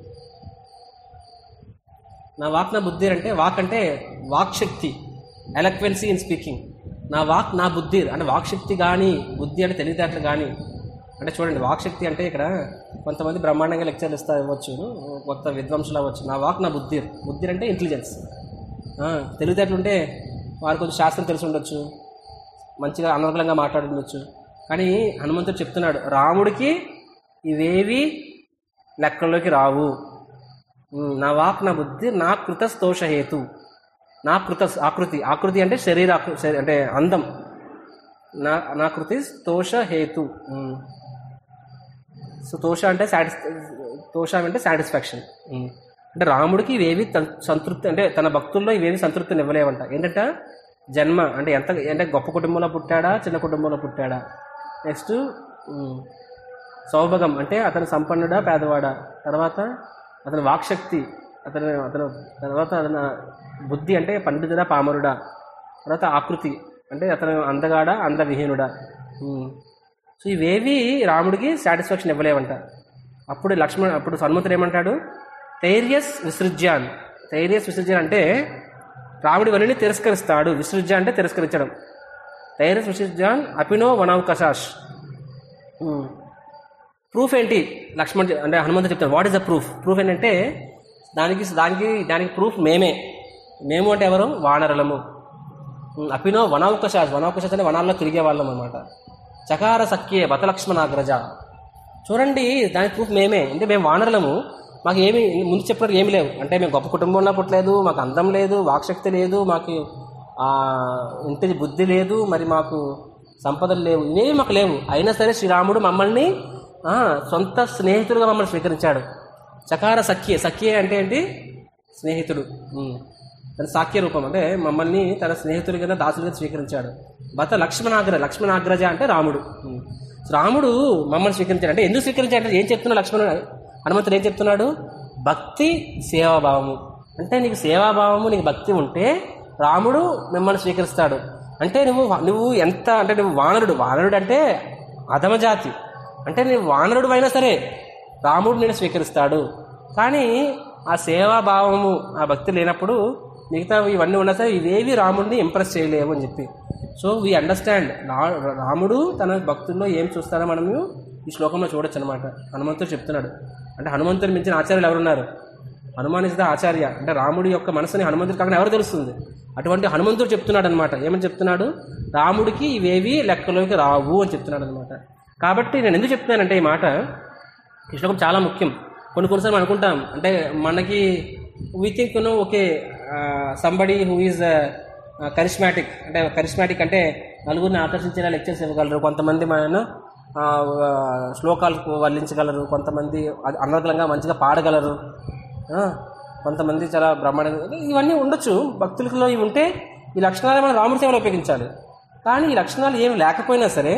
నా వాక్న బుద్ధి అంటే వాక్ అంటే వాక్శక్తి ఎలక్వెన్సీ ఇన్ స్పీకింగ్ నా వాక్ నా బుద్ధి అంటే వాక్శక్తి కానీ బుద్ధి అంటే తెలివితేటలు కానీ అంటే చూడండి వాక్శక్తి అంటే ఇక్కడ కొంతమంది బ్రహ్మాండంగా లెక్చర్లు ఇస్తా ఇవ్వచ్చు కొత్త విద్వాంసులు అవ్వచ్చు నా వాక్ నా బుద్ధి బుద్ధి అంటే ఇంటెలిజెన్స్ తెలివితేటలు ఉంటే వారు కొంచెం శాస్త్రం తెలిసి ఉండొచ్చు మంచిగా అనర్గళంగా మాట్లాడుండొచ్చు కానీ హనుమంతుడు చెప్తున్నాడు రాముడికి ఇవేవి లెక్కల్లోకి రావు ఉమ్, నా వాక్ నా బుద్ధి నా కృత స్తోషహేతు నా కృత ఆకృతి ఆకృతి అంటే శరీర ఆకృ- శరీ- అంటే అందం నా నా కృతి స్తోష హేతు ఉమ్. సో తోష అంటే సాటిస్ తోష అంటే సాటిస్ఫాక్షన్ ఉమ్. అంటే రాముడికి ఇవేవి తన్- సంతృప్తి అంటే తన భక్తుల్లో ఇవేవి సంతృప్తిని ఇవ్వలేవంట ఏంటంట జన్మ అంటే ఎంత అంటే గొప్ప కుటుంబంలో పుట్టాడా చిన్న కుటుంబంలో పుట్టాడా నెక్స్ట్ ఉమ్, సౌభగం అంటే అతను సంపన్నుడా పేదవాడా తర్వాత అతని వాక్శక్తి అతను అతను తర్వాత అతని బుద్ధి అంటే పండితుడా పామరుడా తర్వాత ఆకృతి అంటే అతను అందగాడా అందవిహీనుడా ఉమ్. సో ఇవేవి రాముడికి సాటిస్ఫాక్షన్ ఇవ్వలేవంట అప్పుడు లక్ష్మణ్ అప్పుడు హనుమంతుడు ఏమంటాడు ధైర్యస్ విసృజ్యాన్ ధైర్యస్ విసృజ్యాన్ అంటే రాముడి వనిని తిరస్కరిస్తాడు విసృజ్య అంటే తిరస్కరించడం ధైర్యస్ విసృజ్యాన్ అపినో వనవకశాష్ ప్రూఫ్ ఏంటి లక్ష్మణ్ చె- అంటే హనుమంతుడు చెప్తాడు what is the proof proof ఏంటంటే దానికి దానికి దానికి ప్రూఫ్ మేమే మేము అంటే ఎవరు వానరులము ఉమ్, అపినో వనవకశాస్ వనవకశాస్ అంటే వనాల్లో తిరిగే వాళ్ళం అనమాట చకార సఖ్యే బత లక్ష్మణాగ్రజ చూడండి దానికి ప్రూఫ్ మేమే అంటే మేము వానరులము మాకు ఏమి ముందు చెప్పినట్టు ఏమి లేవు అంటే మేము గొప్ప కుటుంబంలో పుట్టలేదు మాకు అందం లేదు వాక్శక్తి లేదు మాకు ఆ, ఇంటి బుద్ధి లేదు మరి మాకు సంపదలు లేవు ఇవేవి మాకు లేవు అయినా సరే శ్రీరాముడు మమ్మల్ని ఆ, సొంత స్నేహితులుగా మమ్మల్ని స్వీకరించాడు చకార సఖ్యే సఖ్యే అంటే ఏంటి స్నేహితుడు ఉమ్. తన సాఖ్య రూపం అంటే మమ్మల్ని తన స్నేహితుడి కింద దాసులుగా స్వీకరించాడు భర్త లక్ష్మణాగ్ర లక్ష్మణాగ్రజ అంటే రాముడు ఉమ్. రాముడు మమ్మల్ని స్వీకరించాడు అంటే ఎందుకు స్వీకరించాడు అంటే ఏం చెప్తున్నాడు లక్ష్మణుడు హనుమంతుడు ఏం చెప్తున్నాడు భక్తి సేవాభావము అంటే నీకు సేవాభావము నీకు భక్తి ఉంటే రాముడు మిమ్మల్ని స్వీకరిస్తాడు అంటే నువ్వు నువ్వు ఎంత అంటే నువ్వు వానరుడు వానరుడు అంటే అధమజాతి అంటే నువ్వు వానరుడు అయినా సరే రాముడు నేను స్వీకరిస్తాడు కానీ ఆ సేవాభావము ఆ భక్తి లేనప్పుడు మిగతా ఇవన్నీ ఉన్నా సరే ఇవేవి రాముడిని ఇంప్రెస్ చేయలేవు అని చెప్పి సో వీ అండర్స్టాండ్ రాముడు తన భక్తుల్లో ఏం చూస్తారో మనము ఈ శ్లోకంలో చూడొచ్చు అనమాట హనుమంతుడు చెప్తున్నాడు అంటే హనుమంతుడు మించిన ఆచార్యులు ఎవరున్నారు హనుమానిత ఆచార్య అంటే రాముడి యొక్క మనసుని హనుమంతుడు కాకుండా ఎవరు తెలుస్తుంది అటువంటి హనుమంతుడు చెప్తున్నాడు అనమాట ఏమని చెప్తున్నాడు రాముడికి ఇవేవి లెక్కలోకి రావు అని చెప్తున్నాడు అనమాట కాబట్టి నేను ఎందుకు చెప్తున్నానంటే ఈ మాట ఈ శ్లోకం చాలా ముఖ్యం కొన్ని కొన్నిసార్లు మనం అనుకుంటాం అంటే మనకి we think you know okay somebody who is charismatic అంటే కరిస్మాటిక్ అంటే నలుగురిని ఆకర్షించేలా లెక్చర్స్ ఇవ్వగలరు కొంతమంది మన ఆ, ఆ, శ్లోకాలు వల్లించగలరు కొంతమంది అది అనర్గళంగా మంచిగా పాడగలరు ఆ, కొంతమంది చాలా బ్రహ్మాండంగా ఇవన్నీ ఉండొచ్చు భక్తులలో ఇవి ఉంటే ఈ లక్షణాలు మనం రాముడి సేవలో ఉపయోగించాలి కానీ ఈ లక్షణాలు ఏమి లేకపోయినా సరే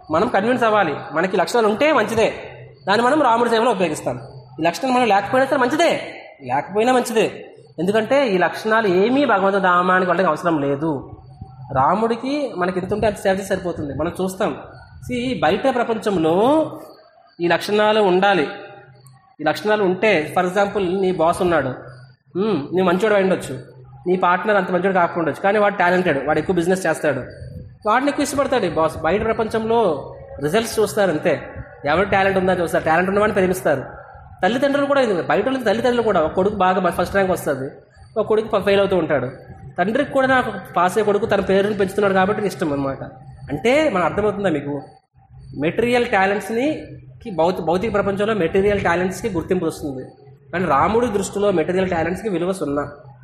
మనం కన్విన్స్ అవ్వాలి మనకి ఈ లక్షణాలు ఉంటే మంచిదే దాన్ని మనం రాముడి సేవలో ఉపయోగిస్తాం ఈ లక్షణాలు మనం లేకపోయినా సరే మంచిదే లేకపోయినా మంచిదే ఎందుకంటే ఈ లక్షణాలు ఏమీ భగవంతుడు నామానికి వాళ్ళకి అవసరం లేదు రాముడికి మనకి ఎంత ఉంటే అంత సేవ చేస్తే సరిపోతుంది మనం చూస్తాం See, బయట ప్రపంచంలో ఈ లక్షణాలు ఉండాలి ఈ లక్షణాలు ఉంటే ఫర్ ఎగ్జాంపుల్ నీ బాస్ ఉన్నాడు మ్మ్, నీ మంచోడు అయి ఉండొచ్చు నీ పార్ట్నర్ అంత మంచోడు కాకపోవచ్చు కానీ వాడు టాలెంటెడ్ వాడు ఎక్కువ బిజినెస్ చేస్తాడు వాడిని ఎక్కువ ఇష్టపడతాడు ఈ బాస్ బయట ప్రపంచంలో రిజల్ట్స్ చూస్తారు అంతే ఎవరు టాలెంట్ ఉందా చూస్తారు టాలెంట్ ఉన్నవాడిని ప్రేమిస్తారు తల్లిదండ్రులు కూడా ఇది బయట వాళ్ళ తల్లిదండ్రులు కూడా ఒక కొడుకు బాగా ఫస్ట్ ర్యాంక్ వస్తుంది ఒక కొడుకు ఫెయిల్ అవుతూ ఉంటాడు తండ్రికి కూడా నాకు పాస్ అయ్యే కొడుకు తన పేరుని పెంచుతున్నాడు కాబట్టి ఇష్టం అనమాట అంటే మన అర్థమవుతుందా మీకు మెటీరియల్ టాలెంట్స్ని కి భౌతిక భౌతిక ప్రపంచంలో మెటీరియల్ టాలెంట్స్కి గుర్తింపు వస్తుంది కానీ రాముడి దృష్టిలో మెటీరియల్ టాలెంట్స్కి విలువ సున్నా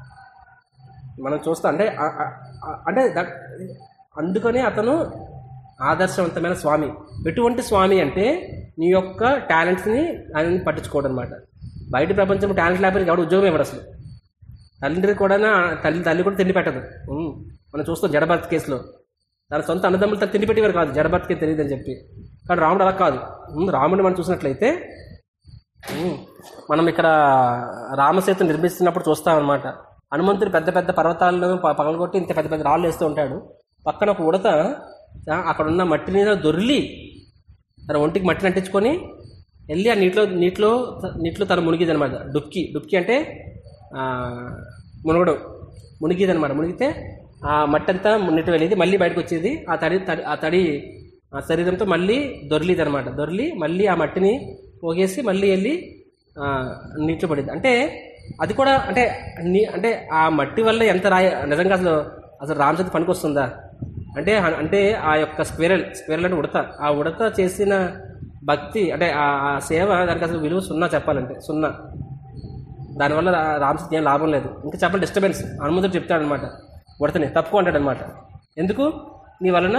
మనం చూస్తాం అంటే ఆ- ఆ- ఆ- అంటే దట్- అందుకనే అతను ఆదర్శవంతమైన స్వామి ఎటువంటి స్వామి అంటే నీ యొక్క టాలెంట్స్ని ఆయన పట్టించుకోవడం అనమాట బయట ప్రపంచం టాలెంట్ లేకపోతే ఎవడు ఉద్యోగం ఇవ్వడు అసలు తండ్రి కూడా తల్లి తల్లి కూడా తిండి పెట్టదు ఉమ్. మనం చూస్తాం జడభరత్ కేసులో తన సొంత అన్నదమ్ములు తను తిండి పెట్టేవారు కాదు జడభరత్కి తెలియదు అని చెప్పి కానీ రాముడు అలా కాదు ఉమ్, రాముడిని మనం చూసినట్లయితే ఉమ్, మనం ఇక్కడ రామసేతు నిర్మిస్తున్నప్పుడు చూస్తాం అనమాట హనుమంతుడు పెద్ద పెద్ద పర్వతాలను ప- పగలగొట్టి ఇంత పెద్ద పెద్ద రాళ్ళు వేస్తూ ఉంటాడు పక్కన ఒక ఉడత ఆ, అక్కడ ఉన్న మట్టి మీద దొర్లి తన ఒంటికి మట్టిని అంటించుకొని వెళ్ళి ఆ నీటిలో నీటిలో నీటిలో తను మునిగిది అనమాట డుక్కి డుక్కి అంటే ఆ, మునగడం మునిగిది అనమాట మునిగితే ఆ మట్టి అంతా నీటి వెళ్ళేది మళ్ళీ బయటకు వచ్చేది ఆ తడి తడి ఆ తడి ఆ శరీరంతో మళ్ళీ దొర్లిది అనమాట దొర్లి మళ్ళీ ఆ మట్టిని పోగేసి మళ్ళీ వెళ్ళి ఆ, నీటిలో పడింది అంటే అది కూడా అంటే నీ అంటే ఆ మట్టి వల్ల ఎంత రాయ నిజంగా అసలు అసలు రామచంద్ర పనికి వస్తుందా అంటే హ- అంటే ఆ యొక్క స్క్వేరల్ స్క్వేరల్ అంటే ఉడత ఆ ఉడత చేసిన భక్తి అంటే ఆ ఆ సేవ దానికి అసలు విలువ సున్నా చెప్పాలంటే సున్నా దానివల్ల రా- రామచంద్ర ఏం లాభం లేదు ఇంకా చెప్పాలి డిస్టర్బెన్స్ హనుమంతుడు చెప్తాడు అనమాట ఉడతని తప్పుకో అంటాడు అనమాట ఎందుకు నీ వలన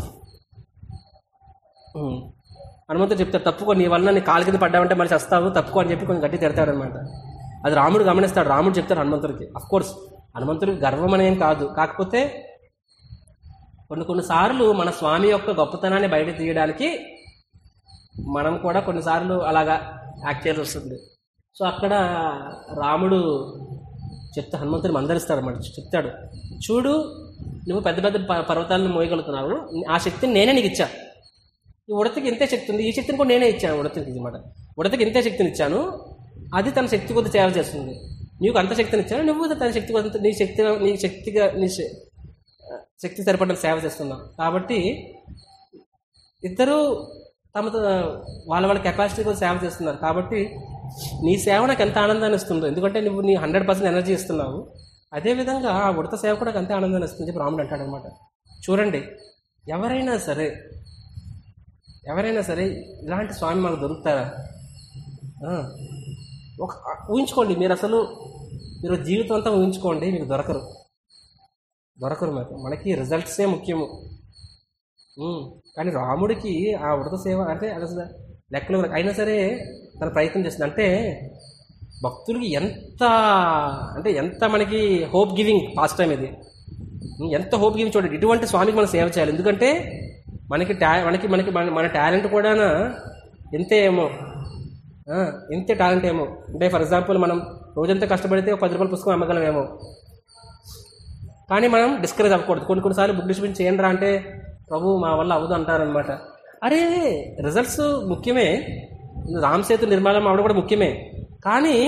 ఉమ్. హనుమంతుడు చెప్తాడు తప్పుకో నీ వలన నీ కాలు కింద పడ్డావంటే మళ్ళీ చస్తావు తప్పుకో అని చెప్పి కొంచెం గట్టి తిడతాడు అనమాట అది రాముడు గమనిస్తాడు రాముడు చెప్తాడు హనుమంతుడికి అఫ్ కోర్స్ హనుమంతుడికి గర్వం అనేం కాదు కాకపోతే కొన్ని కొన్నిసార్లు మన స్వామి యొక్క గొప్పతనాన్ని బయట తీయడానికి మనం కూడా కొన్నిసార్లు అలాగా యాక్ట్ చేయాల్సి వస్తుంది సో అక్కడ రాముడు చెప్తే హనుమంతుని మందరిస్తాడు అన్నమాట చెప్తాడు చూడు నువ్వు పెద్ద పెద్ద ప- పర్వతాలను మోయగలుగుతున్నావు ఆ శక్తిని నేనే నీకు ఇచ్చా ఈ ఉడతకి ఇంతే శక్తి ఉంది ఈ శక్తిని కూడా నేనే ఇచ్చాను ఉడతకి అనమాట ఉడతకి ఇంతే శక్తిని ఇచ్చాను అది తన శక్తి కొద్ది సేవ చేస్తుంది నీకు అంత శక్తిని ఇచ్చాను నువ్వు తన శక్తి కొద్ది నీ శక్తి నీ శక్తిగా నీ శ- శక్తి సరిపడిన సేవ చేస్తున్నావు కాబట్టి ఇద్దరు తమ త- వాళ్ళ వాళ్ళ కెపాసిటీ కూడా సేవ చేస్తున్నారు కాబట్టి నీ సేవ నాకు ఎంత ఆనందాన్ని ఇస్తుందో ఎందుకంటే నువ్వు నీ హండ్రెడ్ పర్సెంట్ ఎనర్జీ ఇస్తున్నావు అదేవిధంగా ఆ ఉడత సేవ కూడా నాకు అంతే ఆనందాన్ని ఇస్తుంది చెప్పి రాముడు అంటాడు అనమాట చూడండి ఎవరైనా సరే ఎవరైనా సరే ఇలాంటి స్వామి మనకు దొరుకుతారా ఆ, ఒక ఊహించుకోండి మీరు అసలు మీరు జీవితం అంతా ఊహించుకోండి మీకు దొరకరు దొరకరు మనకు మనకి రిజల్ట్సే ముఖ్యము ఉమ్, కానీ రాముడికి ఆ వ్రత సేవ అంటే అది అసలు లెక్కలు అయినా సరే తన ప్రయత్నం చేస్తుంది అంటే భక్తులకి ఎంత అంటే ఎంత మనకి హోప్ గివింగ్ పాస్ట్ టైం ఇది ఉమ్, ఎంత హోప్ గివింగ్ చూడండి ఇటువంటి స్వామికి మనం సేవ చేయాలి ఎందుకంటే మనకి టా మనకి మనకి మన మన టాలెంట్ కూడా ఎంతే ఏమో ఆ, ఇంతే టాలెంట్ ఏమో అంటే ఫర్ ఎగ్జాంపుల్ మనం రోజంతా కష్టపడితే ఒక పది రూపాయల పుస్తకం అమ్మగలమేమో కానీ మనం డిస్కరేజ్ అవ్వకూడదు కొన్ని కొన్నిసార్లు బుక్ డిస్ట్రిబ్యూషన్ చేయండి రా అంటే ప్రభు మా వల్ల అవ్వదు అంటారనమాట అరే రిజల్ట్స్ ముఖ్యమే రామ్ సేతు నిర్మాణం అవడం కూడా ముఖ్యమే కానీ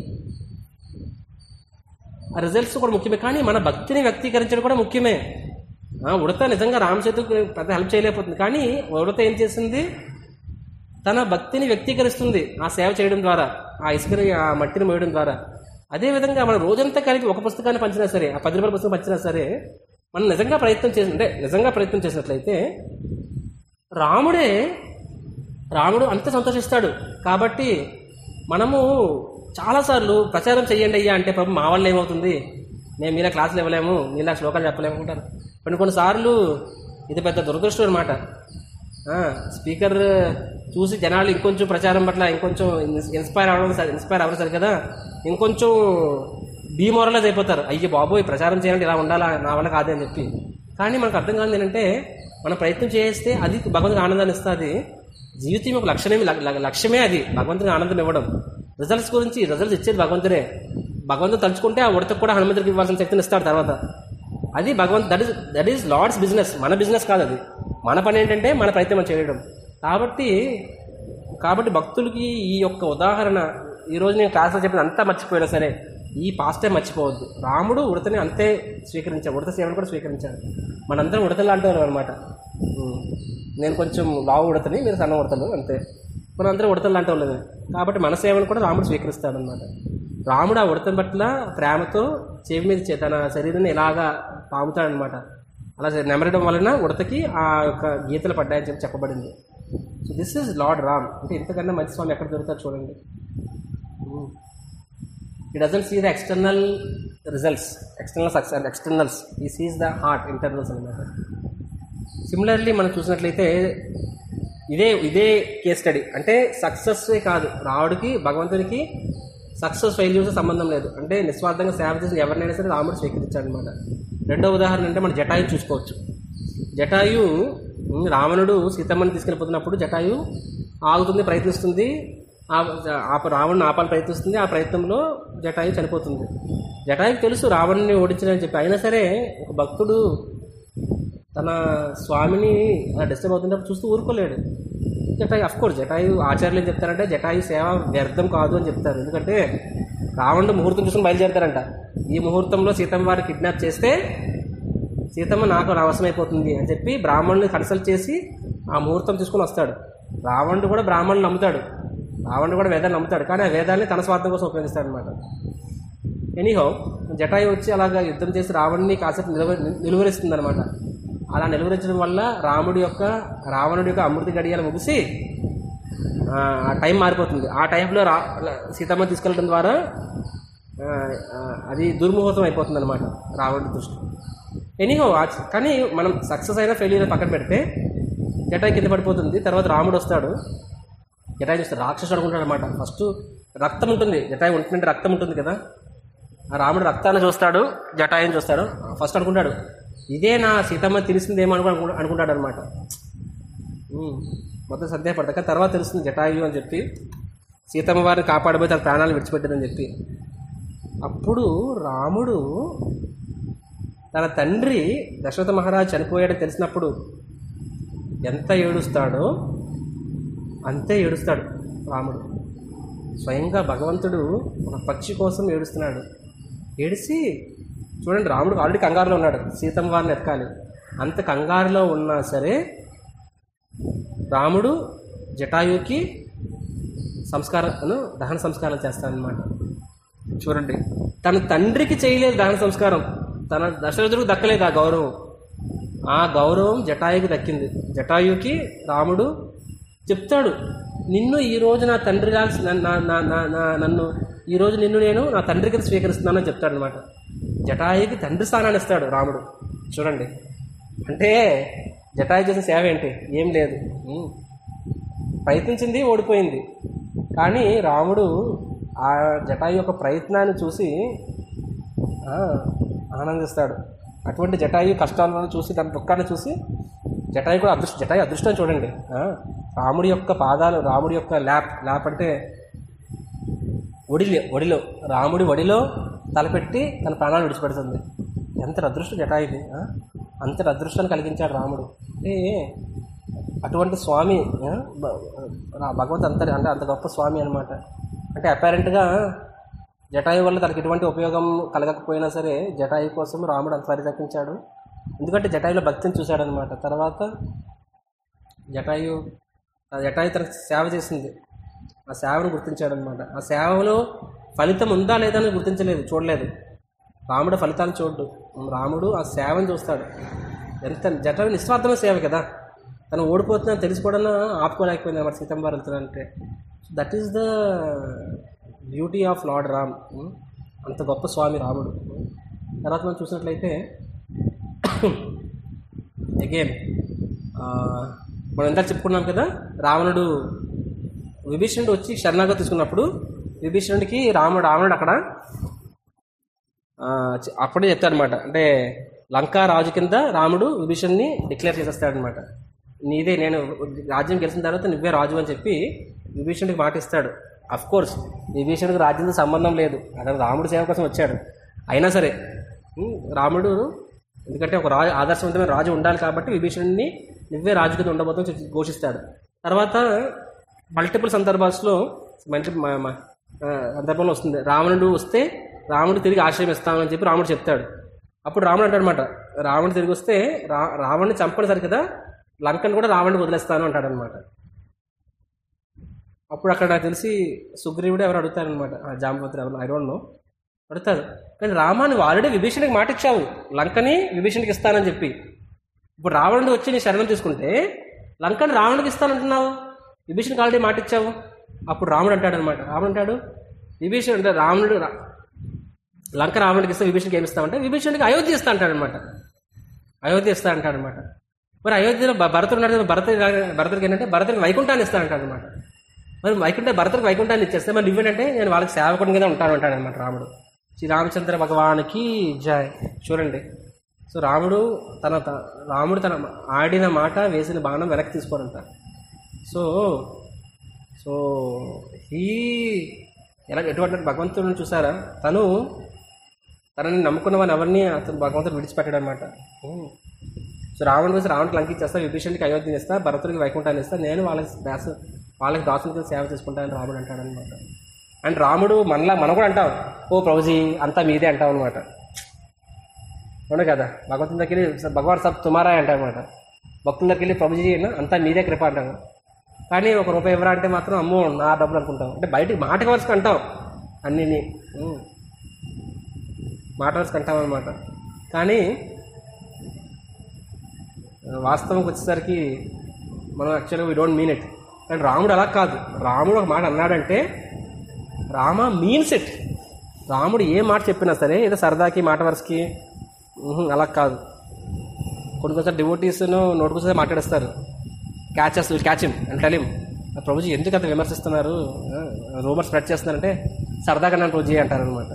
ఆ రిజల్ట్స్ కూడా ముఖ్యమే కానీ మన భక్తిని వ్యక్తీకరించడం కూడా ముఖ్యమే ఆ, ఉడత నిజంగా రామ్ సేతుకు పెద్ద హెల్ప్ చేయలేకపోతుంది కానీ ఉడత ఏం చేసింది తన భక్తిని వ్యక్తీకరిస్తుంది ఆ సేవ చేయడం ద్వారా ఆ ఇసుకని ఆ మట్టిని మోయడం ద్వారా అదేవిధంగా మనం రోజంతా కలిపి ఒక పుస్తకాన్ని పంచినా సరే ఆ పది రూపాయల పుస్తకం పంచినా సరే మనం నిజంగా ప్రయత్నం చేసి అంటే నిజంగా ప్రయత్నం చేసినట్లయితే రాముడే రాముడు అంత సంతోషిస్తాడు కాబట్టి మనము చాలాసార్లు ప్రచారం చెయ్యండి అయ్యా అంటే ప్రభు మా వల్ల ఏమవుతుంది మేము మీలా క్లాసులు ఇవ్వలేము మీలా శ్లోకాలు చెప్పలేము అంటారు కొన్ని కొన్నిసార్లు ఇది పెద్ద దురదృష్టం అనమాట స్పీకర్ చూసి జనాలు ఇంకొంచెం ప్రచారం పట్ల ఇంకొంచెం ఇన్స్పైర్ అవ్వడం సరి- ఇన్స్పైర్ అవ్వడం సరి కదా ఇంకొంచెం డిమోరలైజ్ అయిపోతారు అయ్యో బాబోయ్ ప్రచారం చేయాలంటే ఇలా ఉండాలా నా వల్ల కాదే అని చెప్పి కానీ మనకు అర్థం కాదు ఏంటంటే మనం ప్రయత్నం చేస్తే అది భగవంతుడికి ఆనందాన్ని ఇస్తుంది జీవితం ఒక లక్ష్యమే లక్ష్యమే అది భగవంతుడికి ఆనందం ఇవ్వడం రిజల్ట్స్ గురించి రిజల్ట్స్ ఇచ్చేది భగవంతుడే భగవంతుడు తలుచుకుంటే ఆ ఉడతకు కూడా హనుమంతుడికి ఇవ్వాల్సిన శక్తిని ఇస్తాడు తర్వాత అది భగవంత్ that is that is lord's business మన బిజినెస్ కాదు అది మన పని ఏంటంటే మన ప్రయత్నం చేయడం కాబట్టి కాబట్టి భక్తులకి ఈ యొక్క ఉదాహరణ ఈ రోజు నేను క్లాస్లో చెప్పిన అంతా మర్చిపోయినా సరే ఈ పాస్టే మర్చిపోవద్దు రాముడు ఉడతని అంతే స్వీకరించాడు ఉడత సేవను కూడా స్వీకరించాడు మనందరం ఉడతలు అంటారు అనమాట నేను కొంచెం లావు ఉడతని మీరు సన్న ఉడతలు అంతే మనందరం ఉడతలు లాంటి వాళ్ళమే కాబట్టి మన సేవను కూడా రాముడు స్వీకరిస్తాడు అనమాట రాముడు ఆ ఉడత పట్ల ప్రేమతో చెవి మీద చే- తన శరీరాన్ని ఇలాగా పాముతాడనమాట అలా నెమరడం వలన ఉడతకి ఆ యొక్క గీతలు పడ్డాయని చెప్పి చెప్పబడింది so this is lord Ram అంటే ఇంతకన్నా మంచి స్వామి ఎక్కడ దొరుకుతారు చూడండి he doesn't see the external results external success externals he sees the heart internals అనమాట సిమిలర్లీ మనం చూసినట్లయితే ఇదే ఇదే కేస్ స్టడీ అంటే సక్సెస్ కాదు రావుడికి భగవంతునికి సక్సెస్ ఫెయిల్యూర్స్ సంబంధం లేదు అంటే నిస్వార్థంగా సేవ చేసిన ఎవరినైనా సరే రాముడు స్వీకరించాడు అనమాట రెండో ఉదాహరణ అంటే మన జటాయు చూసుకోవచ్చు జటాయు ఉమ్, రావణుడు సీతమ్మని తీసుకెళ్ళిపోతున్నప్పుడు జటాయు ఆగుతుంది ప్రయత్నిస్తుంది ఆ- ఆ రావణ్ణి ఆపాలని ప్రయత్నిస్తుంది ఆ ప్రయత్నంలో జటాయు చనిపోతుంది జటాయుకి తెలుసు రావణ్ణి ఓడించలేని చెప్పి అయినా సరే ఒక భక్తుడు తన స్వామిని అలా డిస్టర్బ్ అవుతున్నప్పుడు చూస్తూ ఊరుకోలేడు జటాయు అఫ్ కోర్స్ జటాయు ఆచార్యులు ఏం చెప్తారంటే జటాయు సేవ వ్యర్థం కాదు అని చెప్తారు ఎందుకంటే రావణుడు ముహూర్తం చూసుకుని బయలుదేరతారంట ఈ ముహూర్తంలో సీతమ్మ వారిని కిడ్నాప్ చేస్తే సీతమ్మ నాకు నా అవసరమైపోతుంది అని చెప్పి బ్రాహ్మణుని కన్సల్ట్ చేసి ఆ ముహూర్తం తీసుకుని వస్తాడు రావణుడు కూడా బ్రాహ్మణులు నమ్ముతాడు రావణుడు కూడా వేదాన్ని నమ్ముతాడు కానీ ఆ వేదాన్ని తన స్వార్థం కోసం ఉపయోగిస్తాడు అనమాట ఎనీహో జటాయు వచ్చి అలాగా యుద్ధం చేసి రావణ్ణి కాసేపు నిలువ నిలువరిస్తుంది అనమాట అలా నిలువరించడం వల్ల రాముడి యొక్క రావణుడి యొక్క అమృత గడియాలు ముగిసి ఆ ఆ టైం మారిపోతుంది ఆ టైంలో రా సీతమ్మ తీసుకెళ్ళడం ద్వారా ఆ, ఆ, అది దుర్ముహూర్తం అయిపోతుంది అనమాట రావణుడి దృష్టి ఎనీహో కానీ మనం సక్సెస్ అయినా ఫెయిల్యూర్ పక్కన పెడితే జటాయి కింద పడిపోతుంది తర్వాత రాముడు వస్తాడు జటాయి చూస్తాడు రాక్షసుడు అనుకుంటాడు అనమాట ఫస్ట్ రక్తం ఉంటుంది జటాయి ఉంటుంటే రక్తం ఉంటుంది కదా ఆ రాముడు రక్తాన్ని చూస్తాడు జటాయిని చూస్తాడు ఫస్ట్ అనుకుంటాడు ఇదే నా సీతమ్మ తెలిసిందేమో అనుకు అనుకుంటాడు అనమాట మొత్తం సందేహపడతాక తర్వాత తెలుస్తుంది జటాయు అని చెప్పి సీతమ్మ వారిని కాపాడబోయి తన ప్రాణాలు విడిచిపెట్టిందని చెప్పి అప్పుడు రాముడు తన తండ్రి దశరథ మహారాజు చనిపోయాడని తెలిసినప్పుడు ఎంత ఏడుస్తాడో అంతే ఏడుస్తాడు రాముడు స్వయంగా భగవంతుడు ఒక పక్షి కోసం ఏడుస్తున్నాడు ఏడిసి చూడండి రాముడు ఆల్రెడీ కంగారులో ఉన్నాడు సీతమ్మ వారిని ఎతకాలి అంత కంగారులో ఉన్నా సరే రాముడు జటాయుకి సంస్కారం దహన సంస్కారం చేస్తాడనమాట చూడండి తన తండ్రికి చేయలేదు దహన సంస్కారం తన దశరథుడికి దక్కలేదు ఆ గౌరవం ఆ గౌరవం జటాయుకి దక్కింది జటాయుకి రాముడు చెప్తాడు నిన్ను ఈ రోజు నా తండ్రి లాగా నా- నా- నా- నా- నా- నన్ను ఈ రోజు నిన్ను నేను నా తండ్రి కింద స్వీకరిస్తున్నానని చెప్తాడు అనమాట జటాయుకి తండ్రి స్థానాన్ని ఇస్తాడు రాముడు చూడండి అంటే జటాయు చేసిన సేవ ఏంటి ఏం లేదు ఉమ్. ప్రయత్నించింది ఓడిపోయింది కానీ రాముడు ఆ జటాయు యొక్క ప్రయత్నాన్ని చూసి ఆ, ఆనందిస్తాడు అటువంటి జటాయు కష్టాలను చూసి తన దుఃఖాన్ని చూసి జటాయు కూడా అదృష్ట జటాయు అదృష్టం చూడండి ఆ, రాముడి యొక్క పాదాలు రాముడి యొక్క ల్యాప్ ల్యాప్ అంటే ఒడిలో ఒడిలో రాముడి ఒడిలో తలపెట్టి తన ప్రాణాలు విడిచిపెడుతుంది ఎంత అదృష్టం జటాయుది ఆ? అంతటి అదృష్టాన్ని కలిగించాడు రాముడు అంటే అటువంటి స్వామి ఆ, బ- రా- భగవంతు అంత అంటే అంత గొప్ప స్వామి అనమాట అంటే అపారెంట్గా జటాయు వల్ల తనకి ఎటువంటి ఉపయోగం కలగకపోయినా సరే జటాయు కోసం రాముడు అంత పరితపించాడు ఎందుకంటే జటాయులో భక్తిని చూశాడనమాట తర్వాత జటాయు ఆ జటాయు తనకు సేవ చేసింది ఆ సేవను గుర్తించాడనమాట ఆ సేవలో ఫలితం ఉందా లేదా అని గుర్తించలేదు చూడలేదు రాముడు ఫలితాన్ని చూడ్డు రాముడు ఆ సేవను చూస్తాడు ఎంత జటాయు నిస్వార్థమైన సేవ కదా తను ఓడిపోతుందని తెలిసి కూడా ఆపుకోలేకపోయింది అన్నమాట సీతమ్మ వారు వెళ్తున్నారంటే that is the beauty of lord Ram um? అంత గొప్ప స్వామి రాముడు ఉం? తర్వాత మనం చూసినట్లయితే అగైన్ మనం ఎంత చెప్పుకున్నాం కదా రావణుడు విభీషణుడు వచ్చి శరణాగతి తీసుకున్నప్పుడు విభీషణుడికి రాముడు రావణుడు అక్కడ ఆ, చె- అప్పుడే చెప్తాడనమాట అంటే లంకా రాజు కింద రాముడు విభీషణ్ని డిక్లేర్ చేసేస్తాడనమాట నీదే నేను రాజ్యం గెలిచిన తర్వాత నువ్వే రాజు అని చెప్పి విభీషణుడికి మాట ఇస్తాడు అఫ్ కోర్స్ విభీషణుడికి రాజ్యంతో సంబంధం లేదు అతను రాముడు సేవ కోసం వచ్చాడు అయినా సరే ఉమ్, రాముడు ఎందుకంటే ఒక రాజు ఆదర్శవంతమైన రాజు ఉండాలి కాబట్టి విభీషణుడిని నువ్వే రాజు కింద ఉండబోతుందని చెప్పి ఘోషిస్తాడు తర్వాత మల్టిపుల్ సందర్భాల్లో మల్టి మ- మ- ఆ, సందర్భంలో వస్తుంది రావణుడు వస్తే రాముడు తిరిగి ఆశ్రయం ఇస్తామని చెప్పి రాముడు చెప్తాడు అప్పుడు రాముడు అంటాడనమాట రావణుడు తిరిగి వస్తే రా రావణ్ణి చంపని సరి కదా లంకను కూడా రావణ్ణి వదిలేస్తాను అంటాడనమాట అప్పుడు అక్కడ నాకు తెలిసి సుగ్రీవుడు ఎవరు అడుగుతారనమాట జాంబవతి ఎవరు ఐ డోంట్ నో అడుగుతారు కానీ రామా నువ్వు ఆల్రెడీ విభీషణికి మాట ఇచ్చావు లంకని విభీషణికి ఇస్తానని చెప్పి ఇప్పుడు రావణుడు వచ్చి నీ శరణం తీసుకుంటే లంకని రావణుడికి ఇస్తానంటున్నావు విభీషణికి ఆల్రెడీ మాట ఇచ్చావు అప్పుడు రాముడు అంటాడు అనమాట రాముడు అంటాడు విభీషణుడు అంటే రావణుడు రా- లంక రావణుడికి ఇస్తే విభీషణికి ఏమి ఇస్తామంటే విభీషణుడికి అయోధ్య ఇస్తా అంటాడనమాట అయోధ్య ఇస్తా అంటాడనమాట మరి అయోధ్యలో భ- భరతుడు ఉన్నాడు కదా, భరత భరతుడికి ఏంటంటే భరతుడికి వైకుంఠాన్ని ఇస్తా అంటాడనమాట మరి వైకుంఠ భరతుడికి వైకుంఠాన్ని ఇచ్చేస్తే మరి నువ్వేంటంటే నేను వాళ్ళకి సేవకుడి మీద ఉంటాను అంటాడనమాట రాముడు శ్రీ రామచంద్ర భగవానికి జయ చూడండి సో రాముడు తన త- రాముడు తన ఆడిన మాట వేసిన బాణం వెనక్కి తీసుకోరంట సో సో ఈ ఎలా ఎటువంటి భగవంతుడిని చూసారా తను తనని నమ్ముకున్న వారిని ఎవరిని అతను భగవంతుడు విడిచిపెట్టాడు అనమాట సో రావణుడు వచ్చి రావణుడికి లంకి ఇచ్చేస్తా విభీషణుడికి అయోధ్యని ఇస్తా భరతుడికి వైకుంఠాన్ని ఇస్తా నేను వాళ్ళకి దాస వాళ్ళకి దాసునికి సేవ చేసుకుంటానని రాముడు అంటాడు అనమాట అండ్ రాముడు మనలా మనం కూడా అంటాం ఓ ప్రభుజీ అంతా మీదే అంటాం అనమాట అవును కదా భగవంతుని దగ్గరికి వెళ్ళి భగవాన్ సబ్ తుమారా అంటాం అనమాట భక్తుల దగ్గరికి వెళ్ళి ప్రభుజీ అన్న అంతా మీదే కృప అంటాము కానీ ఒక రూపాయి ఎవరా అంటే మాత్రం అమ్మో నా డబ్బులు అనుకుంటాం అంటే బయటికి మాటకి వరుసకు అంటాం అన్నీ మాట వరుసకు అంటాం అనమాట కానీ వాస్తవంకి వచ్చేసరికి మనం యాక్చువల్గా వీ డోంట్ మీన్ ఇట్ కానీ రాముడు అలా కాదు రాముడు ఒక మాట అన్నాడంటే రామ మీన్స్ ఇట్ రాముడు ఏ మాట చెప్పినా సరే ఏదో సరదాకి మాట వరుసకి ఉహుం, అలా కాదు కొన్ని కొంచెం డివోటీస్ను నోటుకొస్తే మాట్లాడేస్తారు catches catch him and tell him Prabhuji ఎందుకు అంత విమర్శిస్తున్నారు రూమర్ స్ప్రెడ్ చేస్తున్నారంటే సరదాగా నన్ను ప్రభుజీ అంటారు అనమాట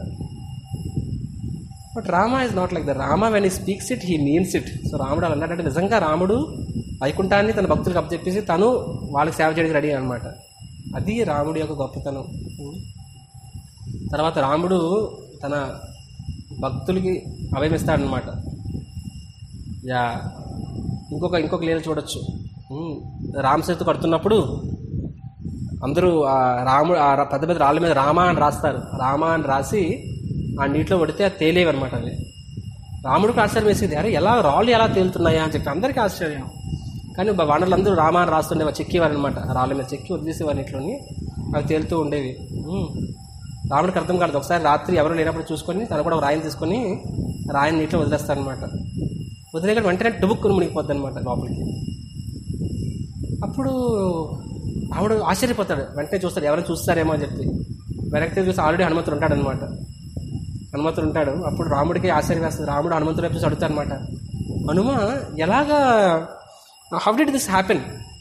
but Rama is not like the Rama when he speaks it he means it so రాముడు అలా అన్నాడంటే నిజంగా రాముడు వైకుంఠాన్ని తన భక్తులకు అప్పచెప్పేసి తను వాళ్ళకి సేవ చేయడానికి రెడీ అనమాట అది రాముడి యొక్క గొప్పతనం తర్వాత రాముడు తన భక్తులకి అభయమిస్తాడనమాట యా ఇంకొక ఇంకొక లీల చూడొచ్చు ఉమ్, రామ సేతు కడుతున్నప్పుడు అందరూ ఆ రాముడు ఆ ర- పెద్ద పెద్ద రాళ్ళ మీద రామ అని రాస్తారు రామ అని రాసి ఆ నీటిలో పడితే అది తేలేవి అనమాట అవి రాముడికి ఆశ్చర్యం వేసేది అరే ఎలా రాళ్ళు ఎలా తేలుతున్నాయా అని చెప్పి అందరికీ ఆశ్చర్యం కానీ బ- వానరులందరూ రామ అని రాస్తుండే చెక్కేవారు అనమాట రాళ్ళ మీద చెక్కి వదిలేసేవారు నీటిలోని అవి తేలుతూ ఉండేవి ఉమ్. రాముడికి అర్థం కాదు ఒకసారి రాత్రి ఎవరు లేనప్పుడు చూసుకొని తను కూడా ఒక రాయిని తీసుకొని రాయిని నీటిలో వదిలేస్తారనమాట వదిలేక వెంటనే డుబుక్కుని మునిగిపోద్ది అనమాట లోపలికి అప్పుడు ఆవిడ ఆశ్చర్యపోతాడు వెంటనే చూస్తాడు ఎవరైనా చూస్తారేమో అని చెప్పి వెనక్కి చూసి ఆల్రెడీ హనుమంతుడు ఉంటాడు అనమాట హనుమంతుడు ఉంటాడు అప్పుడు రాముడికి ఆశ్చర్యం వేస్తుంది రాముడు హనుమంతుడు వైపు చూసి అడుగుతాడు అనమాట హనుమ ఎలాగా హౌ డిడ్ దిస్ హ్యాపెన్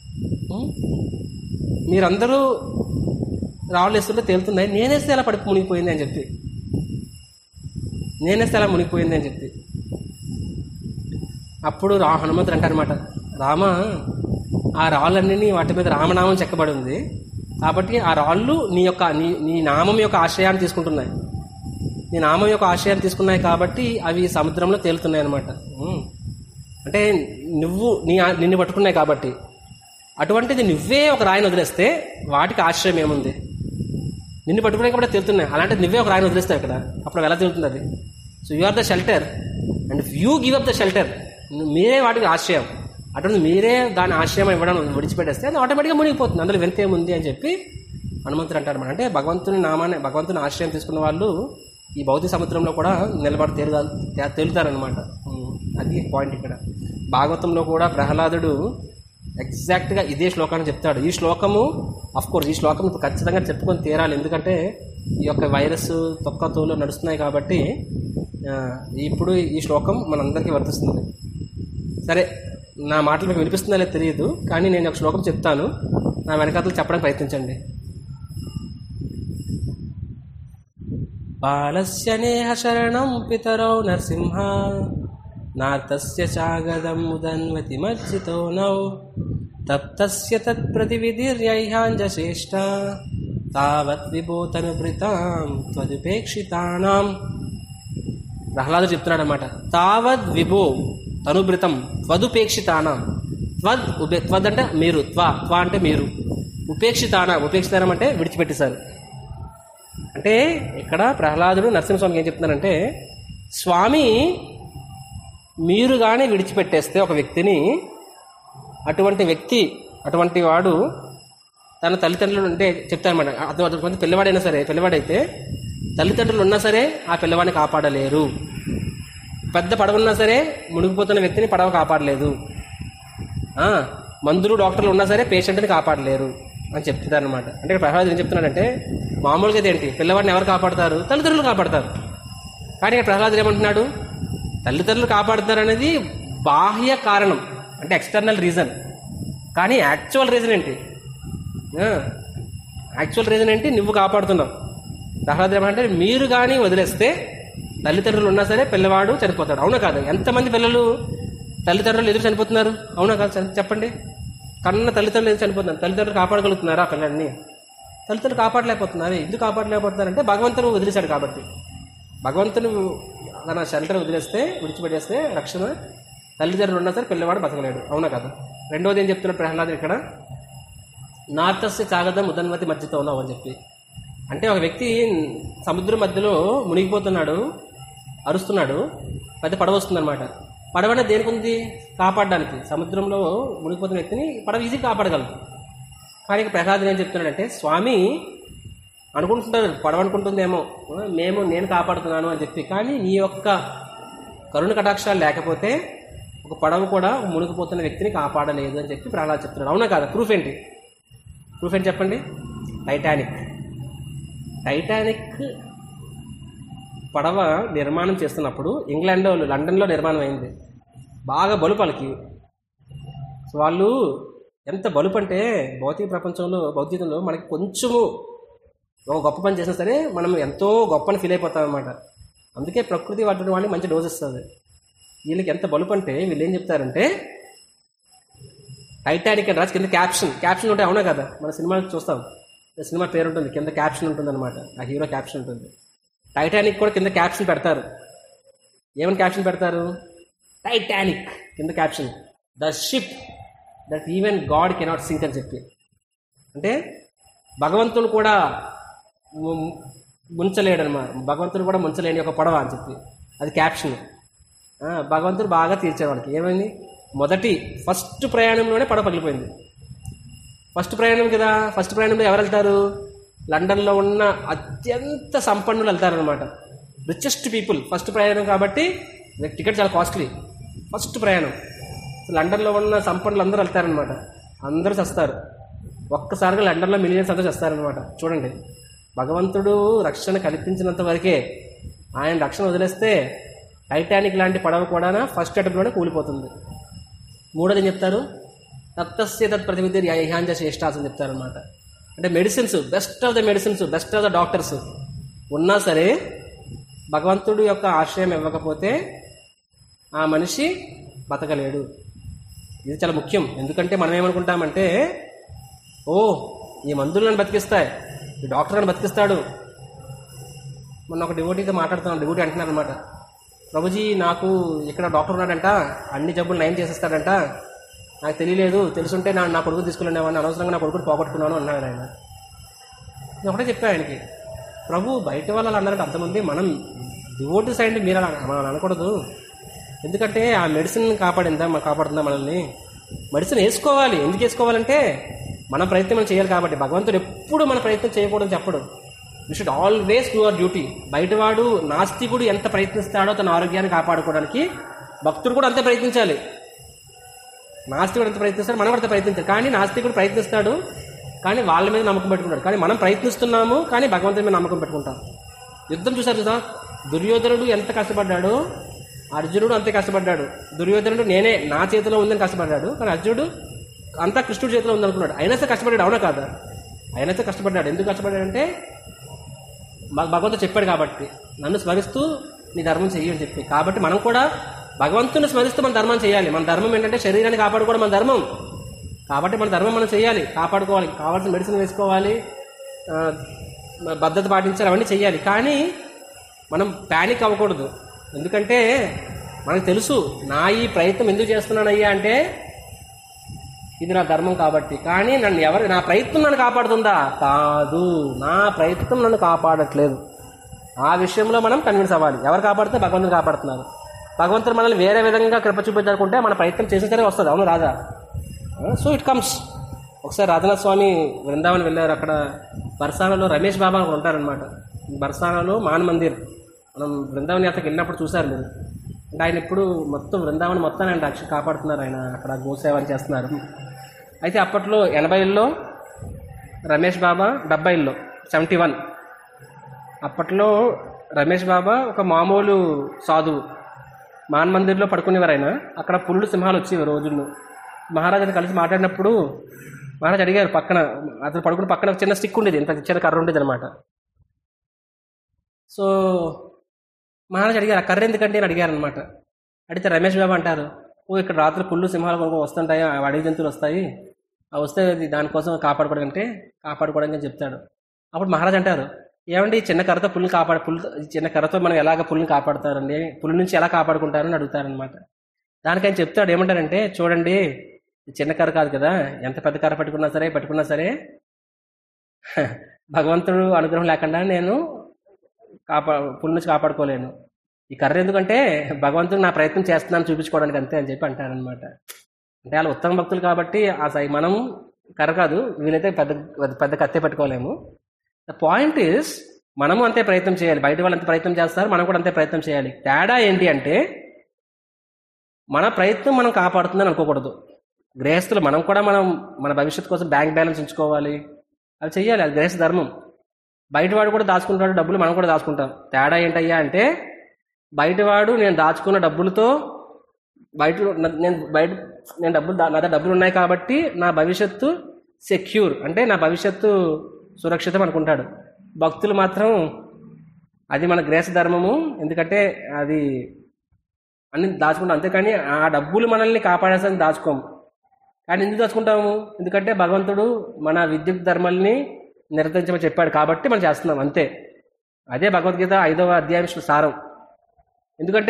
మీరందరూ రాళ్ళు వేస్తుంటే తేలుతున్నాయి నేనేస్తే ఎలా పడిపో మునిగిపోయింది అని చెప్పి నేనేస్తే ఎలా మునిగిపోయింది అని చెప్పి అప్పుడు రా హనుమంతుడు అంటారనమాట రామ ఆ రాళ్ళన్నీ వాటి మీద రామనామం చెక్కబడి ఉంది కాబట్టి ఆ రాళ్ళు నీ యొక్క నీ నీ నామం యొక్క ఆశ్రయాన్ని తీసుకుంటున్నాయి నీ నామం యొక్క ఆశ్రయాన్ని తీసుకున్నాయి కాబట్టి అవి సముద్రంలో తేలుతున్నాయి అనమాట అంటే నువ్వు నీ ఆ- నిన్ను పట్టుకున్నాయి కాబట్టి అటువంటిది నువ్వే ఒక రాయిని వదిలేస్తే వాటికి ఆశ్రయం ఏముంది నిన్ను పట్టుకునే కూడా తెలుతున్నాయి అలాంటి నువ్వే ఒక రాయిని వదిలేస్తావు ఇక్కడ అప్పుడు ఎలా తెలుస్తుంది అది so you are the shelter and you give up the shelter మీరే వాటికి ఆశ్రయం అటువంటి మీరే దాని ఆశ్రయం ఇవ్వడం విడిచిపెట్టేస్తే అది ఆటోమేటిక్గా మునిగిపోతుంది అందులో వింత ఏముంది అని చెప్పి హనుమంతుడు అంటాడు అనమాట అంటే భగవంతుని నామాన్ని భగవంతుని ఆశ్రయం తీసుకున్న వాళ్ళు ఈ భౌతిక సముద్రంలో కూడా నిలబడి తేలుగా తేలుతారనమాట అది పాయింట్ ఇక్కడ భాగవతంలో కూడా ప్రహ్లాదుడు ఎగ్జాక్ట్గా ఇదే శ్లోకాన్ని చెప్తాడు ఈ శ్లోకము అఫ్ కోర్స్ ఈ శ్లోకం ఇప్పుడు ఖచ్చితంగా చెప్పుకొని తీరాలి ఎందుకంటే ఈ యొక్క వైరస్ తొక్కతోలు నడుస్తున్నాయి కాబట్టి ఆ, ఇప్పుడు ఈ శ్లోకం మనందరికీ వర్తిస్తుంది సరే నా మాటలు మీకు వినిపిస్తుందో లేదో తెలియదు కానీ నేను ఒక శ్లోకం చెప్తాను నా వెనకాతలు చెప్పడానికి ప్రయత్నించండి బాలస్య నేహ శరణం పితరౌ నరసింహ నార్తస్య చాగదం ఉదన్వతి మర్జితో నౌ తప్తస్య తత్ప్రతివిధిర్యైహాంజశ్రేష్ట తావత్ విభూతనుభృతాం త్వదుపేక్షితానాం ప్రహ్లాదు చెప్తున్నాడు అనమాట తావద్ విభో తనుభృతం త్వదుపేక్షితానాం త్వద్ ఉపే త్వద్ అంటే మీరు త్వా త్వా అంటే మీరు ఉపేక్షితానం ఉపేక్షితానం అంటే విడిచిపెట్టేశారు అంటే ఇక్కడ ప్రహ్లాదుడు నరసింహస్వామికి ఏం చెప్తున్నారంటే స్వామి మీరు కానీ విడిచిపెట్టేస్తే ఒక వ్యక్తిని అటువంటి వ్యక్తి అటువంటి వాడు తన తల్లిదండ్రులు అంటే చెప్తారన్నమాట అతను అటువంటి పిల్లవాడైనా సరే పిల్లవాడైతే తల్లిదండ్రులు ఉన్నా సరే ఆ పిల్లవాడిని కాపాడలేరు పెద్ద పడవ ఉన్నా సరే మునిగిపోతున్న వ్యక్తిని పడవ కాపాడలేదు ఆ, మందులు డాక్టర్లు ఉన్నా సరే పేషెంట్ని కాపాడలేరు అని చెప్తున్నారనమాట అంటే ఇక్కడ ప్రహ్లాద్ ఏం చెప్తున్నాడంటే మామూలుగా అయితే ఏంటి పిల్లవాడిని ఎవరు కాపాడతారు తల్లిదండ్రులు కాపాడతారు కానీ ఇక్కడ ప్రహ్లాద్ ఏమంటున్నాడు తల్లిదండ్రులు కాపాడుతారు అనేది బాహ్య కారణం అంటే ఎక్స్టర్నల్ రీజన్ కానీ యాక్చువల్ రీజన్ ఏంటి యాక్చువల్ రీజన్ ఏంటి నువ్వు కాపాడుతున్నావు ప్రహ్లాద్ ఏమంటే మీరు కానీ వదిలేస్తే తల్లిదండ్రులు ఉన్నా సరే పిల్లవాడు చనిపోతాడు అవునా కాదు ఎంతమంది పిల్లలు తల్లిదండ్రులు ఎదురు చనిపోతున్నారు అవునా కాదు చె- చెప్పండి కన్న తల్లిదండ్రులు ఎదురు చనిపోతున్నారు తల్లిదండ్రులు కాపాడగలుగుతున్నారా ఆ పిల్లల్ని తల్లిదండ్రులు కాపాడలేకపోతున్నారు ఎందుకు కాపాడలేకపోతున్నారంటే భగవంతుడు వదిలేశాడు కాబట్టి భగవంతుని తన షెల్టర్ వదిలేస్తే విడిచిపెట్టేస్తే రక్షణ తల్లిదండ్రులు ఉన్నా సరే పిల్లవాడు బతకలేడు అవునా కదా రెండోది ఏం చెప్తున్నాడు ప్రహ్లాద్ ఇక్కడ నార్తస్య చాగదం ఉదన్వతి మధ్యతో ఉన్నావు అని చెప్పి అంటే ఒక వ్యక్తి సముద్రం మధ్యలో మునిగిపోతున్నాడు అరుస్తున్నాడు పెద్ద పడవ వస్తుందన్నమాట పడవ అనేది దేనికి ఉంది కాపాడడానికి సముద్రంలో మునిగిపోతున్న వ్యక్తిని పడవ ఈజీ కాపాడగలదు కానీ ఇక ప్రహ్లాద్ ఏం చెప్తున్నాడంటే స్వామి అనుకుంటున్నారు పడవ అనుకుంటుందేమో ఆ, మేము నేను కాపాడుతున్నాను అని చెప్పి కానీ నీ యొక్క కరుణ కటాక్షాలు లేకపోతే ఒక పడవ కూడా మునిగిపోతున్న వ్యక్తిని కాపాడలేదు అని చెప్పి ప్రహ్లాద్ చెప్తున్నాడు అవునా కాదా ప్రూఫ్ ఏంటి ప్రూఫ్ ఏంటి చెప్పండి టైటానిక్ టైటానిక్ పడవ నిర్మాణం చేస్తున్నప్పుడు ఇంగ్లాండ్లో లండన్లో నిర్మాణం అయింది బాగా బలుపలకి సో వాళ్ళు ఎంత బలుపు అంటే భౌతిక ప్రపంచంలో భౌతికంలో మనకి కొంచెము ఒక గొప్ప పని చేసినా సరే మనం ఎంతో గొప్పని ఫీల్ అయిపోతాం అనమాట అందుకే ప్రకృతి వాటి వాళ్ళకి మంచి డోస్ ఇస్తుంది వీళ్ళకి ఎంత బలుపు అంటే వీళ్ళు ఏం చెప్తారంటే టైటానిక్ అని రాసి కింద క్యాప్షన్ క్యాప్షన్ ఉంటే అవునా కదా మన సినిమా చూస్తాం ఈ సినిమా పేరు ఉంటుంది కింద క్యాప్షన్ ఉంటుంది అనమాట ఆ హీరో క్యాప్షన్ ఉంటుంది టైటానిక్ కూడా కింద క్యాప్షన్ పెడతారు ఏమని క్యాప్షన్ పెడతారు టైటానిక్ కింద caption the ship that even God cannot sink అని చెప్పి అంటే భగవంతుడు కూడా ము- ముంచలేడనమాట భగవంతుడు కూడా ముంచలేని ఒక పడవ అని చెప్పి అది క్యాప్షన్ ఆ, భగవంతుడు బాగా తీర్చాడు వాళ్ళకి ఏమైంది మొదటి ఫస్ట్ ప్రయాణంలోనే పడవ పగిలిపోయింది ఫస్ట్ ప్రయాణం కదా ఫస్ట్ ప్రయాణంలో ఎవరు వెళ్తారు లండన్లో ఉన్న అత్యంత సంపన్నులు వెళ్తారనమాట రిచెస్ట్ పీపుల్ ఫస్ట్ ప్రయాణం కాబట్టి టికెట్ చాలా కాస్ట్లీ ఫస్ట్ ప్రయాణం లండన్లో ఉన్న సంపన్నులు అందరూ వెళ్తారనమాట అందరూ చస్తారు ఒక్కసారిగా లండన్లో మిలియన్స్ అందరూ చస్తారనమాట చూడండి భగవంతుడు రక్షణ కల్పించినంత వరకే ఆయన రక్షణ వదిలేస్తే టైటానిక్ లాంటి పడవ కూడా ఫస్ట్ అటెంప్ట్లోనే కూలిపోతుంది మూడోది ఏం చెప్తారు తత్తస్య తత్ ప్రతివిధి యహాంజ శ్రేష్టాస్ అని చెప్తారనమాట అంటే medicines best of the medicines best of the doctors ఉన్నా సరే భగవంతుడు యొక్క ఆశ్రయం ఇవ్వకపోతే ఆ మనిషి బతకలేడు ఇది చాలా ముఖ్యం ఎందుకంటే మనం ఏమనుకుంటామంటే ఓ ఈ మందులు నన్ను బతికిస్తాయి ఈ డాక్టర్ నన్ను బతికిస్తాడు మొన్న ఒక డివోటీతో మాట్లాడుతున్నాను డివోటీ అంటున్నారు అనమాట ప్రభుజీ నాకు ఇక్కడ డాక్టర్ ఉన్నాడంట అన్ని జబ్బులు నయం చేసేస్తాడంట నాకు తెలియలేదు తెలుసుంటే నా నా కొడుకు తీసుకెళ్ళినామని అనవసరంగా నా కొడుకుని పోగొట్టుకున్నాను అన్నాడు ఆయన నేను ఒకటే చెప్పాను ఆయనకి ప్రభు బయట వాళ్ళు అలా అన్నారంటే అంతమంది మనం డివోటీస్ అయ్యండి మీరు అలా మనం అనకూడదు ఎందుకంటే ఆ మెడిసిన్ కాపాడిందా మన కాపాడుతుందా మనల్ని మెడిసిన్ వేసుకోవాలి ఎందుకు వేసుకోవాలంటే మన ప్రయత్నం మనం చేయాలి కాబట్టి భగవంతుడు ఎప్పుడు మన ప్రయత్నం చేయకూడదని చెప్పడు you should always do our duty బయటవాడు నాస్తికుడు ఎంత ప్రయత్నిస్తాడో తన ఆరోగ్యాన్ని కాపాడుకోవడానికి భక్తుడు కూడా అంతే ప్రయత్నించాలి నాస్తికుడు ఎంత ప్రయత్నిస్తాడు మనం కూడా అంత ప్రయత్నించాలి కానీ నాస్తికుడు ప్రయత్నిస్తాడు కానీ వాళ్ళ మీద నమ్మకం పెట్టుకుంటాడు కానీ మనం ప్రయత్నిస్తున్నాము కానీ భగవంతుడి మీద నమ్మకం పెట్టుకుంటాం యుద్ధం చూసారు కదా దుర్యోధనుడు ఎంత కష్టపడ్డాడో అర్జునుడు అంతే కష్టపడ్డాడు దుర్యోధనుడు నేనే నా చేతిలో ఉందని కష్టపడ్డాడు కానీ అర్జునుడు అంతా కృష్ణుడి చేతిలో ఉందనుకున్నాడు అయినా సరే కష్టపడ్డాడు అవునా కాదా అయినా సరే కష్టపడ్డాడు ఎందుకు కష్టపడ్డాడంటే మాకు భగవంతుడు చెప్పాడు కాబట్టి నన్ను స్మరిస్తూ నీ ధర్మం చెయ్యి అని చెప్పి కాబట్టి మనం కూడా భగవంతుని స్మరిస్తూ మన ధర్మం చేయాలి మన ధర్మం ఏంటంటే శరీరాన్ని కాపాడుకోవడం మన ధర్మం కాబట్టి మన ధర్మం మనం చేయాలి కాపాడుకోవాలి కావాల్సిన మెడిసిన్ వేసుకోవాలి ఆ, భద్రత పాటించాలి అవన్నీ చేయాలి కానీ మనం ప్యానిక్ అవ్వకూడదు ఎందుకంటే మనకు తెలుసు నా ఈ ప్రయత్నం ఎందుకు చేస్తున్నానయ్యా అంటే ఇది నా ధర్మం కాబట్టి కానీ నన్ను ఎవరు నా ప్రయత్నం నన్ను కాపాడుతుందా కాదు నా ప్రయత్నం నన్ను కాపాడట్లేదు ఆ విషయంలో మనం కన్విన్స్ అవ్వాలి ఎవరు కాపాడితే భగవంతుని కాపాడుతున్నారు భగవంతుడు మనల్ని వేరే విధంగా కృప చూపించాలనుకుంటే మన ప్రయత్నం చేసిన సరే వస్తుంది అవును రాదా సో ఇట్ కమ్స్ ఒకసారి రాధనాథ్ స్వామి బృందావన్ వెళ్ళారు అక్కడ బర్సానాలో రమేష్ బాబా అని ఉంటారనమాట బర్సానాలో మాన్ మందిర్ మనం బృందావన్ యాత్రకు వెళ్ళినప్పుడు చూశారు మీరు అంటే ఆయన ఇప్పుడు మొత్తం బృందావన్ మొత్తాన్ని ఆయన రక్ష కాపాడుతున్నారు ఆయన అక్కడ గోసేవ అని చేస్తున్నారు అయితే అప్పట్లో ఎనభైల్లో రమేష్ బాబా డెబ్బైల్లో సెవెంటీ వన్ అప్పట్లో రమేష్ బాబా ఒక మామూలు సాధువు మాన్ మందిర్లో పడుకునేవారు ఆయన అక్కడ పుల్లు సింహాలు వచ్చేవి రోజుల్లో మహారాజుని కలిసి మాట్లాడినప్పుడు మహారాజు అడిగారు పక్కన అతను పడుకుని పక్కన ఒక చిన్న స్టిక్ ఉండేది ఇంత చిన్న కర్ర ఉండేది అనమాట సో మహారాజు అడిగారు ఆ కర్ర ఎందుకంటే అని అడిగారు అనమాట అడిగితే రమేష్ బాబు అంటారు ఓ ఇక్కడ రాత్రి పుల్లు సింహాలు కొనుక్కో వస్తుంటాయి ఆ అడవి జంతువులు వస్తాయి ఆ వస్తే అది దానికోసం కాపాడుకోవడం అంటే కాపాడుకోవడానికి అని చెప్తాడు అప్పుడు మహారాజు అంటారు ఏమండి ఈ చిన్న కర్రతో పుల్ని కాపాడు పుల్ ఈ చిన్న కర్రతో మనం ఎలాగ పుల్ని కాపాడుతారండి పులి నుంచి ఎలా కాపాడుకుంటారని అడుగుతారనమాట దానికి ఆయన చెప్తాడు ఏమంటారంటే చూడండి ఈ చిన్న కర్ర కాదు కదా ఎంత పెద్ద కర్ర పట్టుకున్నా సరే పట్టుకున్నా సరే భగవంతుడు అనుగ్రహం లేకుండా నేను కాపా పులి నుంచి కాపాడుకోలేను ఈ కర్ర ఎందుకంటే భగవంతుడు నా ప్రయత్నం చేస్తున్నాను చూపించుకోవడానికి అంతే అని చెప్పి అంటారనమాట అంటే వాళ్ళు ఉత్తమ భక్తులు కాబట్టి ఆ సై మనం కర్ర కాదు వీలైతే పెద్ద పెద్ద కత్తే పెట్టుకోలేము ద పాయింట్ ఈస్ మనము అంతే ప్రయత్నం చేయాలి బయట వాళ్ళు అంతే ప్రయత్నం చేస్తారు మనం కూడా అంతే ప్రయత్నం చేయాలి తేడా ఏంటి అంటే మన ప్రయత్నం మనం కాపాడుతుందని అనుకోకూడదు గృహస్థులు మనం కూడా మనం మన భవిష్యత్తు కోసం బ్యాంక్ బ్యాలెన్స్ ఉంచుకోవాలి అది చెయ్యాలి అది గృహస్థ ధర్మం బయటవాడు కూడా దాచుకుంటాడు డబ్బులు మనం కూడా దాచుకుంటాం తేడా ఏంటయ్యా అంటే బయటవాడు నేను దాచుకున్న డబ్బులతో బయట నేను బయట నేను డబ్బులు దా- నా దగ్గర డబ్బులు ఉన్నాయి కాబట్టి నా భవిష్యత్తు సెక్యూర్ అంటే నా భవిష్యత్తు సురక్షితం అనుకుంటాడు భక్తులు మాత్రం అది మన గ్రేస ధర్మము ఎందుకంటే అది అన్ని దాచుకుంటాం అంతేకాని ఆ డబ్బులు మనల్ని కాపాడేసరికి దాచుకోము కానీ ఎందుకు దాచుకుంటాము ఎందుకంటే భగవంతుడు మన విద్యుత్ ధర్మాల్ని నిర్వర్తించమని చెప్పాడు కాబట్టి మనం చేస్తున్నాం అంతే అదే భగవద్గీత ఐదవ అధ్యాయం సారం ఎందుకంటే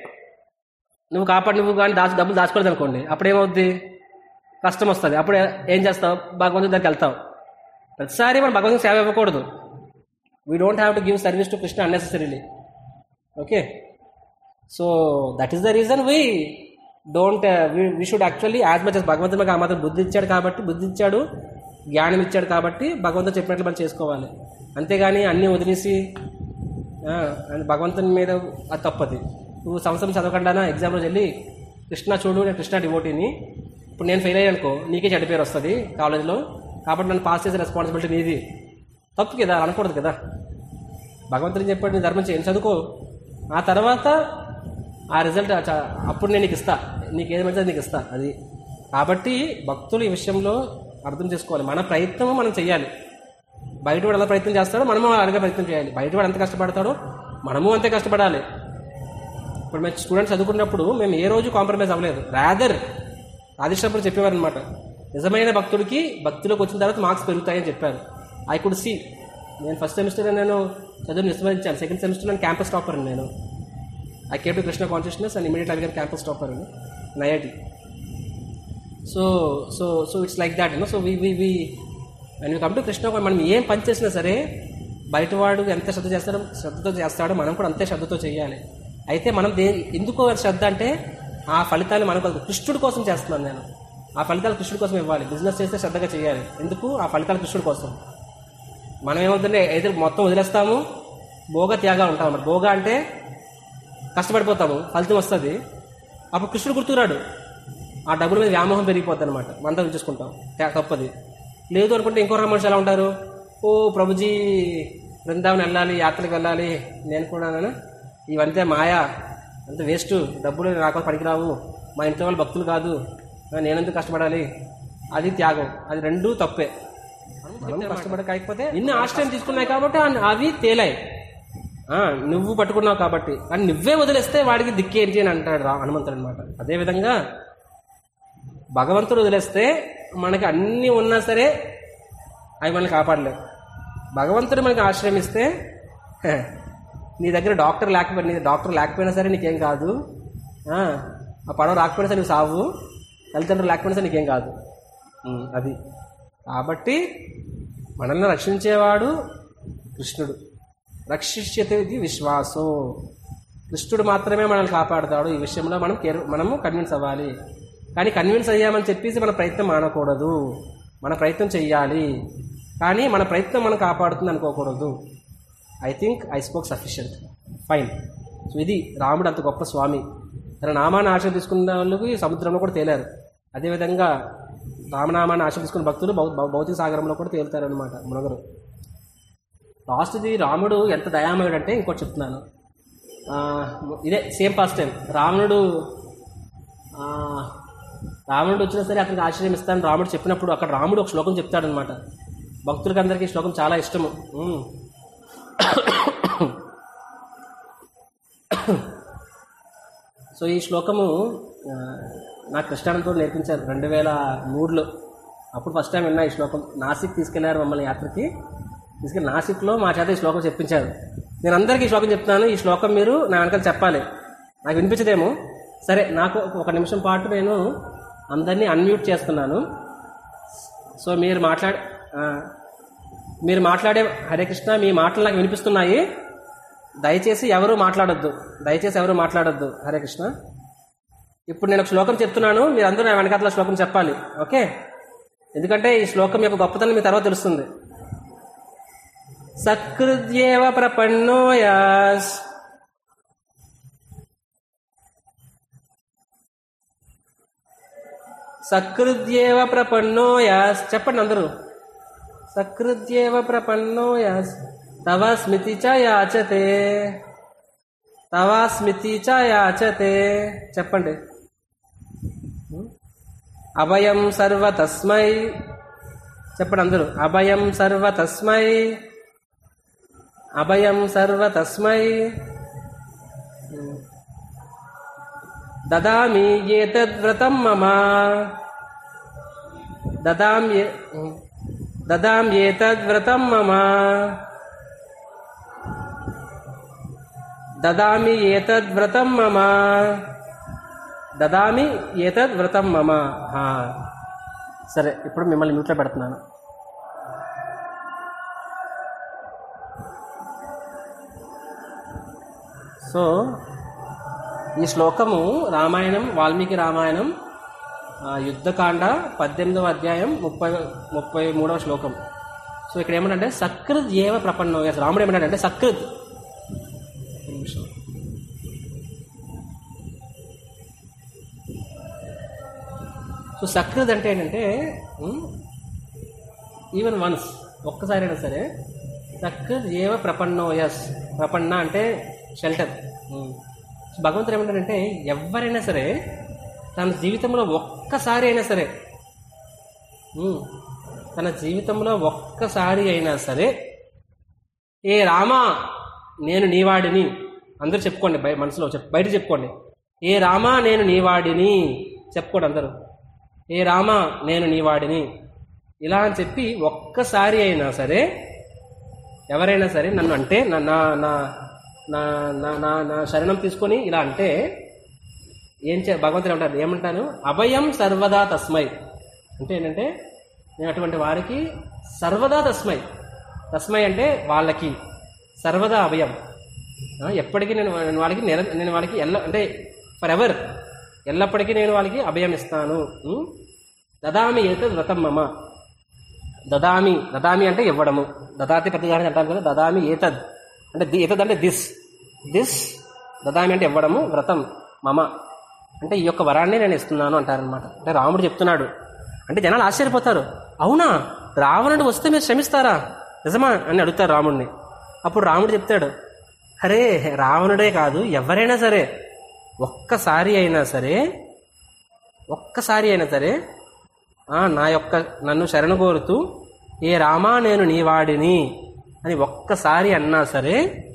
నువ్వు కాపాడు నువ్వు కానీ దాచు డబ్బులు దాచుకోలేదు అనుకోండి అప్పుడు ఏమవుద్ది కష్టం వస్తుంది అప్పుడు ఏం చేస్తావు భగవంతుడి దగ్గరికి వెళ్తావు ప్రతిసారి మనం భగవంతుని సేవ ఇవ్వకూడదు we don't have to give service to Krishna unnecessarily okay so that is the reason we don't we should actually as much భగవంతుడు మనకు ఆ మాత్రం బుద్ధి ఇచ్చాడు కాబట్టి బుద్ధి ఇచ్చాడు జ్ఞానం ఇచ్చాడు కాబట్టి భగవంతుడు చెప్పినట్లు మనం చేసుకోవాలి అంతేగాని అన్నీ వదిలేసి ఆ, అని భగవంతుని మీద అది తప్పది నువ్వు సంవత్సరం చదవకుండా ఎగ్జామ్ రోజు వెళ్ళి కృష్ణ చూడు నేను కృష్ణ డివోటీని ఇప్పుడు నేను ఫెయిల్ అయ్యానుకో నీకే చెడ్డ పేరు వస్తుంది కాలేజీలో కాబట్టి నన్ను పాస్ చేసే రెస్పాన్సిబిలిటీ నీది తప్పు కదా అనకూడదు కదా భగవంతుని చెప్పాడు నీ ధర్మం చేయండి చదువుకో ఆ తర్వాత ఆ రిజల్ట్ చ- అప్పుడు నేను నీకు ఇస్తా నీకు ఏది మంచిది నీకు ఇస్తా అది కాబట్టి భక్తులు ఈ విషయంలో అర్థం చేసుకోవాలి మన ప్రయత్నం మనం చేయాలి బయట వాడు ఎలా ప్రయత్నం చేస్తాడో మనము అలాగే ప్రయత్నం చేయాలి బయట వాడు ఎంత కష్టపడతాడో మనము అంతే కష్టపడాలి ఇప్పుడు మేము స్టూడెంట్స్ చదువుకున్నప్పుడు మేము ఏ రోజు కాంప్రమైజ్ అవ్వలేదు రాదర్ ఆదిష్టప్పుడు చెప్పేవారు అనమాట నిజమైన భక్తుడికి భక్తిలోకి వచ్చిన తర్వాత మార్క్స్ పెరుగుతాయని చెప్పారు ఐ కుడ్ సి నేను ఫస్ట్ సెమిస్టర్ నేను చదువు విస్మరించాను సెకండ్ సెమిస్టర్ నేను క్యాంపస్ టాపర్ నేను I came to Krishna consciousness and immediate అడిగాను క్యాంపస్ టాపర్ అని IIT so so so it's like that no so we we we and come to Krishna మనం ఏం పని చేసినా సరే బయటవాడు ఎంత శ్రద్ధ చేస్తాడో శ్రద్ధతో చేస్తాడో మనం కూడా అంతే శ్రద్ధతో చేయాలి అయితే మనం దే ఎందుకో శ్రద్ధ అంటే ఆ ఫలితాలు మనకు కృష్ణుడి కోసం చేస్తున్నాను నేను ఆ ఫలితాలు కృష్ణుడి కోసం ఇవ్వాలి బిజినెస్ చేస్తే శ్రద్ధగా చేయాలి ఎందుకు ఆ ఫలితాలు కృష్ణుడి కోసం మనం ఏమవుతుందంటే అయితే మొత్తం వదిలేస్తాము భోగ త్యాగా ఉంటాం అన్నమాట భోగ అంటే కష్టపడిపోతాము ఫలితం వస్తుంది అప్పుడు కృష్ణుడు గుర్తురాడు ఆ డబ్బుల మీద వ్యామోహం పెరిగిపోద్ది అనమాట మనతో చూసుకుంటాం త్యా- తప్పది లేదు అనుకుంటే ఇంకో రకం మనుషులు ఎలా ఉంటారు ఓ ప్రభుజీ బృందావనం వెళ్ళాలి యాత్రకు వెళ్ళాలి నేను కూడా ఇవంతే మాయా అంత వేస్ట్ డబ్బులు నాకు పనికిరావు మా ఇంట్లో వాళ్ళు భక్తులు కాదు నేనెందుకు కష్టపడాలి అది త్యాగం అది రెండూ తప్పే మనం కష్టపడ కాకపోతే ఇన్ని ఆశ్రయం తీసుకున్నాయి కాబట్టి అన్- అవి తేలాయి ఆ, నువ్వు పట్టుకున్నావు కాబట్టి కానీ నువ్వే వదిలేస్తే వాడికి దిక్కేంటి అని అంటాడు రా హనుమంతుడు అనమాట అదేవిధంగా భగవంతుడు వదిలేస్తే మనకి అన్నీ ఉన్నా సరే అవి మనల్ని కాపాడలేవు భగవంతుడు మనకి ఆశ్రమిస్తే హ, నీ దగ్గర డాక్టర్ లేకపోయినా నీ డాక్టర్ లేకపోయినా సరే నీకేం కాదు ఆ, ఆ పడవ రాకపోయినా సరే నువ్వు సావు తల్లిదండ్రులు లేకపోయినా సరే నీకేం కాదు ఉమ్, అది కాబట్టి మనల్ని రక్షించేవాడు కృష్ణుడు రక్షిష్యతే ఇది విశ్వాసం కృష్ణుడు మాత్రమే మనల్ని కాపాడుతాడు ఈ విషయంలో మనం కేర్ మనము కన్విన్స్ అవ్వాలి కానీ కన్విన్స్ అయ్యామని చెప్పేసి మన ప్రయత్నం మానకూడదు మన ప్రయత్నం చెయ్యాలి కానీ మన ప్రయత్నం మనం కాపాడుతుంది అనుకోకూడదు I think I spoke sufficient fine so ఇది రాముడు అంత గొప్ప స్వామి తన నామాన్ని ఆశ తీసుకున్న వాళ్ళకి సముద్రంలో కూడా తేలారు అదేవిధంగా రామనామాన్ని ఆశ తీసుకున్న భక్తులు భౌ- భౌ- భౌతిక సాగరంలో కూడా తేలుతారు అనమాట మునగరు లాస్ట్ది రాముడు ఎంత దయామయుడు అంటే ఇంకోటి చెప్తున్నాను ఆ, ఇదే సేమ్ ఫస్ట్ టైం రావణుడు ఆ, రావణుడు వచ్చినా సరే అతనికి ఆశ్రయం ఇస్తాను రాముడు చెప్పినప్పుడు అక్కడ రాముడు ఒక శ్లోకం చెప్తాడనమాట భక్తులకి అందరికీ ఈ శ్లోకం చాలా ఇష్టము ఉమ్. సో ఈ శ్లోకము ఆ, నాకు కృష్ణానంతో నేర్పించారు రెండు వేల మూడులో అప్పుడు ఫస్ట్ టైం విన్నా ఈ శ్లోకం నాసిక్ తీసుకెళ్లారు మమ్మల్ని యాత్రకి తీసుకెళ్ళి నాసిక్లో మా చేత ఈ శ్లోకం చెప్పించారు నేను అందరికీ ఈ శ్లోకం చెప్తున్నాను ఈ శ్లోకం మీరు నా వెనకాల చెప్పాలి నాకు వినిపించదేమో సరే నాకు ఒక నిమిషం పాటు నేను అందరినీ అన్మ్యూట్ చేస్తున్నాను సో మీరు మాట్లాడే ఆ, మీరు మాట్లాడే హరే కృష్ణ మీ మాటలు నాకు వినిపిస్తున్నాయి దయచేసి ఎవరు మాట్లాడొద్దు దయచేసి ఎవరు మాట్లాడొద్దు హరే కృష్ణ ఇప్పుడు నేను ఒక శ్లోకం చెప్తున్నాను మీరు అందరూ నా వెనకాతల శ్లోకం చెప్పాలి ఓకే ఎందుకంటే ఈ శ్లోకం యొక్క గొప్పతనం మీ తర్వాత తెలుస్తుంది సకృద్యేవ ప్రపన్నోయాస్ సకృద్యేవ ప్రపన్నోయాస్ చెప్పండి అందరూ సకృద్యేవ ప్రపన్నోయాస్ తవ స్మితి చ యాచతే తవ స్మితి చ యాచతే చెప్పండి అభయం సర్వ తస్మై చెప్పండి అందరూ అభయం సర్వ తస్మై అభయం సర్వ తస్మై దదామి ఏతద్వ్రతం మమ దదాం ఏ- దదాం ఏతద్వ్రతం మమ దదామి ఏతద్వ్రతం మమ దదామి ఏతద్వ్రతం మమ హా. సరే ఇప్పుడు మిమ్మల్ని మ్యూట్లో పెడుతున్నాను సో ఈ శ్లోకము రామాయణం వాల్మీకి రామాయణం ఆ, యుద్ధకాండ పద్దెనిమిదవ అధ్యాయం ముప్పై ముప్పై మూడవ శ్లోకం సో ఇక్కడ ఏమంటే సకృత్ ఏవ ప్రపన్నో ఎస్ రాముడు ఏమంటాడంటే సకృత్ ఒక నిమిషం. సో సకృత్ అంటే ఏంటంటే ఈవెన్ వన్స్ ఒక్కసారైనా సరే సకృత్ ఏవ ప్రపన్నో ఎస్ ప్రపన్న అంటే షెల్టర్ భగవంతుడు ఏమంటాడంటే ఎవరైనా సరే తన జీవితంలో ఒక్కసారి అయినా సరే ఉమ్, తన జీవితంలో ఒక్కసారి అయినా సరే ఏ రామా నేను నీవాడిని అందరూ చెప్పుకోండి బయ మనసులో చెప్ బయట చెప్పుకోండి ఏ రామా నేను నీవాడిని చెప్పుకోండి అందరూ ఏ రామా నేను నీవాడిని ఇలా అని చెప్పి ఒక్కసారి అయినా సరే ఎవరైనా సరే నన్ను అంటే నా నా నా నా నా- నా నా శరణం తీసుకొని ఇలా అంటే ఏం చే భగవంతుడు ఏమంటారు ఏమంటాను అభయం సర్వదా తస్మై అంటే ఏంటంటే నేను అటువంటి వారికి సర్వదా తస్మై తస్మై అంటే వాళ్ళకి సర్వదా అభయం ఆ, ఎప్పటికీ నేను నేను వాళ్ళకి నిర నేను వాళ్ళకి ఎల్ల అంటే ఫర్ ఎవర్ ఎల్లప్పటికీ నేను వాళ్ళకి అభయం ఇస్తాను ఉం? దదామి ఏత వ్రతం మమ దదామి దదామి అంటే ఇవ్వడము దదాతి ప్రతిగాని అంటాం కదా దదామి ఏతద్ అంటే ది- ఏతద్ అంటే దిస్ దిస్ దదామి అంటే ఇవ్వడము వ్రతం మమ అంటే ఈ యొక్క వరాన్ని నేను ఇస్తున్నాను అంటారనమాట అంటే రాముడు చెప్తున్నాడు అంటే జనాలు ఆశ్చర్యపోతారు అవునా రావణుడు వస్తే మీరు క్షమిస్తారా నిజమా అని అడుగుతారు రాముడిని అప్పుడు రాముడు చెప్తాడు అరే రావణుడే కాదు ఎవరైనా సరే ఒక్కసారి అయినా సరే ఒక్కసారి అయినా సరే ఆ, నా యొక్క నన్ను శరణు కోరుతూ ఏ రామా నేను నీ వాడిని అని ఒక్కసారి అన్నా సరే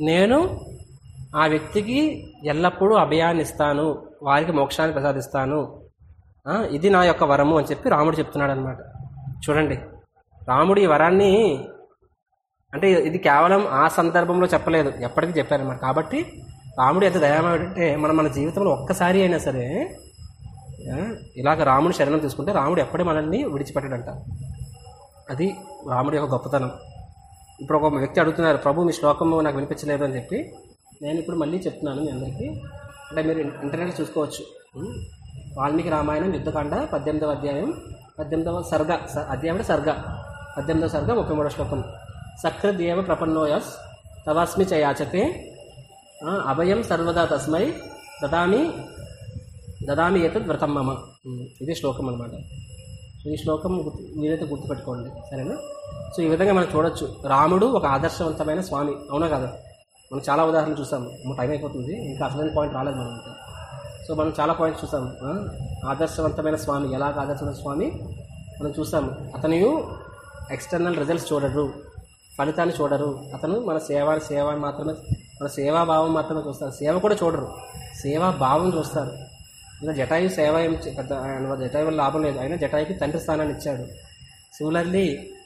నేను ఆ వ్యక్తికి ఎల్లప్పుడూ అభయాన్ని ఇస్తాను వారికి మోక్షాన్ని ప్రసాదిస్తాను ఆ, ఇది నా యొక్క వరము అని చెప్పి రాముడు చెప్తున్నాడు అనమాట చూడండి రాముడు ఈ వరాన్ని అంటే ఇది కేవలం ఆ సందర్భంలో చెప్పలేదు ఎప్పటికీ చెప్పారన్నమాట కాబట్టి రాముడు ఎంత దయామయుడు అంటే మనం మన జీవితంలో ఒక్కసారి అయినా సరే ఆ, ఇలాగ రాముడు శరణం తీసుకుంటే రాముడు ఎప్పటి మనల్ని విడిచిపెట్టడంట అది రాముడి యొక్క గొప్పతనం ఇప్పుడు ఒక వ్యక్తి అడుగుతున్నారు ప్రభు మీ శ్లోకము నాకు వినిపించలేదు అని చెప్పి నేను ఇప్పుడు మళ్ళీ చెప్తున్నాను మీ అందరికీ అంటే మీరు ఇంటర్నెట్ చూసుకోవచ్చు ఉం? వాల్మీకి రామాయణం యుద్ధకాండ పద్దెనిమిదవ అధ్యాయం పద్దెనిమిదవ సర్గ స- అధ్యాయం అంటే సర్గ పద్దెనిమిదవ సర్గ ముప్పై మూడవ శ్లోకం సకృదేవ ప్రపన్నోయస్ తవాస్మి చ యాచతే ఆ, అభయం సర్వదా తస్మై దదామి దదామి ఏతద్ వ్రతం మమ ఉం. ఇది శ్లోకం అనమాట ఈ శ్లోకం గుర్తు మీరైతే గుర్తుపెట్టుకోండి సరేనా సో ఈ విధంగా మనం చూడొచ్చు రాముడు ఒక ఆదర్శవంతమైన స్వామి అవునా కదా మనం చాలా ఉదాహరణలు చూసాము మన టైం అయిపోతుంది ఇంకా అసలైన పాయింట్ రాలేదు మనం ఇంకా సో మనం చాలా పాయింట్స్ చూసాము ఆ? ఆదర్శవంతమైన స్వామి ఎలాగ ఆదర్శవంత స్వామి మనం చూసాము అతను ఎక్స్టర్నల్ రిజల్ట్స్ చూడరు ఫలితాన్ని చూడరు అతను మన సేవ సేవ మాత్రమే మన సేవాభావం మాత్రమే చూస్తారు సేవ కూడా చూడరు సేవా భావం చూస్తారు ఇంకా జటాయు సేవ ఏం చే- పెద్ద ఆయన జటాయు వల్ల లాభం లేదు అయినా జటాయుకి తండ్రి స్థానాన్ని ఇచ్చాడు సిమిలర్లీ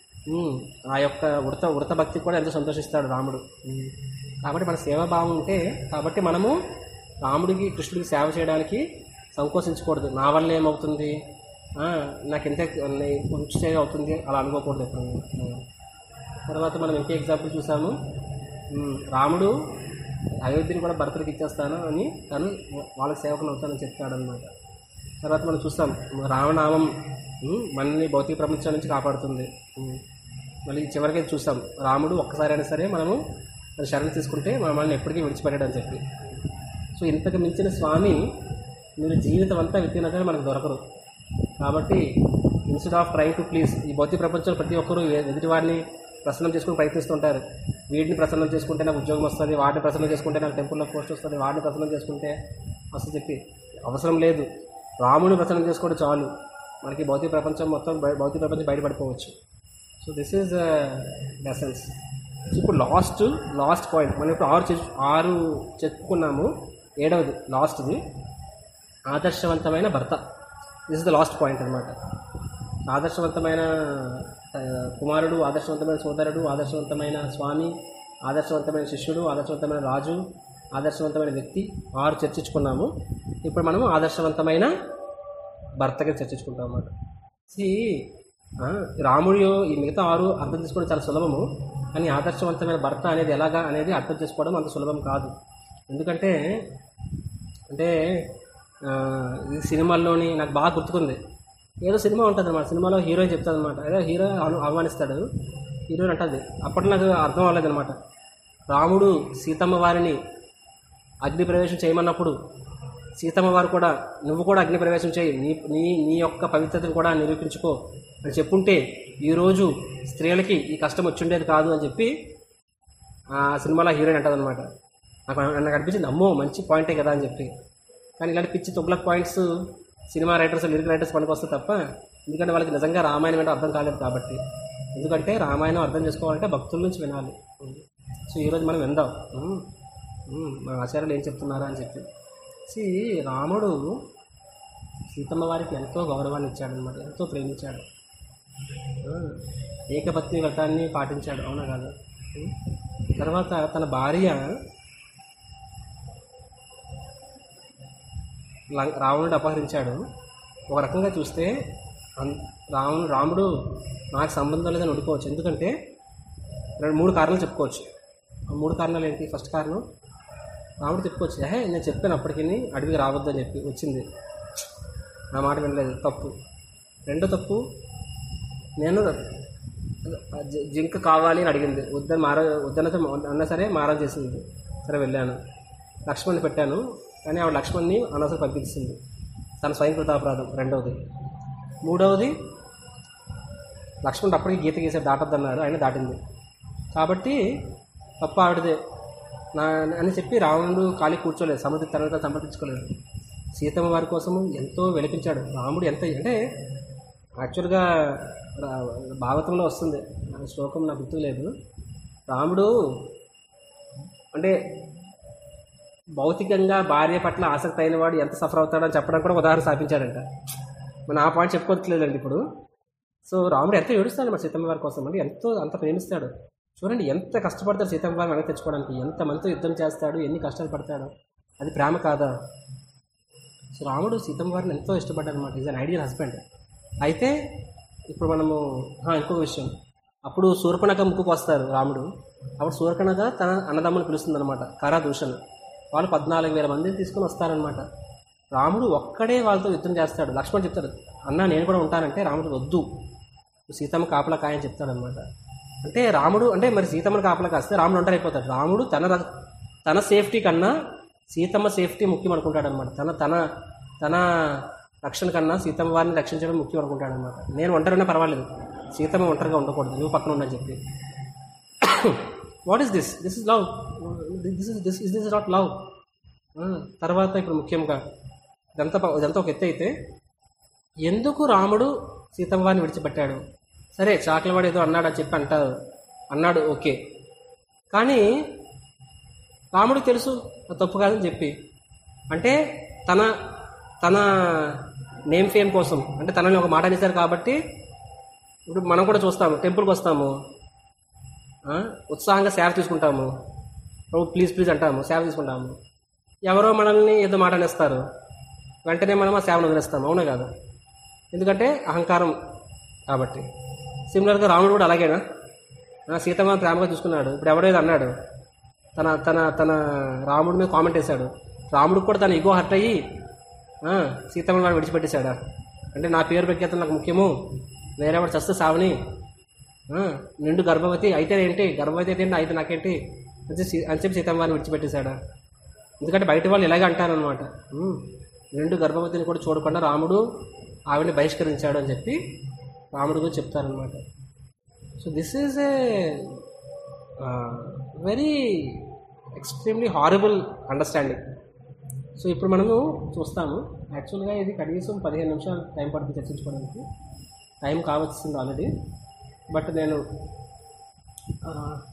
ఆ యొక్క ఉడత ఉడత భక్తి కూడా ఎంతో సంతోషిస్తాడు రాముడు ఉమ్. కాబట్టి మన సేవాభావం ఉంటే కాబట్టి మనము రాముడికి కృష్ణుడికి సేవ చేయడానికి సంకోచించకూడదు నా వల్ల ఏమవుతుంది ఆ, నాకు ఎంత కొంచెం సేవ అవుతుంది అలా అనుకోకూడదు ఎప్పుడు ఉమ్. తర్వాత మనం ఇంకే ఎగ్జాంపుల్ చూసాము ఉమ్, రాముడు అయోధ్యని కూడా భరతుడికి ఇచ్చేస్తాను అని తను వాళ్ళకి సేవకుని అవుతానని చెప్తాడనమాట తర్వాత మనం చూస్తాం రామనామం ఉమ్, మనల్ని భౌతిక ప్రపంచం నుంచి కాపాడుతుంది ఉమ్. మళ్ళీ చివరికి చూస్తాం రాముడు ఒక్కసారైనా సరే మనము మన శరణ్ తీసుకుంటే మనల్ని ఎప్పటికీ విడిచిపెట్టాడని చెప్పి సో ఇంతకు మించిన స్వామి మీరు జీవితం అంతా వెతికినా సరే మనకు దొరకరు కాబట్టి instead of trying to please ఈ భౌతిక ప్రపంచంలో ప్రతి ఒక్కరూ ఎ- ఎదుటి వారిని ప్రసన్నం చేసుకుని ప్రయత్నిస్తుంటారు వీటిని ప్రసన్నం చేసుకుంటే నాకు ఉద్యోగం వస్తుంది వాటిని ప్రసన్నం చేసుకుంటే నాకు టెంపుల్లో పోస్ట్ వస్తుంది వాటిని ప్రసన్నం చేసుకుంటే వస్తుంది చెప్పి అవసరం లేదు రాముని ప్రసన్నం చేసుకోవడం చాలు మనకి భౌతిక ప్రపంచం మొత్తం బయ- భౌతిక ప్రపంచం బయటపడిపోవచ్చు సో దిస్ ఈజ్ లెసన్స్ ఇప్పుడు లాస్ట్ లాస్ట్ పాయింట్ మనం ఇప్పుడు ఆరు చె- ఆరు చెప్పుకున్నాము ఏడవది లాస్ట్ది ఆదర్శవంతమైన భర్త this is the last point అనమాట ఆదర్శవంతమైన ఆ, కుమారుడు ఆదర్శవంతమైన సోదరుడు ఆదర్శవంతమైన స్వామి ఆదర్శవంతమైన శిష్యుడు ఆదర్శవంతమైన రాజు ఆదర్శవంతమైన వ్యక్తి ఆరు చర్చించుకున్నాము ఇప్పుడు మనము ఆదర్శవంతమైన భర్తగా చర్చించుకుంటాం అన్నమాట See, ఆ, రాముడు ఈ మిగతా ఆరు అర్థం చేసుకోవడం చాలా సులభము కానీ ఆదర్శవంతమైన భర్త అనేది ఎలాగా అనేది అర్థం చేసుకోవడం అంత సులభం కాదు ఎందుకంటే అంటే ఆ, ఈ సినిమాల్లోని నాకు బాగా గుర్తుకుంది ఏదో సినిమా ఉంటుంది అనమాట సినిమాలో హీరోయిన్ చెప్తుంది అనమాట ఏదో హీరో అను అవమానిస్తాడు హీరోయిన్ అంటుంది అప్పట్లో నాకు అర్థం అవ్వలేదు అనమాట రాముడు సీతమ్మ వారిని అగ్ని ప్రవేశం చేయమన్నప్పుడు సీతమ్మ వారు కూడా నువ్వు కూడా అగ్ని ప్రవేశం చేయి నీ నీ నీ యొక్క పవిత్రతను కూడా నిరూపించుకో అని చెప్పుంటే ఈరోజు స్త్రీలకి ఈ కష్టం వచ్చిండేది కాదు అని చెప్పి ఆ సినిమాలో హీరోయిన్ అంటుంది అనమాట నాకు నాకు అనిపించింది అమ్మో మంచి పాయింటే కదా అని చెప్పి కానీ ఇలాంటి పిచ్చి Tughlaq points cinema writers lyric writers పనికి వస్తాయి తప్ప ఎందుకంటే వాళ్ళకి నిజంగా రామాయణం అంటే అర్థం కాలేదు కాబట్టి ఎందుకంటే రామాయణం అర్థం చేసుకోవాలంటే భక్తుల నుంచి వినాలి సో ఈరోజు మనం విందాం ఉమ్, ఉమ్, మా ఆచార్యులు ఏం చెప్తున్నారా అని చెప్పి సి రాముడు సీతమ్మ వారికి ఎంతో గౌరవాన్ని ఇచ్చాడనమాట ఎంతో ప్రేమించాడు ఆ, ఏకపత్ని వ్రతాన్ని పాటించాడు అవునా కాదు ఉమ్. తర్వాత తన భార్య లం- రావణుడు అపహరించాడు ఒక రకంగా చూస్తే అన్- రావణుడు రాముడు నాకు సంబంధం లేదని ఉండిపోవచ్చు ఎందుకంటే రెండు మూడు కారణాలు చెప్పుకోవచ్చు ఆ మూడు కారణాలు ఏంటి ఫస్ట్ కారణం రాముడు చెప్పుకోవచ్చు ఏహే నేను చెప్పాను అప్పటికి అడవికి రావద్దని చెప్పి వచ్చింది నా మాట వినలేదు తప్పు రెండో తప్పు నేను జ- జింక కావాలి అని అడిగింది వద్దని మార వద్దనతో అన్నా సరే మారం చేసింది సరే వెళ్ళాను లక్ష్మణ్ని పెట్టాను కానీ ఆవిడ లక్ష్మణ్ని అనవసరం పంపించింది తన స్వయంకృత అపరాధం రెండవది మూడవది లక్ష్మణుడు అప్పటికి గీత గీసే దాటొద్దన్నారు ఆయన దాటింది కాబట్టి తప్ప ఆవిడదే నా అని చెప్పి రావణుడు ఖాళీ కూర్చోలేదు సముద్ర తర్వాత సమర్థించుకోలేదు సీతమ్మ వారి కోసము ఎంతో వెలిపించాడు రాముడు ఎంత అంటే యాక్చువల్గా రా- భాగవతంలో వస్తుంది ఆ శ్లోకం నాకు గుర్తులేదు రాముడు అంటే భౌతికంగా భార్య పట్ల ఆసక్తి అయిన వాడు ఎంత సఫర్ అవుతాడని చెప్పడానికి కూడా ఉదాహరణ స్థాపించాడంట మనం ఆ పాయింట్ చెప్పుకోవట్లేదండి ఇప్పుడు సో రాముడు ఎంత ఏడుస్తాడు మరి సీతమ్మ వారి కోసం అంటే ఎంతో అంత ప్రేమిస్తాడు చూడండి ఎంత కష్టపడతాడు సీతమ్మ వారిని వెనక్కి తెచ్చుకోవడానికి ఎంత మందితో యుద్ధం చేస్తాడు ఎన్ని కష్టాలు పడతాడు అది ప్రేమ కాదా సో రాముడు సీతమ్మ వారిని ఎంతో ఇష్టపడ్డాడు అనమాట ఈజ్ అన్ ఐడియల్ హస్బెండ్ అయితే ఇప్పుడు మనము ఆ, ఇంకొక విషయం అప్పుడు శూర్పణఖ ముక్కుకు వస్తారు రాముడు అప్పుడు శూర్పణఖ తన అన్నదమ్ములు పిలుస్తుంది అనమాట కరా దూషణ వాళ్ళు పద్నాలుగు వేల మందిని తీసుకొని వస్తారనమాట రాముడు ఒక్కడే వాళ్ళతో యుద్ధం చేస్తాడు లక్ష్మణ్ చెప్తాడు అన్న నేను కూడా ఉంటానంటే రాముడు వద్దు సీతమ్మ కాపలా కాయని చెప్తాడనమాట అంటే రాముడు అంటే మరి సీతమ్మని కాపలా కాస్తే రాముడు ఒంటరైపోతాడు రాముడు తన ర- తన సేఫ్టీ కన్నా సీతమ్మ సేఫ్టీ ముఖ్యం అనుకుంటాడు అనమాట తన తన తన రక్షణ కన్నా సీతమ్మ వారిని రక్షించడం ముఖ్యం అనుకుంటాడు అనమాట నేను ఒంటరినా పర్వాలేదు సీతమ్మ ఒంటరిగా ఉండకూడదు నువ్వు పక్కన ఉండని చెప్పి what is this this is love this is this is this not love తర్వాత ఇప్పుడు ముఖ్యంగా ఇదంతా ప- ఇదంతా ఒక ఎత్తు అయితే ఎందుకు రాముడు సీతమ్మ వారిని విడిచిపెట్టాడు సరే చాకలవాడు ఏదో అన్నాడు అని చెప్పి అంటారు అన్నాడు ఓకే కానీ రాముడికి తెలుసు అది తప్పు కాదని చెప్పి అంటే తన తన నేమ్ ఫేమ్ కోసం అంటే తనని ఒక మాట అనేసారు కాబట్టి ఇప్పుడు మనం కూడా చూస్తాము టెంపుల్కి వస్తాము ఆ, ఉత్సాహంగా సేవ తీసుకుంటాము ప్రభు ప్లీజ్ ప్లీజ్ అంటాము సేవ తీసుకుంటాము ఎవరో మనల్ని ఏదో మాట అనేస్తారు వెంటనే మనం ఆ సేవను వదిలేస్తాము అవునా కాదు ఎందుకంటే అహంకారం కాబట్టి సిమిలర్గా రాముడు కూడా అలాగేనా ఆ, సీతమ్మ ప్రేమగా చూసుకున్నాడు ఇప్పుడు ఎవడో ఏదో అన్నాడు తన తన తన రాముడి మీద కామెంట్ వేశాడు రాముడు కూడా తన ఇగో హర్ట్ అయ్యి ఆ, సీతమ్మ వాడు విడిచిపెట్టేశాడా అంటే నా పేరు ప్రఖ్యాతం నాకు ముఖ్యము వేరే వాడు చస్తే సావని ఆ, నిండు గర్భవతి అయితే ఏంటి గర్భవతి అయితే ఏంటి అయితే నాకేంటి అని చెప్పి సీ- అని చెప్పి సీతమ్మ వారిని విడిచిపెట్టేశాడా ఎందుకంటే బయట వాళ్ళు ఇలాగే అంటారనమాట నిండు గర్భవతిని కూడా చూడకుండా రాముడు ఆవిడని బహిష్కరించాడు అని చెప్పి రాముడు గురించి చెప్తారనమాట so this is a very extremely horrible understanding so ఇప్పుడు మనము చూస్తాము యాక్చువల్గా ఇది కనీసం పదిహేను నిమిషాలు టైం పడుతుంది చర్చించుకోవడానికి టైం కావచ్చింది ఆల్రెడీ బట్ నేను ఆ,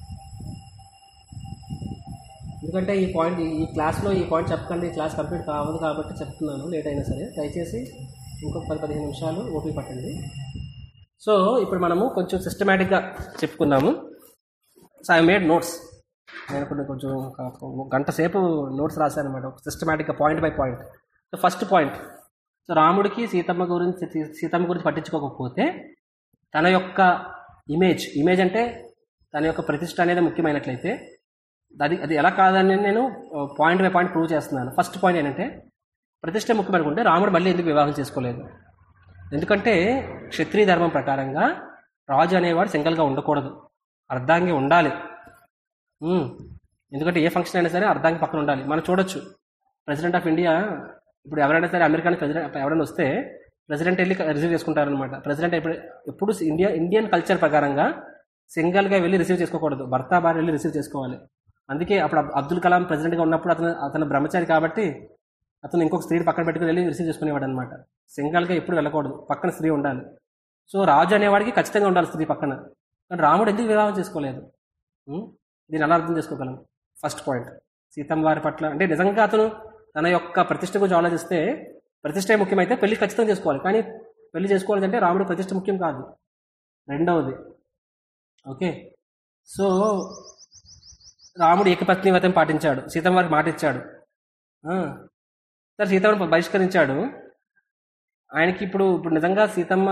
ఎందుకంటే ఈ పాయింట్ ఈ- ఈ క్లాస్లో ఈ పాయింట్ చెప్పకండి ఈ క్లాస్ కంప్లీట్ కావదు కాబట్టి చెప్తున్నాను లేట్ అయినా సరే దయచేసి ఇంకొక పది పదిహేను నిమిషాలు ఓపిక పట్టండి సో ఇప్పుడు మనము కొంచెం సిస్టమేటిక్గా చెప్పుకుందాము సో ఐ మేడ్ నోట్స్ నేను కొన్ని కొంచెం ఒక ఒక గంట సేపు నోట్స్ రాశాను అనమాట సిస్టమేటిక్గా point by point so first point so రాముడికి సీతమ్మ గురించి సీ- సీతమ్మ గురించి పట్టించుకోకపోతే తన యొక్క ఇమేజ్ ఇమేజ్ అంటే తన యొక్క ప్రతిష్ట అనేది ముఖ్యమైనట్లయితే అది అది ఎలా కాదని నేను పాయింట్ బై పాయింట్ ప్రూవ్ చేస్తున్నాను ఫస్ట్ పాయింట్ ఏంటంటే ప్రతిష్ట ముఖ్యమనుకుంటే రాముడు మళ్ళీ ఎందుకు వివాహం చేసుకోలేదు ఎందుకంటే క్షత్రియ ధర్మం ప్రకారంగా రాజు అనేవాడు సింగిల్గా ఉండకూడదు అర్ధాంగి ఉండాలి ఉమ్. ఎందుకంటే ఏ ఫంక్షన్ అయినా సరే అర్ధాంగి పక్కన ఉండాలి మనం చూడొచ్చు ప్రెసిడెంట్ ఆఫ్ ఇండియా ఇప్పుడు ఎవరైనా సరే అమెరికాని ప్రెసిడెంట్ ఎవరైనా వస్తే ప్రెసిడెంట్ వెళ్ళి రిసీవ్ చేసుకుంటారనమాట ప్రెసిడెంట్ ఎప్పుడు ఎప్పుడు ఇండియా ఇండియన్ కల్చర్ ప్రకారంగా సింగిల్గా వెళ్ళి రిసీవ్ చేసుకోకూడదు భర్త భార్య వెళ్ళి రిసీవ్ చేసుకోవాలి అందుకే అప్పుడు అబ్- అబ్దుల్ కలాం ప్రెసిడెంట్గా ఉన్నప్పుడు అతను అతను బ్రహ్మచారి కాబట్టి అతను ఇంకొక స్త్రీని పక్కన పెట్టుకుని వెళ్ళి రిసీవ్ చేసుకునేవాడు అనమాట సింగిల్గా ఎప్పుడు వెళ్ళకూడదు పక్కన స్త్రీ ఉండాలి సో రాజు అనేవాడికి ఖచ్చితంగా ఉండాలి స్త్రీ పక్కన కానీ రాముడు ఎందుకు వివాహం చేసుకోలేదు ఉం? దీన్ని ఎలా అర్థం చేసుకోగలం ఫస్ట్ పాయింట్ సీతమ్మ వారి పట్ల అంటే నిజంగా అతను తన యొక్క ప్రతిష్ట గురించి ఆలోచిస్తే ప్రతిష్టే ముఖ్యమైతే పెళ్లి ఖచ్చితంగా చేసుకోవాలి కానీ పెళ్లి చేసుకోవాలంటే రాముడు ప్రతిష్ట ముఖ్యం కాదు రెండవది ఓకే సో రాముడు ఏకపత్ని వ్రతం పాటించాడు సీతమ్మ వారికి మాట ఇచ్చాడు ఆ, సరే సీతమ్మను బహిష్కరించాడు ఆయనకి ఇప్పుడు ఇప్పుడు నిజంగా సీతమ్మ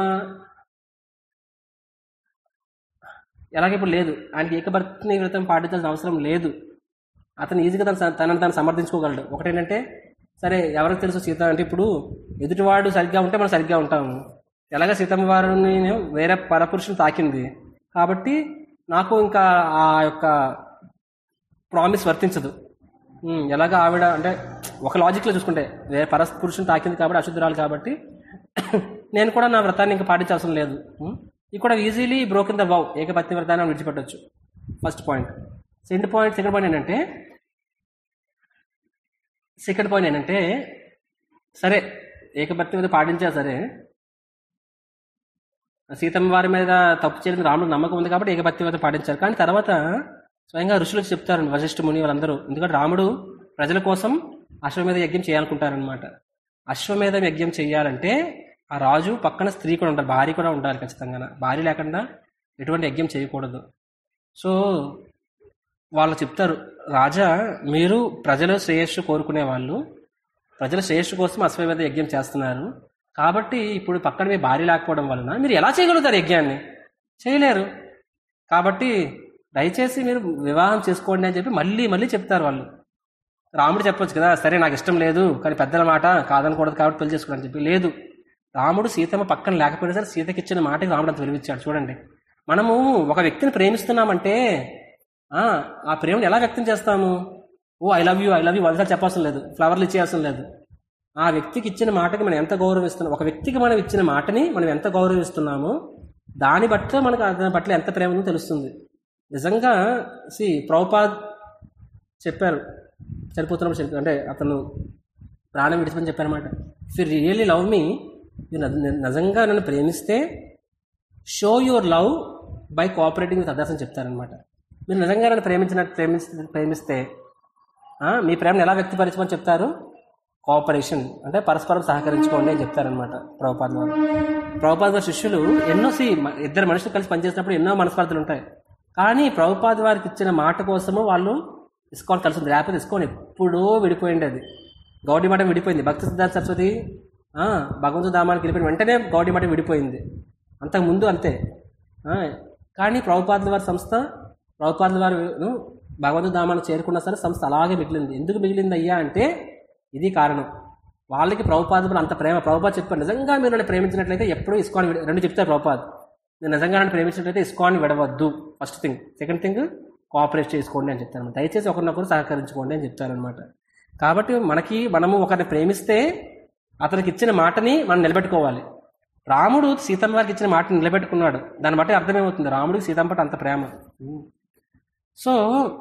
ఎలాగ ఇప్పుడు లేదు ఆయనకి ఏకభర్తని వ్రతం పాటించాల్సిన అవసరం లేదు అతను ఈజీగా తన తనని తను సమర్థించుకోగలడు ఒకటేంటంటే సరే ఎవరికి తెలుసు సీత అంటే ఇప్పుడు ఎదుటివాడు సరిగ్గా ఉంటే మనం సరిగ్గా ఉంటాము ఎలాగ సీతమ్మ వారిని వేరే పరపురుషుని తాకింది కాబట్టి నాకు ఇంకా ఆ యొక్క ప్రామిస్ వర్తించదు ఉమ్, ఎలాగ ఆవిడ అంటే ఒక లాజిక్లో చూసుకుంటే వేరే పరస్ పురుషుని తాకింది కాబట్టి అశుద్ధురాలు కాబట్టి నేను కూడా నా వ్రతాన్ని ఇంకా పాటించాల్సిన లేదు ఉమ్, ఇది కూడా ఈజీలీ బ్రోకెన్ ద వౌ ఏకపత్ని వ్రతాన్ని ఆమె విడిచిపెట్టవచ్చు first point second point second point ఏంటంటే సెకండ్ పాయింట్ ఏంటంటే సరే ఏకపత్ని మీద పాటించా సరే సీతమ్మ వారి మీద తప్పు చేయడం రాముడు నమ్మకం ఉంది కాబట్టి ఏకపత్ని మీద పాటించారు కానీ తర్వాత స్వయంగా ఋషులకు చెప్తారు వశిష్ఠ ముని వాళ్ళందరూ ఎందుకంటే రాముడు ప్రజల కోసం అశ్వమేధ యజ్ఞం చేయాలనుకుంటారనమాట అశ్వమేధ యజ్ఞం చేయాలంటే ఆ రాజు పక్కన స్త్రీ కూడా ఉండాలి భార్య కూడా ఉండాలి ఖచ్చితంగా భార్య లేకుండా ఎటువంటి యజ్ఞం చేయకూడదు సో వాళ్ళు చెప్తారు రాజా మీరు ప్రజల శ్రేయస్సు కోరుకునే వాళ్ళు ప్రజల శ్రేయస్సు కోసం అశ్వమేధ యజ్ఞం చేస్తున్నారు కాబట్టి ఇప్పుడు పక్కన మీ భార్య లేకపోవడం వలన మీరు ఎలా చేయగలుగుతారు యజ్ఞాన్ని చేయలేరు కాబట్టి దయచేసి మీరు వివాహం చేసుకోండి అని చెప్పి మళ్ళీ మళ్ళీ చెప్తారు వాళ్ళు రాముడు చెప్పొచ్చు కదా సరే నాకు ఇష్టం లేదు కానీ పెద్దల మాట కాదనకూడదు కాబట్టి పెళ్లి చేసుకోవాలని చెప్పి లేదు రాముడు సీతమ్మ పక్కన లేకపోయినా సరే సీతకి ఇచ్చిన మాటకి రాముడు అంత విలువిచ్చాడు చూడండి మనము ఒక వ్యక్తిని ప్రేమిస్తున్నామంటే ఆ ఆ ప్రేమను ఎలా వ్యక్తం చేస్తాము oh I love you I love you వందసారి చెప్పాల్సిన లేదు ఫ్లవర్లు ఇచ్చేయాల్సిన లేదు ఆ వ్యక్తికి ఇచ్చిన మాటకి మనం ఎంత గౌరవిస్తున్నాం ఒక వ్యక్తికి మనం ఇచ్చిన మాటని మనం ఎంత గౌరవిస్తున్నామో దాన్ని బట్టి మనకు దాని పట్ల ఎంత ప్రేమ ఉందో తెలుస్తుంది నిజంగా సి ప్రభుపాద్ చెప్పారు చనిపోతున్నప్పుడు చెప్పారు అంటే అతను ప్రాణం విడిచిపోయి చెప్పారన్నమాట if you really love me మీరు నిజంగా నన్ను ప్రేమిస్తే show your love by cooperating with others అని చెప్తారనమాట మీరు నిజంగా నన్ను ప్రేమించినట్టు ప్రేమిస్తే ప్రేమిస్తే ఆ, మీ ప్రేమను ఎలా వ్యక్తపరచమని చెప్తారు కోఆపరేషన్ అంటే పరస్పరం సహకరించుకోండి అని చెప్తారనమాట ప్రభుపాద వారు ప్రభుపాద వారి శిష్యులు ఎన్నో సి ఇద్దరు మనుషులు కలిసి పనిచేసినప్పుడు ఎన్నో మనస్పర్ధలు ఉంటాయి కానీ ప్రభుపాద వారికి ఇచ్చిన మాట కోసము వాళ్ళు ఇస్కాన్ కలిసి ఉంది లేకపోతే ఇస్కాన్ ఎప్పుడో విడిపోయింది అది గౌడీ మఠం విడిపోయింది భక్తి సిద్ధార్థ సరస్వతి ఆ, భగవంతు ధామానికి వెళ్ళిపోయిన వెంటనే గౌడీ మఠం విడిపోయింది అంతకు ముందు అంతే ఆ, కానీ ప్రభుపాదుల వారి సంస్థ ప్రభుపాదుల వారు భగవంతు ధామాన్ని చేరుకున్నా సరే సంస్థ అలాగే మిగిలింది ఎందుకు మిగిలింది అయ్యా అంటే ఇది కారణం వాళ్ళకి ప్రభుపాదులు అంత ప్రేమ ప్రభుపాద్ చెప్పారు నిజంగా మీరు నన్ను ప్రేమించినట్లయితే ఎప్పుడూ ఇస్కాన్ విడ రెండు చెప్తారు ప్రభుపాద్ నేను నిజంగా నన్ను ప్రేమించినట్లయితే ఇస్కాన్ విడవద్దు first thing second thing cooperate చేసుకోండి అని చెప్తారు దయచేసి ఒకరినొకరు సహకరించుకోండి అని చెప్తారనమాట కాబట్టి మనకి మనము ఒకరిని ప్రేమిస్తే అతనికి ఇచ్చిన మాటని మనం నిలబెట్టుకోవాలి రాముడు సీతమ్మ వారికి ఇచ్చిన మాటని నిలబెట్టుకున్నాడు దాన్ని బట్టి అర్థమేమవుతుంది రాముడికి సీతమ్మ పట్ల అంత ప్రేమ సో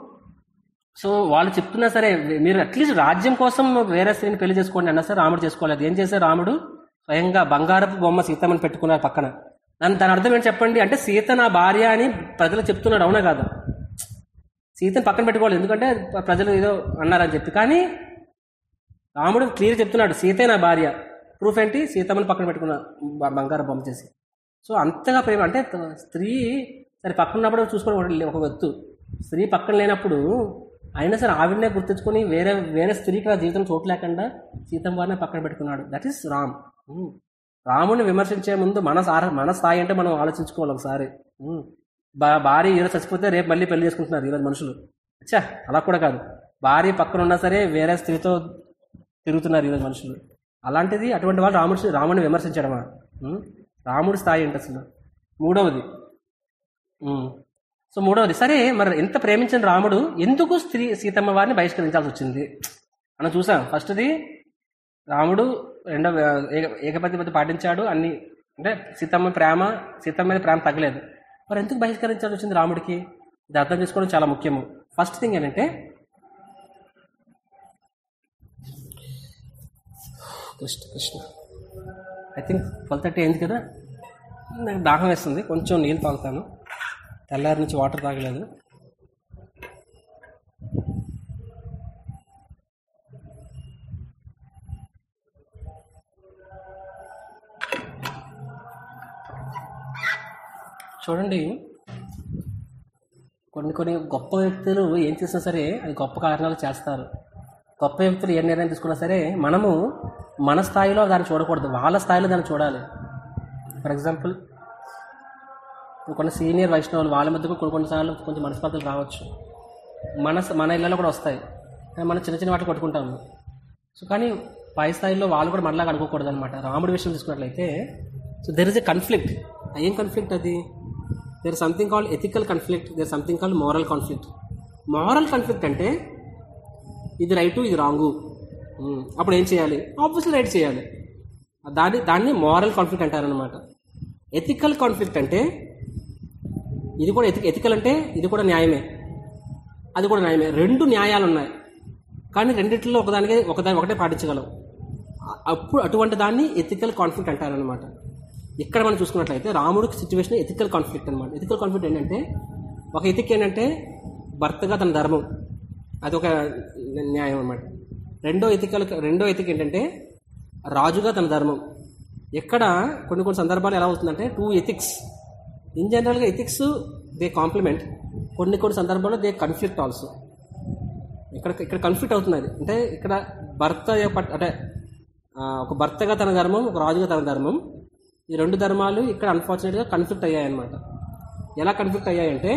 సో వాళ్ళు చెప్తున్నా సరే మీరు అట్లీస్ట్ రాజ్యం కోసం వేరే స్త్రీని పెళ్లి చేసుకోండి అన్నా సరే రాముడు చేసుకోలేదు ఏం చేశారు రాముడు స్వయంగా బంగారపు బొమ్మ సీతమ్మని పెట్టుకున్నారు పక్కన దాని దాని అర్థం ఏంటి చెప్పండి అంటే సీత నా భార్య అని ప్రజలు చెప్తున్నాడు అవునా కాదు సీతను పక్కన పెట్టుకోవాలి ఎందుకంటే ప్రజలు ఏదో అన్నారని చెప్పి కానీ రాముడు క్లియర్ చెప్తున్నాడు సీతే నా భార్య ప్రూఫ్ ఏంటి సీతమ్మని పక్కన పెట్టుకున్న బ- బంగారం బొమ్మ చేసి సో అంతగా ప్రేమ అంటే త- స్త్రీ సరే పక్కన ఉన్నప్పుడు చూసుకోవడం ఒక వ్యక్తు స్త్రీ పక్కన లేనప్పుడు అయినా సరే ఆవిడనే గుర్తించుకొని వేరే వేరే స్త్రీకి నా జీవితం చోటు లేకుండా సీతమ్మ వారిని పక్కన పెట్టుకున్నాడు దట్ ఈస్ రామ్ ఉమ్. రాముని విమర్శించే ముందు మన సార- మన స్థాయి అంటే మనం ఆలోచించుకోవాలి ఒకసారి ఉమ్. బా- భార్య ఈరోజు చచ్చిపోతే రేపు మళ్ళీ పెళ్లి చేసుకుంటున్నారు ఈరోజు మనుషులు అచ్చా అలా కూడా కాదు భార్య పక్కన ఉన్నా సరే వేరే స్త్రీతో తిరుగుతున్నారు ఈరోజు మనుషులు అలాంటిది అటువంటి వాళ్ళు రాముడు రాముడిని విమర్శించడమా ఉమ్. రాముడి స్థాయి ఏంటి అసలు మూడవది ఉమ్. సో మూడవది సరే మరి ఎంత ప్రేమించిన రాముడు ఎందుకు స్త్రీ సీతమ్మ వారిని బహిష్కరించాల్సి వచ్చింది మనం చూసాం ఫస్ట్ది రాముడు రెండవ ఏక- ఏకపతిపతి పాటించాడు అన్ని అంటే సీతమ్మ ప్రేమ సీతమ్మ మీద ప్రేమ తగ్గలేదు మరి ఎందుకు బహిష్కరించాల్సి వచ్చింది రాముడికి ఇది అర్థం చేసుకోవడం చాలా ముఖ్యము ఫస్ట్ థింగ్ ఏంటంటే Krishna Krishna I think twelve thirty అయింది కదా నాకు దాహం వేస్తుంది కొంచెం నీళ్ళు తాగుతాను తెల్లారి నుంచి వాటర్ తాగలేదు చూడండి కొన్ని కొన్ని గొప్ప వ్యక్తులు ఏం చేసినా సరే అది గొప్ప కారణాలు చేస్తారు గొప్ప వ్యక్తులు ఏ నిర్ణయం తీసుకున్నా సరే మనము మన స్థాయిలో దాన్ని చూడకూడదు వాళ్ళ స్థాయిలో దాన్ని చూడాలి ఫర్ ఎగ్జాంపుల్ కొన్ని సీనియర్ వైష్ణవులు వాళ్ళ మధ్య కూడా కొన్ని కొన్నిసార్లు కొంచెం మనస్పర్ధలు రావచ్చు మన మన ఇళ్ళలో కూడా వస్తాయి కానీ మనం చిన్న చిన్న వాటిని కొట్టుకుంటాము సో కానీ పై స్థాయిలో వాళ్ళు కూడా మనలాగా అనుకోకూడదు అనమాట రాముడి విషయం తీసుకున్నట్లయితే so there is a conflict ఏం కన్ఫ్లిక్ట్ అది there something called ethical conflict there something called moral conflict moral conflict అంటే ఇది రైటు ఇది రాంగు ఉమ్, అప్పుడు ఏం చేయాలి ఆబ్వియస్లీ రైట్ చేయాలి దాన్ని దాన్ని మోరల్ కాన్ఫ్లిక్ట్ అంటారనమాట ఎథికల్ కాన్ఫ్లిక్ట్ అంటే ఇది కూడా ఎథి ఎథికల్ అంటే ఇది కూడా న్యాయమే అది కూడా న్యాయమే రెండు న్యాయాలు ఉన్నాయి కానీ రెండిట్లో ఒకదానికే ఒకదాని ఒకటే పాటించగలం అ- అప్పుడు అటువంటి దాన్ని ఎథికల్ కాన్ఫ్లిక్ట్ అంటారనమాట ఇక్కడ మనం చూసుకున్నట్లయితే రాముడికి సిచ్యువేషన్ ఎథికల్ కాన్ఫ్లిక్ట్ అనమాట ఎథికల్ కాన్ఫ్లిక్ట్ ఏంటంటే ఒక ఎథిక్ ఏంటంటే భర్తగా తన ధర్మం అది ఒక న్యాయం అన్నమాట రెండో ఎతికల్ రెండో ఎతిక ఏంటంటే రాజుగా తన ధర్మం ఎక్కడ కొన్ని కొన్ని సందర్భాలు ఎలా అవుతుందంటే టూ ఎథిక్స్ ఇన్ జనరల్గా ఎథిక్స్ దే కాంప్లిమెంట్ కొన్ని కొన్ని సందర్భాల్లో దే కన్ఫ్లిక్ట్ ఆల్సో ఇక్కడ ఇక్కడ కన్ఫ్లిక్ట్ అవుతుంది అది అంటే ఇక్కడ భర్త యొక్క అంటే ఆ, ఒక భర్తగా తన ధర్మం ఒక రాజుగా తన ధర్మం ఈ రెండు ధర్మాలు ఇక్కడ అన్ఫార్చునేట్గా కన్ఫ్లిక్ట్ అయ్యాయన్నమాట ఎలా కన్ఫ్లిక్ట్ అయ్యాయంటే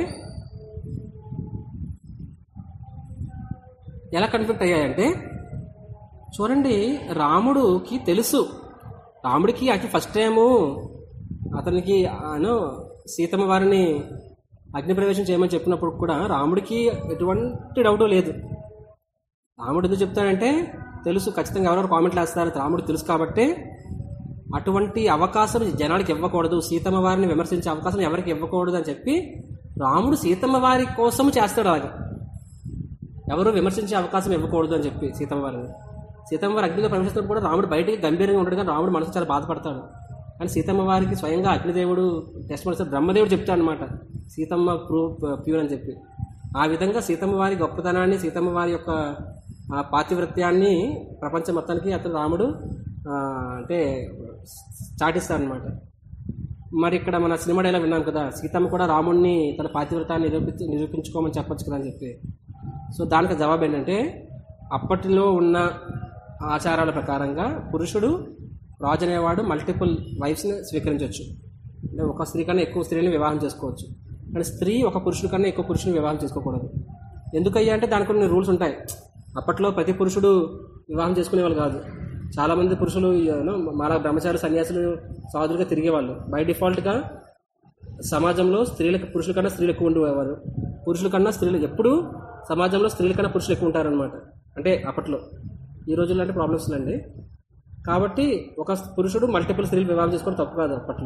ఎలా కన్ఫ్లిక్ట్ అయ్యాయంటే చూడండి రాముడుకి తెలుసు రాముడికి అతి ఫస్ట్ టైము అతనికి అను సీతమ్మ వారిని అగ్నిప్రవేశం చేయమని చెప్పినప్పుడు కూడా రాముడికి ఎటువంటి డౌట్ లేదు రాముడు ఎందుకు చెప్తాడంటే తెలుసు ఖచ్చితంగా ఎవరెవరు కామెంట్లు వేస్తారు రాముడు తెలుసు కాబట్టి అటువంటి అవకాశం జనానికి ఇవ్వకూడదు సీతమ్మ వారిని విమర్శించే అవకాశం ఎవరికి ఇవ్వకూడదు అని చెప్పి రాముడు సీతమ్మ వారి కోసం చేస్తాడు అలాగా ఎవరు విమర్శించే అవకాశం ఇవ్వకూడదు అని చెప్పి సీతమ్మ వారిని సీతమ్మ వారి అగ్నిలో ప్రవేశిస్తున్నప్పుడు కూడా రాముడు బయటికి గంభీరంగా ఉంటాడు కానీ రాముడు మనసు చాలా బాధపడతాడు కానీ సీతమ్మ వారికి స్వయంగా అగ్నిదేవుడు టెస్ట్ మనసు బ్రహ్మదేవుడు చెప్తాడు అనమాట సీతమ్మ ప్రూ ప్యూర్ అని చెప్పి ఆ విధంగా సీతమ్మ వారి గొప్పతనాన్ని సీతమ్మ వారి యొక్క ఆ పాతివృత్యాన్ని ప్రపంచం మొత్తానికి అతను రాముడు ఆ, అంటే చాటిస్తాడనమాట మరి ఇక్కడ మన సినిమా డైలాగ్ విన్నాం కదా సీతమ్మ కూడా రాముడిని తన పాతివ్రతాన్ని నిరూపించి నిరూపించుకోమని చెప్పొచ్చు కదా అని చెప్పి సో దానికి జవాబు ఏంటంటే అప్పటిలో ఉన్న ఆచారాల ప్రకారంగా పురుషుడు రాజు అనేవాడు మల్టిపుల్ వైఫ్స్ని స్వీకరించవచ్చు అంటే ఒక స్త్రీ కన్నా ఎక్కువ స్త్రీని వివాహం చేసుకోవచ్చు కానీ స్త్రీ ఒక పురుషుడి కన్నా ఎక్కువ పురుషుని వివాహం చేసుకోకూడదు ఎందుకయ్యా అంటే దానికి కొన్ని రూల్స్ ఉంటాయి అప్పట్లో ప్రతి పురుషుడు వివాహం చేసుకునేవాళ్ళు కాదు చాలామంది పురుషులు యూనో, మాలా బ్రహ్మచారి సన్యాసులు సాధులుగా తిరిగేవాళ్ళు బై డిఫాల్ట్గా సమాజంలో స్త్రీలకు పురుషుల కన్నా స్త్రీలు ఎక్కువ ఉండేవారు పురుషుల కన్నా స్త్రీలు ఎప్పుడు సమాజంలో స్త్రీల కన్నా పురుషులు ఎక్కువ ఉంటారనమాట అంటే అప్పట్లో ఈ రోజుల్లో అంటే ప్రాబ్లమ్స్ అండి కాబట్టి ఒక పురుషుడు మల్టిపుల్ స్త్రీలు వివాహం చేసుకోవడం తప్పు కాదు అప్పట్లో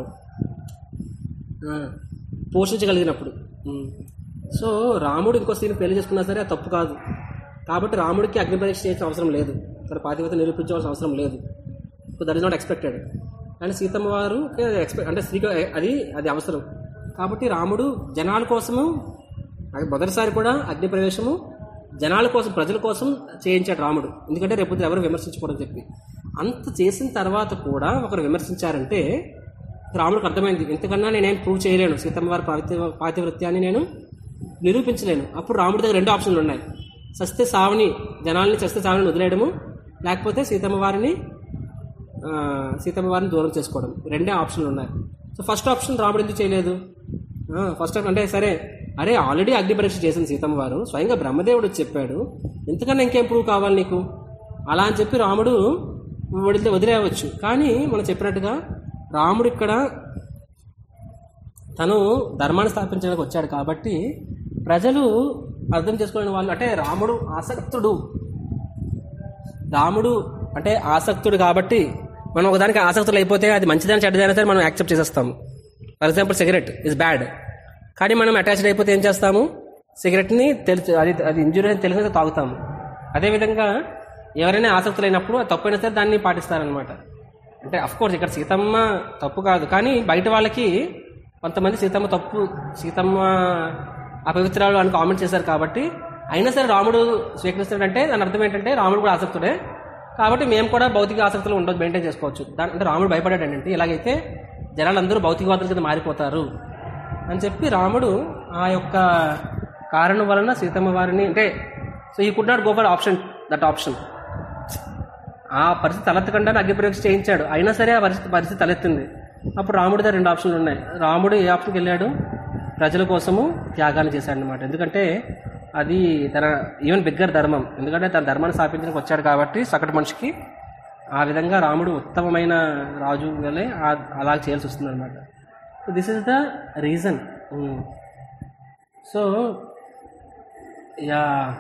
ఆ, పోషించగలిగినప్పుడు ఉమ్. సో రాముడు ఇంకో స్త్రీని పెళ్లి చేసుకున్నా సరే అది తప్పు కాదు కాబట్టి రాముడికి అగ్ని పరీక్ష చేయాల్సిన అవసరం లేదు తన పాతివత నిరూపించవలసిన అవసరం లేదు దట్ ఇస్ నాట్ ఎక్స్పెక్టెడ్ కానీ సీతమ్మ వారు ఎక్స్పెక్ట్ అంటే స్త్రీకి అది అది అవసరం కాబట్టి రాముడు జనాల కోసము అది మొదటిసారి కూడా అగ్ని ప్రవేశము జనాల కోసం ప్రజల కోసం చేయించాడు రాముడు ఎందుకంటే రేపు ఎవరు విమర్శించకూడదని చెప్పి అంత చేసిన తర్వాత కూడా ఒకరు విమర్శించారంటే రాముడికి అర్థమైంది ఇంతకన్నా నేనేం ప్రూవ్ చేయలేను సీతమ్మ వారి పాతి పాతివృత్యాన్ని నేను నిరూపించలేను అప్పుడు రాముడి దగ్గర రెండు ఆప్షన్లు ఉన్నాయి సస్తే సావని జనాల్ని చస్తే సావని వదిలేయడము లేకపోతే సీతమ్మ వారిని ఆ, సీతమ్మ వారిని దూరం చేసుకోవడం రెండే ఆప్షన్లు ఉన్నాయి సో ఫస్ట్ ఆప్షన్ రాముడు ఎందుకు చేయలేదు ఫస్ట్ ఆప్షన్ అంటే సరే అరే ఆల్రెడీ అగ్ని పరీక్ష చేసింది సీతమ్మ వారు స్వయంగా బ్రహ్మదేవుడు వచ్చి చెప్పాడు ఇంతకన్నా ఇంకేం ప్రూవ్ కావాలి నీకు అలా అని చెప్పి రాముడు వదిలితే వదిలేయవచ్చు కానీ మనం చెప్పినట్టుగా రాముడు ఇక్కడ తను ధర్మాన్ని స్థాపించడానికి వచ్చాడు కాబట్టి ప్రజలు అర్థం చేసుకోలేని వాళ్ళు అంటే రాముడు ఆసక్తుడు రాముడు అంటే ఆసక్తుడు కాబట్టి మనం ఒకదానికి ఆసక్తులు అయిపోతే అది మంచిదని చెడ్డదైనా సరే మనం యాక్సెప్ట్ చేసేస్తాం for example cigarette is bad కానీ మనం అటాచ్డ్ అయిపోతే ఏం చేస్తాము సిగరెట్ని తెలుసు అది అది ఇంజురీ అని తెలిసి తాగుతాము అదేవిధంగా ఎవరైనా ఆసక్తులైనప్పుడు అది తప్పైనా సరే దాన్ని పాటిస్తారనమాట అంటే అఫ్ కోర్స్ ఇక్కడ సీతమ్మ తప్పు కాదు కానీ బయట వాళ్ళకి కొంతమంది సీతమ్మ తప్పు సీతమ్మ అపవిత్రాలు అని కామెంట్ చేశారు కాబట్టి అయినా సరే రాముడు స్వీకరిస్తాడంటే దాని అర్థం ఏంటంటే రాముడు కూడా ఆసక్తుడే కాబట్టి మేము కూడా భౌతిక ఆసక్తులు ఉండదు మెయింటైన్ చేసుకోవచ్చు దాని అంటే రాముడు భయపడాడు ఏంటంటే ఇలాగైతే జనాలందరూ భౌతికవాదుల కింద మారిపోతారు అని చెప్పి రాముడు ఆ యొక్క కారణం వలన సీతమ్మ వారిని అంటే so he could not go for option that option ఆ పరిస్థితి తలెత్తకుండా అగ్ని పరీక్ష చేయించాడు అయినా సరే ఆ పరిస్థితి పరిస్థితి తలెత్తింది అప్పుడు రాముడి దగ్గర రెండు ఆప్షన్లు ఉన్నాయి రాముడు ఏ ఆప్షన్కి వెళ్ళాడు ప్రజల కోసము త్యాగాన్ని చేశాడు అనమాట ఎందుకంటే అది తన ఈవెన్ బిగ్గర్ ధర్మం ఎందుకంటే తన ధర్మాన్ని స్థాపించడానికి వచ్చాడు కాబట్టి సగటు మనిషికి ఆ విధంగా రాముడు ఉత్తమమైన రాజు వలె ఆ- అలా చేయాల్సి వస్తుంది అనమాట so this is the reason so yeah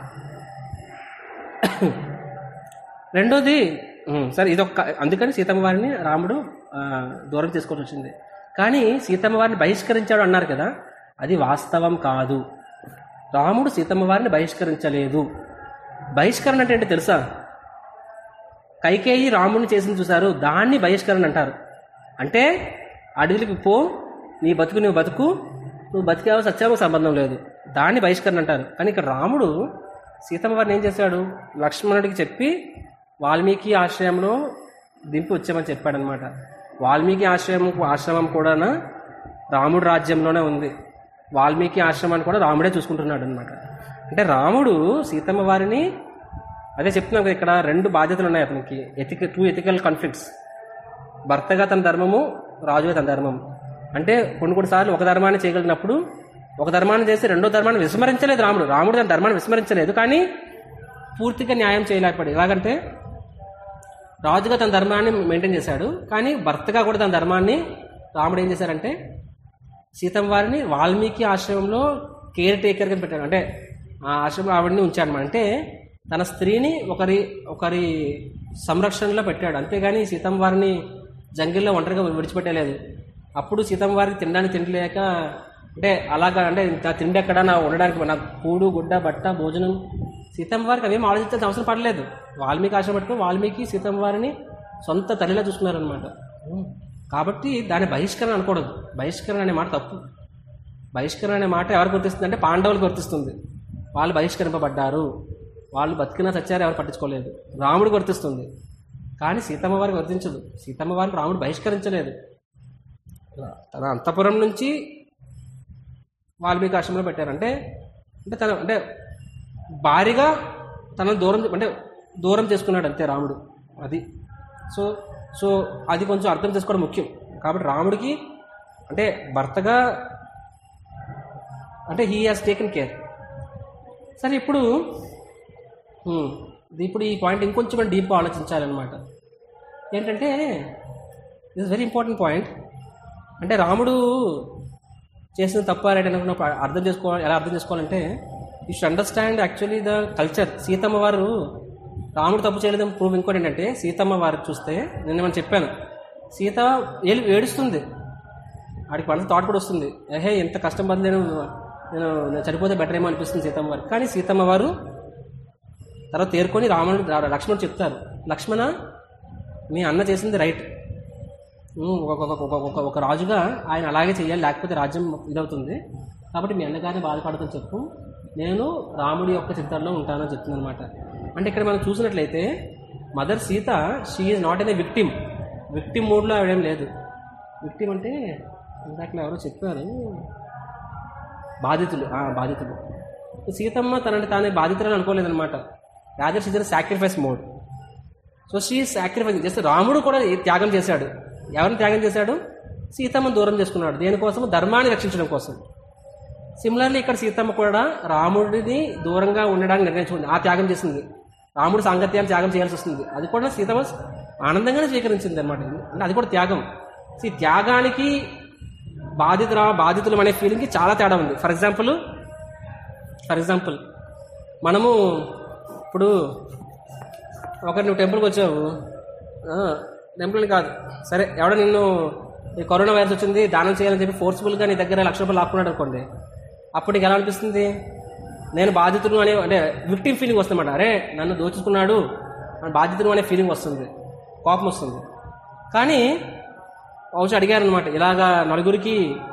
రెండోది ఉమ్, సరే ఇదొక అందుకని సీతమ్మ వారిని రాముడు ఆ, దూరం తీసుకొని వచ్చింది కానీ సీతమ్మ వారిని బహిష్కరించాడు అన్నారు కదా అది వాస్తవం కాదు రాముడు సీతమ్మ వారిని బహిష్కరించలేదు బహిష్కరణ అంటే ఏంటి తెలుసా కైకేయి రాముడిని చేసింది చూశారు దాన్ని బహిష్కరణ అంటారు అంటే అడవికి పో నీ బతుకు నువ్వు బతుకు నువ్వు బతికావో సత్యావో సంబంధం లేదు దాన్ని బహిష్కరణ అంటారు కానీ ఇక్కడ రాముడు సీతమ్మ వారిని ఏం చేశాడు లక్ష్మణుడికి చెప్పి వాల్మీకి ఆశ్రయంలో దింపి వచ్చామని చెప్పాడనమాట వాల్మీకి ఆశ్రమం ఆశ్రమం కూడా రాముడు రాజ్యంలోనే ఉంది వాల్మీకి ఆశ్రమాన్ని కూడా రాముడే చూసుకుంటున్నాడు అనమాట అంటే రాముడు సీతమ్మ వారిని అదే చెప్తున్నాం కదా ఇక్కడ రెండు బాధ్యతలు ఉన్నాయి అతనికి ఎథిక టూ ఎథికల్ కాన్ఫ్లిక్ట్స్ భర్తగా తన ధర్మము రాజుగా తన ధర్మం అంటే కొన్ని కొన్నిసార్లు ఒక ధర్మాన్ని చేయగలిగినప్పుడు ఒక ధర్మాన్ని చేసి రెండో ధర్మాన్ని విస్మరించలేదు రాముడు రాముడు తన ధర్మాన్ని విస్మరించలేదు కానీ పూర్తిగా న్యాయం చేయలేకపోయాడు ఎలాగంటే రాజుగా తన ధర్మాన్ని మెయింటైన్ చేశాడు కానీ భర్తగా కూడా తన ధర్మాన్ని రాముడు ఏం చేశారంటే సీతమ్మ వారిని వాల్మీకి ఆశ్రమంలో కేర్ టేకర్గా పెట్టాడు అంటే ఆ ఆశ్రమంలో ఆవిడని ఉంచాడు అంటే తన స్త్రీని ఒకరి ఒకరి సంరక్షణలో పెట్టాడు అంతేగాని సీతమ్మ వారిని జంగిల్లో ఒంటరిగా విడిచిపెట్టలేదు అప్పుడు సీతమ్మ వారికి తినడానికి తిండి లేక అంటే అలాగా అంటే నా తిండి ఎక్కడ నా ఉండడానికి నాకు కూడు గుడ్డ బట్ట భోజనం సీతమ్మ వారికి అవేం ఆలోచించాల్సిన అవసరం పడలేదు వాల్మీకి ఆశ్రమం పెట్టుకుని వాల్మీకి సీతమ్మ వారిని సొంత తల్లిలా చూసుకున్నారనమాట కాబట్టి దాన్ని బహిష్కరణ అనకూడదు బహిష్కరణ అనే మాట తప్పు బహిష్కరణ అనే మాట ఎవరికి గుర్తిస్తుంది అంటే పాండవులకు గుర్తిస్తుంది వాళ్ళు బహిష్కరింపబడ్డారు వాళ్ళు బతికినా సచ్చారు ఎవరు పట్టించుకోలేదు రాముడు గుర్తిస్తుంది కానీ సీతమ్మ వారికి వర్తించదు సీతమ్మ వారిని రాముడు బహిష్కరించలేదు తన అంతపురం నుంచి వాల్మీకి ఆశ్రమంలో పెట్టారంటే అంటే తన అంటే భారీగా తన దూరం అంటే దూరం చేసుకున్నాడు అంతే రాముడు అది సో సో అది కొంచెం అర్థం చేసుకోవడం ముఖ్యం కాబట్టి రాముడికి అంటే భర్తగా అంటే హీ హాజ్ టేకెన్ కేర్ సరే ఇప్పుడు హ్మ్, ఇది ఇప్పుడు ఈ పాయింట్ ఇంకొంచెం మనం డీప్గా ఆలోచించాలన్నమాట ఏంటంటే ఇస్ వెరీ ఇంపార్టెంట్ పాయింట్ అంటే రాముడు చేసిన తప్ప రైట్ అనుకున్నప్పుడు అర్థం చేసుకోవాలి ఎలా అర్థం చేసుకోవాలంటే you should understand actually the culture Sitamma వారు రాముడు తప్పు చేయలేదని ప్రూవ్ ఇంకోటి ఏంటంటే సీతమ్మ వారు చూస్తే నేను మనం చెప్పాను సీత ఏలు ఏడుస్తుంది ఆడికి మనసు థాట్ కూడా వస్తుంది ఏహే ఎంత కష్టం పడి నేను నేను నేను చనిపోతే బెటర్ ఏమో అనిపిస్తుంది సీతమ్మ వారు కానీ సీతమ్మ వారు తర్వాత తేరుకొని రాముడు రా- లక్ష్మణుడు చెప్తారు లక్ష్మణ మీ అన్న చేసింది రైట్ ఉమ్, ఒక ఒక- ఒక- ఒక ఒక రాజుగా ఆయన అలాగే చేయాలి లేకపోతే రాజ్యం ఇదవుతుంది కాబట్టి మీ అన్నగారిని బాధపడదని చెప్పు నేను రాముడి యొక్క చిత్రంలో ఉంటానని చెప్తుంది అనమాట అంటే ఇక్కడ మనం చూసినట్లయితే mother Sita she is not an a victim victim మూడ్లో ఆవిడేం లేదు విక్టిమ్ అంటే ఇందాక ఎవరో చెప్పారు బాధితులు ఆ, బాధితులు సీతమ్మ తనని తానే బాధితులని అనుకోలేదన్నమాట రాజర్ సీజన్ sacrifice mode so she sacrifice చేస్తే రాముడు కూడా ఈ త్యాగం చేశాడు ఎవరిని త్యాగం చేశాడు సీతమ్మను దూరం చేసుకున్నాడు దేనికోసం ధర్మాన్ని రక్షించడం కోసం సిమిలర్లీ ఇక్కడ సీతమ్మ కూడా రాముడిని దూరంగా ఉండడానికి నిర్ణయించుకుంది ఆ త్యాగం చేసింది రాముడు సాంగత్యాన్ని త్యాగం చేయాల్సి వస్తుంది అది కూడా సీతమ్మ ఆనందంగానే స్వీకరించింది అనమాట అంటే అది కూడా త్యాగం ఈ త్యాగానికి బాధితుల బాధితులు అనే ఫీలింగ్కి చాలా తేడా ఉంది ఫర్ ఎగ్జాంపుల్ ఫర్ ఎగ్జాంపుల్ మనము ఇప్పుడు ఒక నువ్వు టెంపుల్కి వచ్చావు ఆ, టెంపుల్ కాదు సరే ఎవడో నిన్ను ఈ కరోనా వైరస్ వచ్చింది దానం చేయాలని చెప్పి ఫోర్స్ఫుల్గా నీ దగ్గర లక్ష రూపాయలు లాక్కున్నాడు అనుకోండి అప్పుడు నీకు ఎలా అనిపిస్తుంది నేను బాధితుడు అనే అంటే విక్టిమ్ ఫీలింగ్ వస్తుందన్నమాట అరే నన్ను దోచుకున్నాడు అని బాధితుడు అనే ఫీలింగ్ వస్తుంది కోపం వస్తుంది కానీ బహుశా అడిగారు అనమాట ఇలాగా నలుగురికి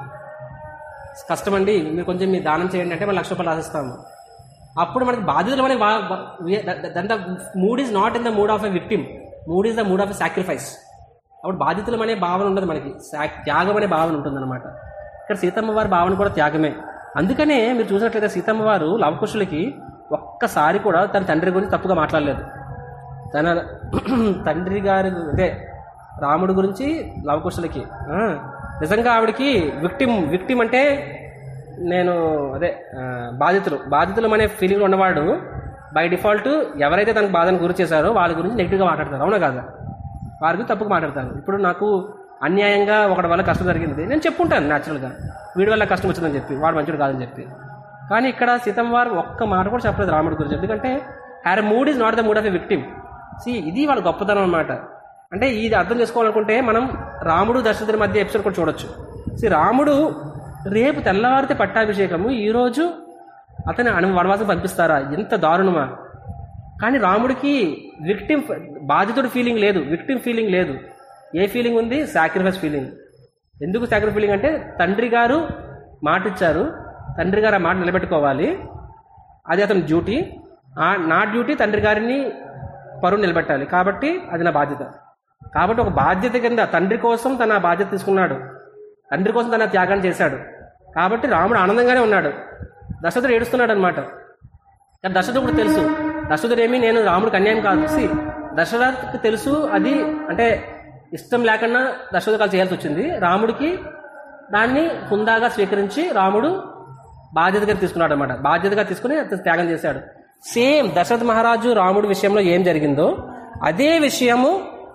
కష్టమండి మీరు కొంచెం మీరు దానం చేయండి అంటే మనం లక్ష రూపాయలు రాసిస్తాము అప్పుడు మనకి బాధ్యతలు మనకి then the mood is not in the mood of a victim mood is the mood of a sacrifice అప్పుడు బాధ్యతలు అనే భావన ఉండదు మనకి సా- త్యాగం అనే భావన ఉంటుందన్నమాట ఇక్కడ సీతమ్మ వారి భావన కూడా త్యాగమే అందుకనే మీరు చూసినట్లయితే సీతమ్మ వారు లవకుశులకి ఒక్కసారి కూడా తన తండ్రి గురించి తప్పుగా మాట్లాడలేదు తన తండ్రి గారి అదే రాముడి గురించి లవకుశలకి ఆ, నిజంగా ఆవిడకి విక్టిమ్ విక్టిమ్ అంటే నేను అదే ఆ, బాధితులు బాధితులు అనే ఫీలింగ్ ఉన్నవాడు బై డిఫాల్ట్ ఎవరైతే తనకు బాధను గురి చేశారో వాళ్ళ గురించి నెగిటివ్గా మాట్లాడతారు అవునా కాదా వారి గురించి తప్పుగా మాట్లాడతారు ఇప్పుడు నాకు అన్యాయంగా ఒకటి వల్ల కష్టం జరిగింది నేను చెప్పుంటాను న్యాచురల్గా వీడి వల్ల కష్టం వచ్చిందని చెప్పి వాడు మంచిడు కాదని చెప్పి కానీ ఇక్కడ సీతమ్మ వారు ఒక్క మాట కూడా చెప్పలేదు రాముడి గురించి ఎందుకంటే her mood is not the mood of a victim see ఇది వాళ్ళ గొప్పతనం అనమాట అంటే ఇది అర్థం చేసుకోవాలనుకుంటే మనం రాముడు దశరథుడి మధ్య ఎపిసోడ్ కూడా చూడొచ్చు సి రాముడు రేపు తెల్లవారితే పట్టాభిషేకము ఈరోజు అతని అను వనవాసం పంపిస్తారా ఎంత దారుణమా కానీ రాముడికి విక్టిమ్ బాధితుడి ఫీలింగ్ లేదు విక్టిమ్ ఫీలింగ్ లేదు ఏ ఫీలింగ్ ఉంది సాక్రిఫైస్ ఫీలింగ్ ఎందుకు సాక్రిఫైస్ ఫీలింగ్ అంటే తండ్రి గారు మాట ఇచ్చారు తండ్రి గారు ఆ మాట నిలబెట్టుకోవాలి అది అతని డ్యూటీ ఆ నా డ్యూటీ తండ్రి గారిని పరువు నిలబెట్టాలి కాబట్టి అది నా బాధ్యత కాబట్టి ఒక బాధ్యత కింద తండ్రి కోసం తన బాధ్యత తీసుకున్నాడు తండ్రి కోసం తన త్యాగం చేశాడు కాబట్టి రాముడు ఆనందంగానే ఉన్నాడు దశరథుడు ఏడుస్తున్నాడు అనమాట కానీ దశరథుడు కూడా తెలుసు దశరథుడు ఏమి నేను రాముడికి అన్యాయం కాదు సి దశరథుడికి తెలుసు అది అంటే ఇష్టం లేకుండా దశరథుడు కాలు చేయాల్సి వచ్చింది రాముడికి దాన్ని హుందాగా స్వీకరించి రాముడు బాధ్యతగా తీసుకున్నాడు అనమాట బాధ్యతగా తీసుకుని అతను త్యాగం చేశాడు సేమ్ దశరథ మహారాజు రాముడి విషయంలో ఏం జరిగిందో అదే విషయము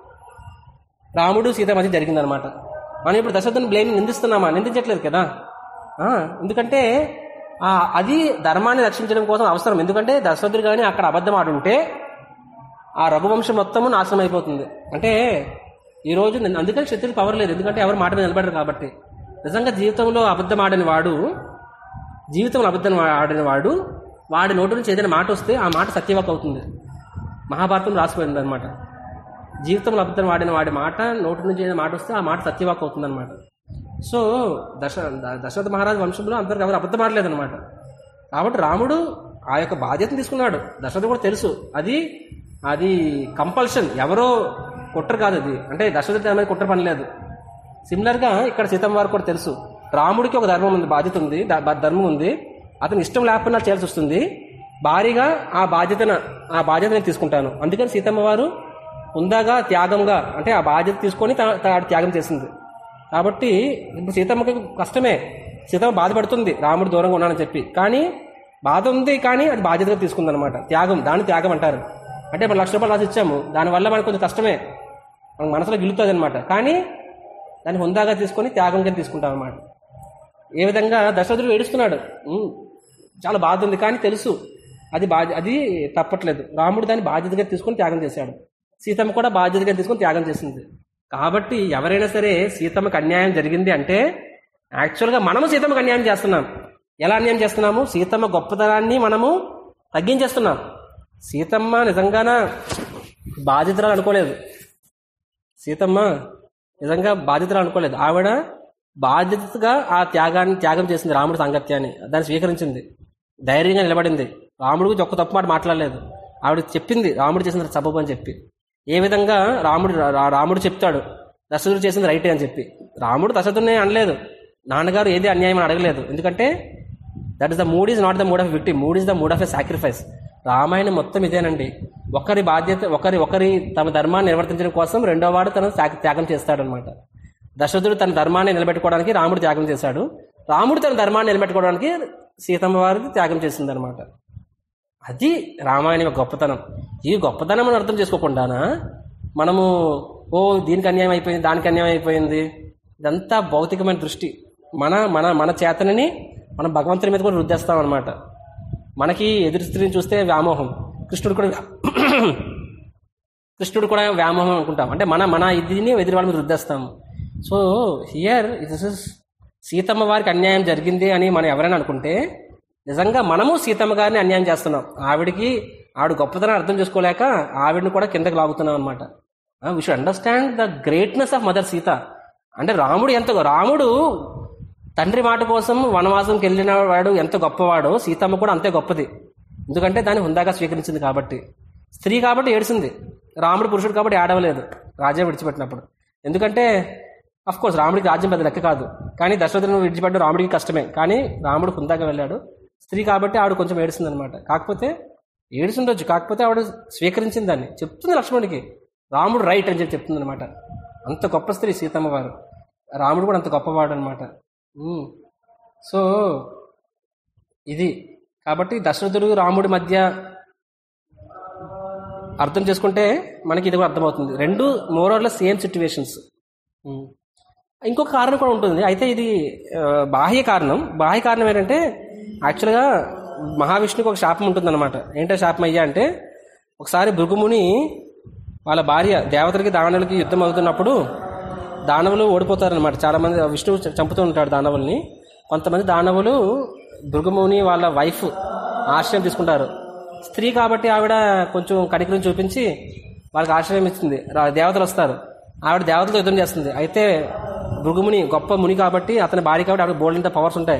రాముడు సీత మధ్య జరిగిందనమాట మనం ఇప్పుడు దశరథుని బ్లేమ్ నిందిస్తున్నామా నిందించట్లేదు కదా ఆ, ఎందుకంటే ఆ, అది ధర్మాన్ని రక్షించడం కోసం అవసరం ఎందుకంటే దశరథుడు కానీ అక్కడ అబద్ధం ఆడుంటే ఆ రఘువంశం మొత్తము నాశనం అయిపోతుంది అంటే ఈరోజు నేను- అందుకని క్షత్రియులు పవర్ లేదు ఎందుకంటే ఎవరు మాట మీద నిలబడరు కాబట్టి నిజంగా జీవితంలో అబద్ధం ఆడని వాడు జీవితంలో అబద్ధం ఆడిన వాడు వాడి నోటి నుంచి ఏదైనా మాట వస్తే ఆ మాట సత్యవాక్ అవుతుంది మహాభారతం రాసిపోయింది అనమాట జీవితంలో అబద్ధం వాడిన వాడి మాట నోటి నుంచి ఏదైనా మాట వస్తే ఆ మాట సత్యవాక్ అవుతుంది అనమాట సో దశ ద- దశరథ మహారాజు వంశంలో అందరికి ఎవరు అబద్ధం ఆడలేదన్నమాట కాబట్టి రాముడు ఆ యొక్క బాధ్యతను తీసుకున్నాడు దశరథుడు కూడా తెలుసు అది అది కంపల్షన్ ఎవరో కుట్ర కాదు అది అంటే దశరథుడు దాని మీద కుట్ర పని లేదు సిమిలర్గా ఇక్కడ సీతమ్మ వారికి కూడా తెలుసు రాముడికి ఒక ధర్మం ఉంది బాధ్యత ఉంది ద- బ- ధర్మం ఉంది అతను ఇష్టం లేకపోయినా చేయాల్సి వస్తుంది భారీగా ఆ బాధ్యతను ఆ బాధ్యత నేను తీసుకుంటాను అందుకని సీతమ్మ వారు ఉందాగా త్యాగంగా అంటే ఆ బాధ్యత తీసుకొని తా- తా- త్యాగం చేసింది కాబట్టి ఇప్పుడు సీతమ్మకి కష్టమే సీతమ్మ బాధపడుతుంది రాముడు దూరంగా ఉన్నానని చెప్పి కానీ బాధ ఉంది కానీ అది బాధ్యతగా తీసుకుంది అనమాట త్యాగం దాన్ని త్యాగం అంటారు అంటే ఇప్పుడు లక్ష రూపాయలు రాసి ఇచ్చాము దానివల్ల మనకు కొంచెం కష్టమే మనకు మనసులో గిలుతుంది అనమాట కానీ దాన్ని హుందాగా తీసుకొని త్యాగం కింద తీసుకుంటాం అనమాట ఏ విధంగా దశరథుడు ఏడుస్తున్నాడు ఉమ్, చాలా బాధ ఉంది కానీ తెలుసు అది బాధ్య అది తప్పట్లేదు రాముడు దాన్ని బాధ్యతగా తీసుకొని త్యాగం చేశాడు సీతమ్మ కూడా బాధ్యతగా తీసుకొని త్యాగం చేసింది కాబట్టి ఎవరైనా సరే సీతమ్మకి అన్యాయం జరిగింది అంటే యాక్చువల్గా మనము సీతమ్మకి అన్యాయం చేస్తున్నాం ఎలా అన్యాయం చేస్తున్నాము సీతమ్మ గొప్పతనాన్ని మనము తగ్గించేస్తున్నాం సీతమ్మ నిజంగాన బాధితురాలు అనుకోలేదు సీతమ్మ నిజంగా బాధ్యతలు అనుకోలేదు ఆవిడ బాధ్యతగా ఆ త్యాగాన్ని త్యాగం చేసింది రాముడి సాంగత్యాన్ని దాన్ని స్వీకరించింది ధైర్యంగా నిలబడింది రాముడు గురించి ఒక్క తప్పు మాట మాట్లాడలేదు ఆవిడ చెప్పింది రాముడు చేసిన సబబు అని చెప్పి ఏ విధంగా రాముడు రా- రాముడు చెప్తాడు దశరథుడు చేసింది రైటే అని చెప్పి రాముడు దశరథుడిని అనలేదు నాన్నగారు ఏది అన్యాయం అని అడగలేదు ఎందుకంటే that is the mood is not the mood of victim mood is the mood of a sacrifice Ramayanam మొత్తం ఇదేనండి ఒకరి బాధ్యత ఒకరి ఒకరి తమ ధర్మాన్ని నిర్వర్తించడం కోసం రెండో వాడు తన త్యాగ- త్యాగం చేస్తాడనమాట దశరథుడు తన ధర్మాన్ని నిలబెట్టుకోవడానికి రాముడు త్యాగం చేశాడు రాముడు తన ధర్మాన్ని నిలబెట్టుకోవడానికి సీతమ్మ వారికి త్యాగం చేసిందనమాట అది రామాయణం యొక్క గొప్పతనం ఈ గొప్పతనం మనం అర్థం చేసుకోకుండానా మనము ఓ దీనికి అన్యాయం అయిపోయింది దానికి అన్యాయం అయిపోయింది ఇదంతా భౌతికమైన దృష్టి మన మన మన చేతనని మనం భగవంతుని మీద కూడా రుద్దేస్తాం అనమాట మనకి ఎదురు స్త్రీని చూస్తే వ్యామోహం కృష్ణుడు కూడా కృష్ణుడు కూడా వ్యామోహం అనుకుంటాం అంటే మన మన ఇదిని ఎదురు వాళ్ళ మీద రుద్దేస్తాం so here this is Sitamma వారికి అన్యాయం జరిగింది అని మనం ఎవరైనా అనుకుంటే నిజంగా మనము సీతమ్మ గారిని అన్యాయం చేస్తున్నాం ఆవిడికి ఆవిడ గొప్పతనం అర్థం చేసుకోలేక ఆవిడని కూడా కిందకి లాగుతున్నాం అనమాట we should understand the greatness of mother Sita అంటే రాముడు ఎంత రాముడు తండ్రి మాట కోసం వనవాసంకి వెళ్ళిన వాడు ఎంత గొప్పవాడో సీతమ్మ కూడా అంతే గొప్పది ఎందుకంటే దాన్ని హుందాగా స్వీకరించింది కాబట్టి స్త్రీ కాబట్టి ఏడ్చింది రాముడు పురుషుడు కాబట్టి ఏడవలేదు రాజ్యం విడిచిపెట్టినప్పుడు ఎందుకంటే అఫ్ కోర్స్ రాముడికి రాజ్యం పెద్ద లెక్క కాదు కానీ దశరథులను విడిచిపెట్టడం రాముడికి కష్టమే కానీ రాముడు హుందాగా వెళ్ళాడు స్త్రీ కాబట్టి ఆవిడ కొంచెం ఏడుస్తుంది అనమాట కాకపోతే ఏడుచుండొచ్చు కాకపోతే ఆవిడ స్వీకరించింది దాన్ని చెప్తుంది లక్ష్మణుడికి రాముడు రైట్ అని చెప్పి చెప్తుంది అనమాట అంత గొప్ప స్త్రీ సీతమ్మ వారు రాముడు కూడా అంత గొప్పవాడు అనమాట సో ఇది కాబట్టి దశరథుడు రాముడి మధ్య అర్థం చేసుకుంటే మనకి ఇది కూడా అర్థమవుతుంది రెండు మోరర్ల సేమ్ సిచ్యువేషన్స్ ఇంకొక కారణం కూడా ఉంటుంది అయితే ఇది ఆ, బాహ్య కారణం బాహ్య కారణం ఏంటంటే యాక్చువల్గా మహావిష్ణువుకి ఒక శాపం ఉంటుందన్నమాట ఏంటో శాపం అయ్యా అంటే ఒకసారి భృగుముని వాళ్ళ భార్య దేవతలకి దానవులకి యుద్ధం అవుతున్నప్పుడు దానవులు ఓడిపోతారనమాట చాలా మంది విష్ణువు చ- చంపుతూ ఉంటాడు దానవుల్ని కొంతమంది దానవులు భృగుముని వాళ్ళ వైఫ్ ఆశ్రయం తీసుకుంటారు స్త్రీ కాబట్టి ఆవిడ కొంచెం కనికరం చూపించి వాళ్ళకి ఆశ్రయం ఇస్తుంది రా- దేవతలు వస్తారు ఆవిడ దేవతలతో యుద్ధం చేస్తుంది అయితే భృగుముని గొప్ప ముని కాబట్టి అతని భార్య కాబట్టి ఆవిడ బోల్డంత పవర్స్ ఉంటాయి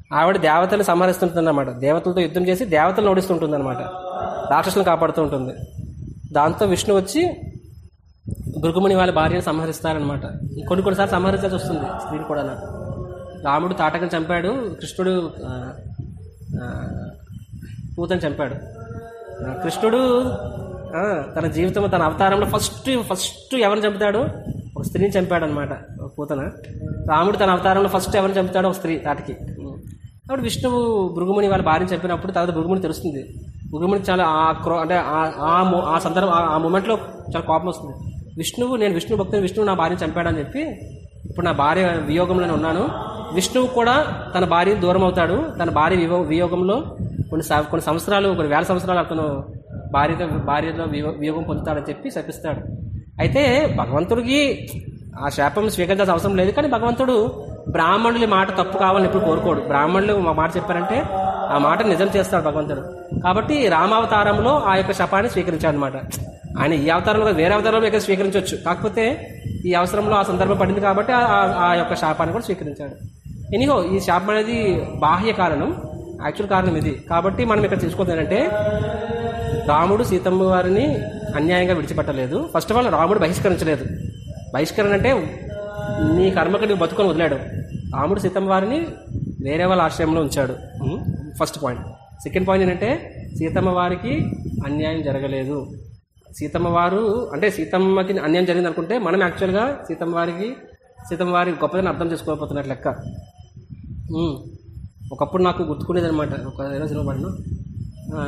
ఆవిడ దేవతలు సంహరిస్తుంటుంది అనమాట దేవతలతో యుద్ధం చేసి దేవతలను ఓడిస్తుంటుంది అనమాట రాక్షసులను కాపాడుతూ ఉంటుంది దాంతో విష్ణు వచ్చి భృగుముని వాళ్ళ భార్యను సంహరిస్తారనమాట కొన్ని కొన్నిసార్లు సంహరించాల్సి వస్తుంది స్త్రీని కూడా రాముడు తాటకం చంపాడు కృష్ణుడు ఆ, ఆ, పూతని చంపాడు ఆ, కృష్ణుడు ఆ, తన జీవితం తన అవతారంలో ఫస్ట్ ఫస్ట్ ఎవరిని చంపుతాడు ఒక స్త్రీని చంపాడు అనమాట పూతన రాముడు తన అవతారంలో ఫస్ట్ ఎవరిని చంపుతాడు ఒక స్త్రీ తాటికి అప్పుడు విష్ణువు భృగుముని వాళ్ళ భార్యను చెప్పినప్పుడు తర్వాత భృగుముని తెలుస్తుంది భృగుముని చాలా ఆ క్రో అంటే ఆ- ఆ mo- ఆ సందర్భం ఆ- ఆ మూమెంట్లో చాలా కోపం వస్తుంది విష్ణువు నేను విష్ణు భక్తుని విష్ణువు నా భార్యను చంపాడని చెప్పి ఇప్పుడు నా భార్య వియోగంలోనే ఉన్నాను విష్ణువు కూడా తన భార్య దూరం అవుతాడు తన భార్య వివో వియోగంలో కొన్ని సం- కొన్ని సంవత్సరాలు కొన్ని వేల సంవత్సరాలు అతను భార్యతో భార్యతో వియో- వియోగం పొందుతాడని చెప్పి శపిస్తాడు అయితే భగవంతుడికి ఆ శాపం స్వీకరించాల్సిన అవసరం లేదు కానీ భగవంతుడు బ్రాహ్మణుల మాట తప్పు కావాలని ఎప్పుడు కోరుకోడు బ్రాహ్మణులు మా మాట చెప్పారంటే ఆ మాట నిజం చేస్తాడు భగవంతుడు కాబట్టి రామావతారంలో ఆ యొక్క శపాన్ని స్వీకరించాడు అనమాట ఆయన ఈ అవతారంలో కాదు, వేరే అవతారంలో ఇక్కడ స్వీకరించవచ్చు కాకపోతే ఈ అవసరంలో ఆ సందర్భం పడింది కాబట్టి ఆ- ఆ- ఆ యొక్క శాపాన్ని కూడా స్వీకరించాడు ఎనీహో ఈ శాపం అనేది బాహ్య కారణం యాక్చువల్ కారణం ఇది కాబట్టి మనం ఇక్కడ తెలుసుకోవద్దు ఏంటంటే రాముడు సీతమ్మ వారిని అన్యాయంగా విడిచిపెట్టలేదు ఫస్ట్ ఆఫ్ ఆల్ రాముడు బహిష్కరించలేదు బహిష్కరణ అంటే నీ కర్మకి నువ్వు బతుకొని వదిలాడు రాముడు సీతమ్మ వారిని వేరే వాళ్ళ ఆశ్రయంలో ఉంచాడు um, first point second point ఏంటంటే సీతమ్మ వారికి అన్యాయం జరగలేదు సీతమ్మ వారు అంటే సీతమ్మకి అన్యాయం జరిగింది అనుకుంటే మనం యాక్చువల్గా సీతమ్మ వారికి సీతమ్మ వారి గొప్పదని అర్థం చేసుకోకపోతున్నట్లు లెక్క ఉమ్. ఒకప్పుడు నాకు గుర్తుకునేది అనమాట ఒక ఏదో సినిమా పాడను ఆ,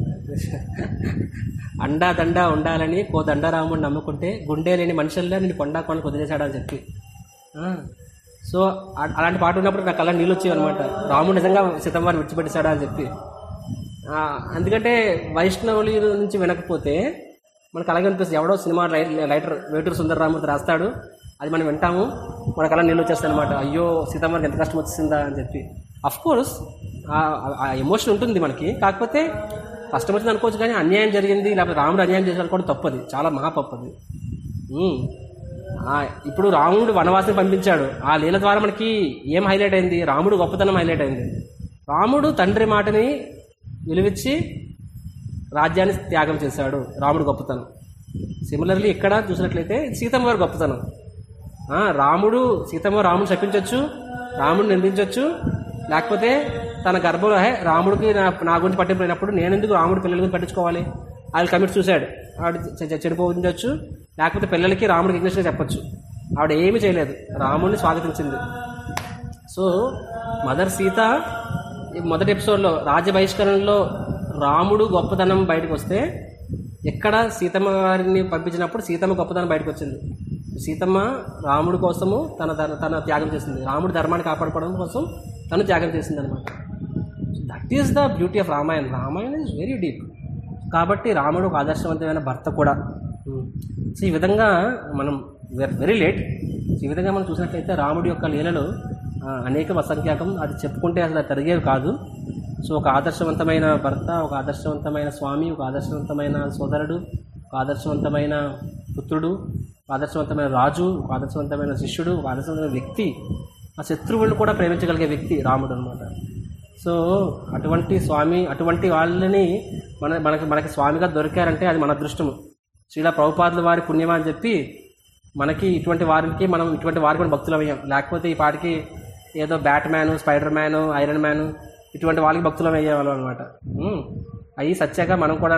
అండా దండా ఉండాలని కో దండరాముడు నమ్ముకుంటే గుండె లేని మనుషుల్లో నేను కొండా కొండ వదిలేశాడని చెప్పి ఆ, సో అ- అలాంటి పాట ఉన్నప్పుడు నాకు అలా నీళ్ళు వచ్చేవి అనమాట రాముడు నిజంగా సీతమ్మవారిని విడిచిపెట్టేశాడా అని చెప్పి ఆ, ఎందుకంటే వైష్ణవుల నుంచి వినకపోతే మనకు అలాగే అనిపిస్తుంది ఎవడో సినిమా రై- రైటర్ వేటూరు సుందరరామూర్తి రాస్తాడు అది మనం వింటాము మనకు అలా నీళ్ళు వచ్చేస్తాయి అనమాట అయ్యో సీతమ్మకి ఎంత కష్టం వచ్చిందా అని చెప్పి అఫ్ కోర్స్ ఆ ఎమోషన్ ఉంటుంది మనకి కాకపోతే కష్టం వచ్చింది అనుకోవచ్చు కానీ అన్యాయం జరిగింది లేకపోతే రాముడు అన్యాయం చేసిన కూడా తప్పది చాలా మహా తప్పది ఉమ్. ఆ, ఇప్పుడు రాముడు వనవాసం పంపించాడు ఆ లీల ద్వారా మనకి ఏం హైలైట్ అయింది రాముడు గొప్పతనం హైలైట్ అయింది రాముడు తండ్రి మాటని విలువిచ్చి రాజ్యాన్ని త్యాగం చేశాడు రాముడు గొప్పతనం సిమిలర్లీ ఇక్కడ చూసినట్లయితే సీతమ్మ వారి గొప్పతనం ఆ, రాముడు సీతమ్మ రాముడు శపించవచ్చు రాముడు నిందించవచ్చు లేకపోతే తన గర్భంలో "హే, రాముడికి నా నా గురించి పట్టింపులేనప్పుడు నేను ఎందుకు రాముడి పిల్లల గురించి పట్టించుకోవాలి ఆవిడ కమిట్ చూశాడు ఆవిడ చ- చ- చనిపోవచ్చు లేకపోతే పిల్లలకి రాముడికి ఇంగ్లీష్గా చెప్పొచ్చు ఆవిడ ఏమీ చేయలేదు రాముడిని స్వాగతించింది సో మదర్ సీత ఈ మొదటి ఎపిసోడ్లో రాజ్య బహిష్కరణలో రాముడు గొప్పతనం బయటకు వస్తే ఎక్కడ సీతమ్మ వారిని పంపించినప్పుడు సీతమ్మ గొప్పతనం బయటకు వచ్చింది సీతమ్మ రాముడి కోసము తన ధర్- తన త్యాగం చేసింది రాముడి ధర్మాన్ని కాపాడుకోవడం కోసం తను త్యాగం చేసింది అనమాట that is the beauty of Ramayana Ramayana is very deep కాబట్టి రాముడు ఒక ఆదర్శవంతమైన భర్త కూడా సో ఈ విధంగా మనం వెరీ లేట్ ఈ విధంగా మనం చూసినట్లయితే రాముడి యొక్క లీలలు ఆ, అనేకం అసంఖ్యాకం అది చెప్పుకుంటే అసలు అది తరిగేవి కాదు సో ఒక ఆదర్శవంతమైన భర్త ఒక ఆదర్శవంతమైన స్వామి ఒక ఆదర్శవంతమైన సోదరుడు ఒక ఆదర్శవంతమైన పుత్రుడు ఒక ఆదర్శవంతమైన రాజు ఒక ఆదర్శవంతమైన శిష్యుడు ఒక ఆదర్శవంతమైన వ్యక్తి ఆ శత్రువులను కూడా ప్రేమించగలిగే వ్యక్తి రాముడు అనమాట సో అటువంటి స్వామి అటువంటి వాళ్ళని మన మనకి మనకి స్వామిగా దొరికారంటే అది మన అదృష్టము శ్రీలా ప్రభుపాదుల వారి పుణ్యమా అని చెప్పి మనకి ఇటువంటి వారికి మనం ఇటువంటి వారికి మనం భక్తులు అయ్యాం లేకపోతే ఈ పాటికి ఏదో Batman Spider-Man Iron Man ఇటువంటి వాళ్ళకి భక్తులం అయ్యేవాళ్ళం అనమాట అవి సచ్చాక మనం కూడా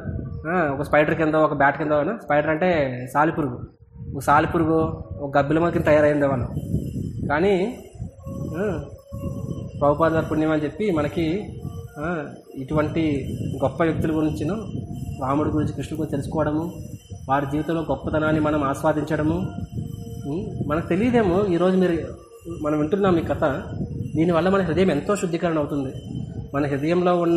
ఒక స్పైడర్ కింద ఒక బ్యాట్ కింద స్పైడర్ అంటే సాలిపురుగు ఒక సాలిపురుగు ఒక గబ్బిలమ కింద తయారైంది మనం కానీ ఆ, ప్రభుపాద వారి పుణ్యం అని చెప్పి మనకి ఆ, ఇటువంటి గొప్ప వ్యక్తుల గురించిను రాముడి గురించి కృష్ణుడి గురించి తెలుసుకోవడము వారి జీవితంలో గొప్పతనాన్ని మనం ఆస్వాదించడము ఉమ్, మనకు తెలియదేమో ఈరోజు మీరు మనం వింటున్నాం ఈ కథ దీనివల్ల మన హృదయం ఎంతో శుద్ధీకరణ అవుతుంది మన హృదయంలో ఉన్న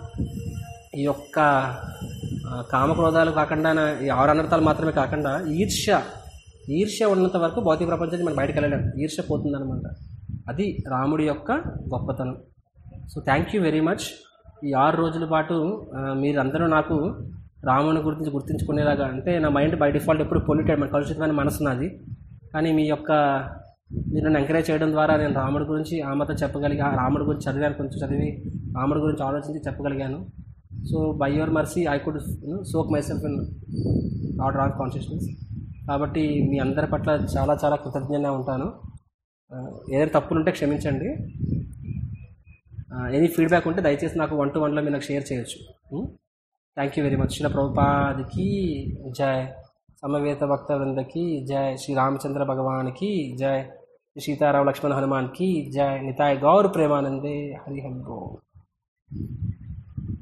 ఈ యొక్క ఆ, కామక్రోధాలు కాకుండా ఈ ఆరు అనర్థాలు మాత్రమే కాకుండా ఈర్ష్య ఈర్ష్య ఉన్నంత వరకు భౌతిక ప్రపంచానికి మనం బయటకు వెళ్ళలేం ఈర్ష్య పోతుందన్నమాట అది రాముడి యొక్క గొప్పతనం so thank you very much ఈ ఆరు రోజుల పాటు ఆ, మీరందరూ నాకు రాముని గురించి గుర్తించుకునేలాగా అంటే నా మైండ్ బై డిఫాల్ట్ ఎప్పుడు పొల్యూటెడ్ మన కలుషితమైన మనసు నాది కానీ మీ యొక్క మీరు నన్ను ఎంకరేజ్ చేయడం ద్వారా నేను రాముడి గురించి ఆమెతో చెప్పగలిగా రాముడి గురించి చదివాను కొంచెం చదివి రాముడి గురించి ఆలోచించి చెప్పగలిగాను so by your mercy I could soak myself in not wrong consciousness కాబట్టి మీ అందరి పట్ల చాలా చాలా కృతజ్ఞంగా ఉంటాను ఆ, ఏదైనా తప్పులుంటే క్షమించండి ఎనీ ఫీడ్బ్యాక్ ఉంటే దయచేసి నాకు వన్ టు వన్లో మీరు నాకు షేర్ చేయొచ్చు thank you very much Srila ప్రభుపాదికి జై సమవేత భక్త వృందకి జై శ్రీ రామచంద్ర భగవాన్కి జై శ్రీ సీతారాం లక్ష్మణ హనుమాన్కి జై నితాయ్ గౌర్ ప్రేమానందే హరి హరి గో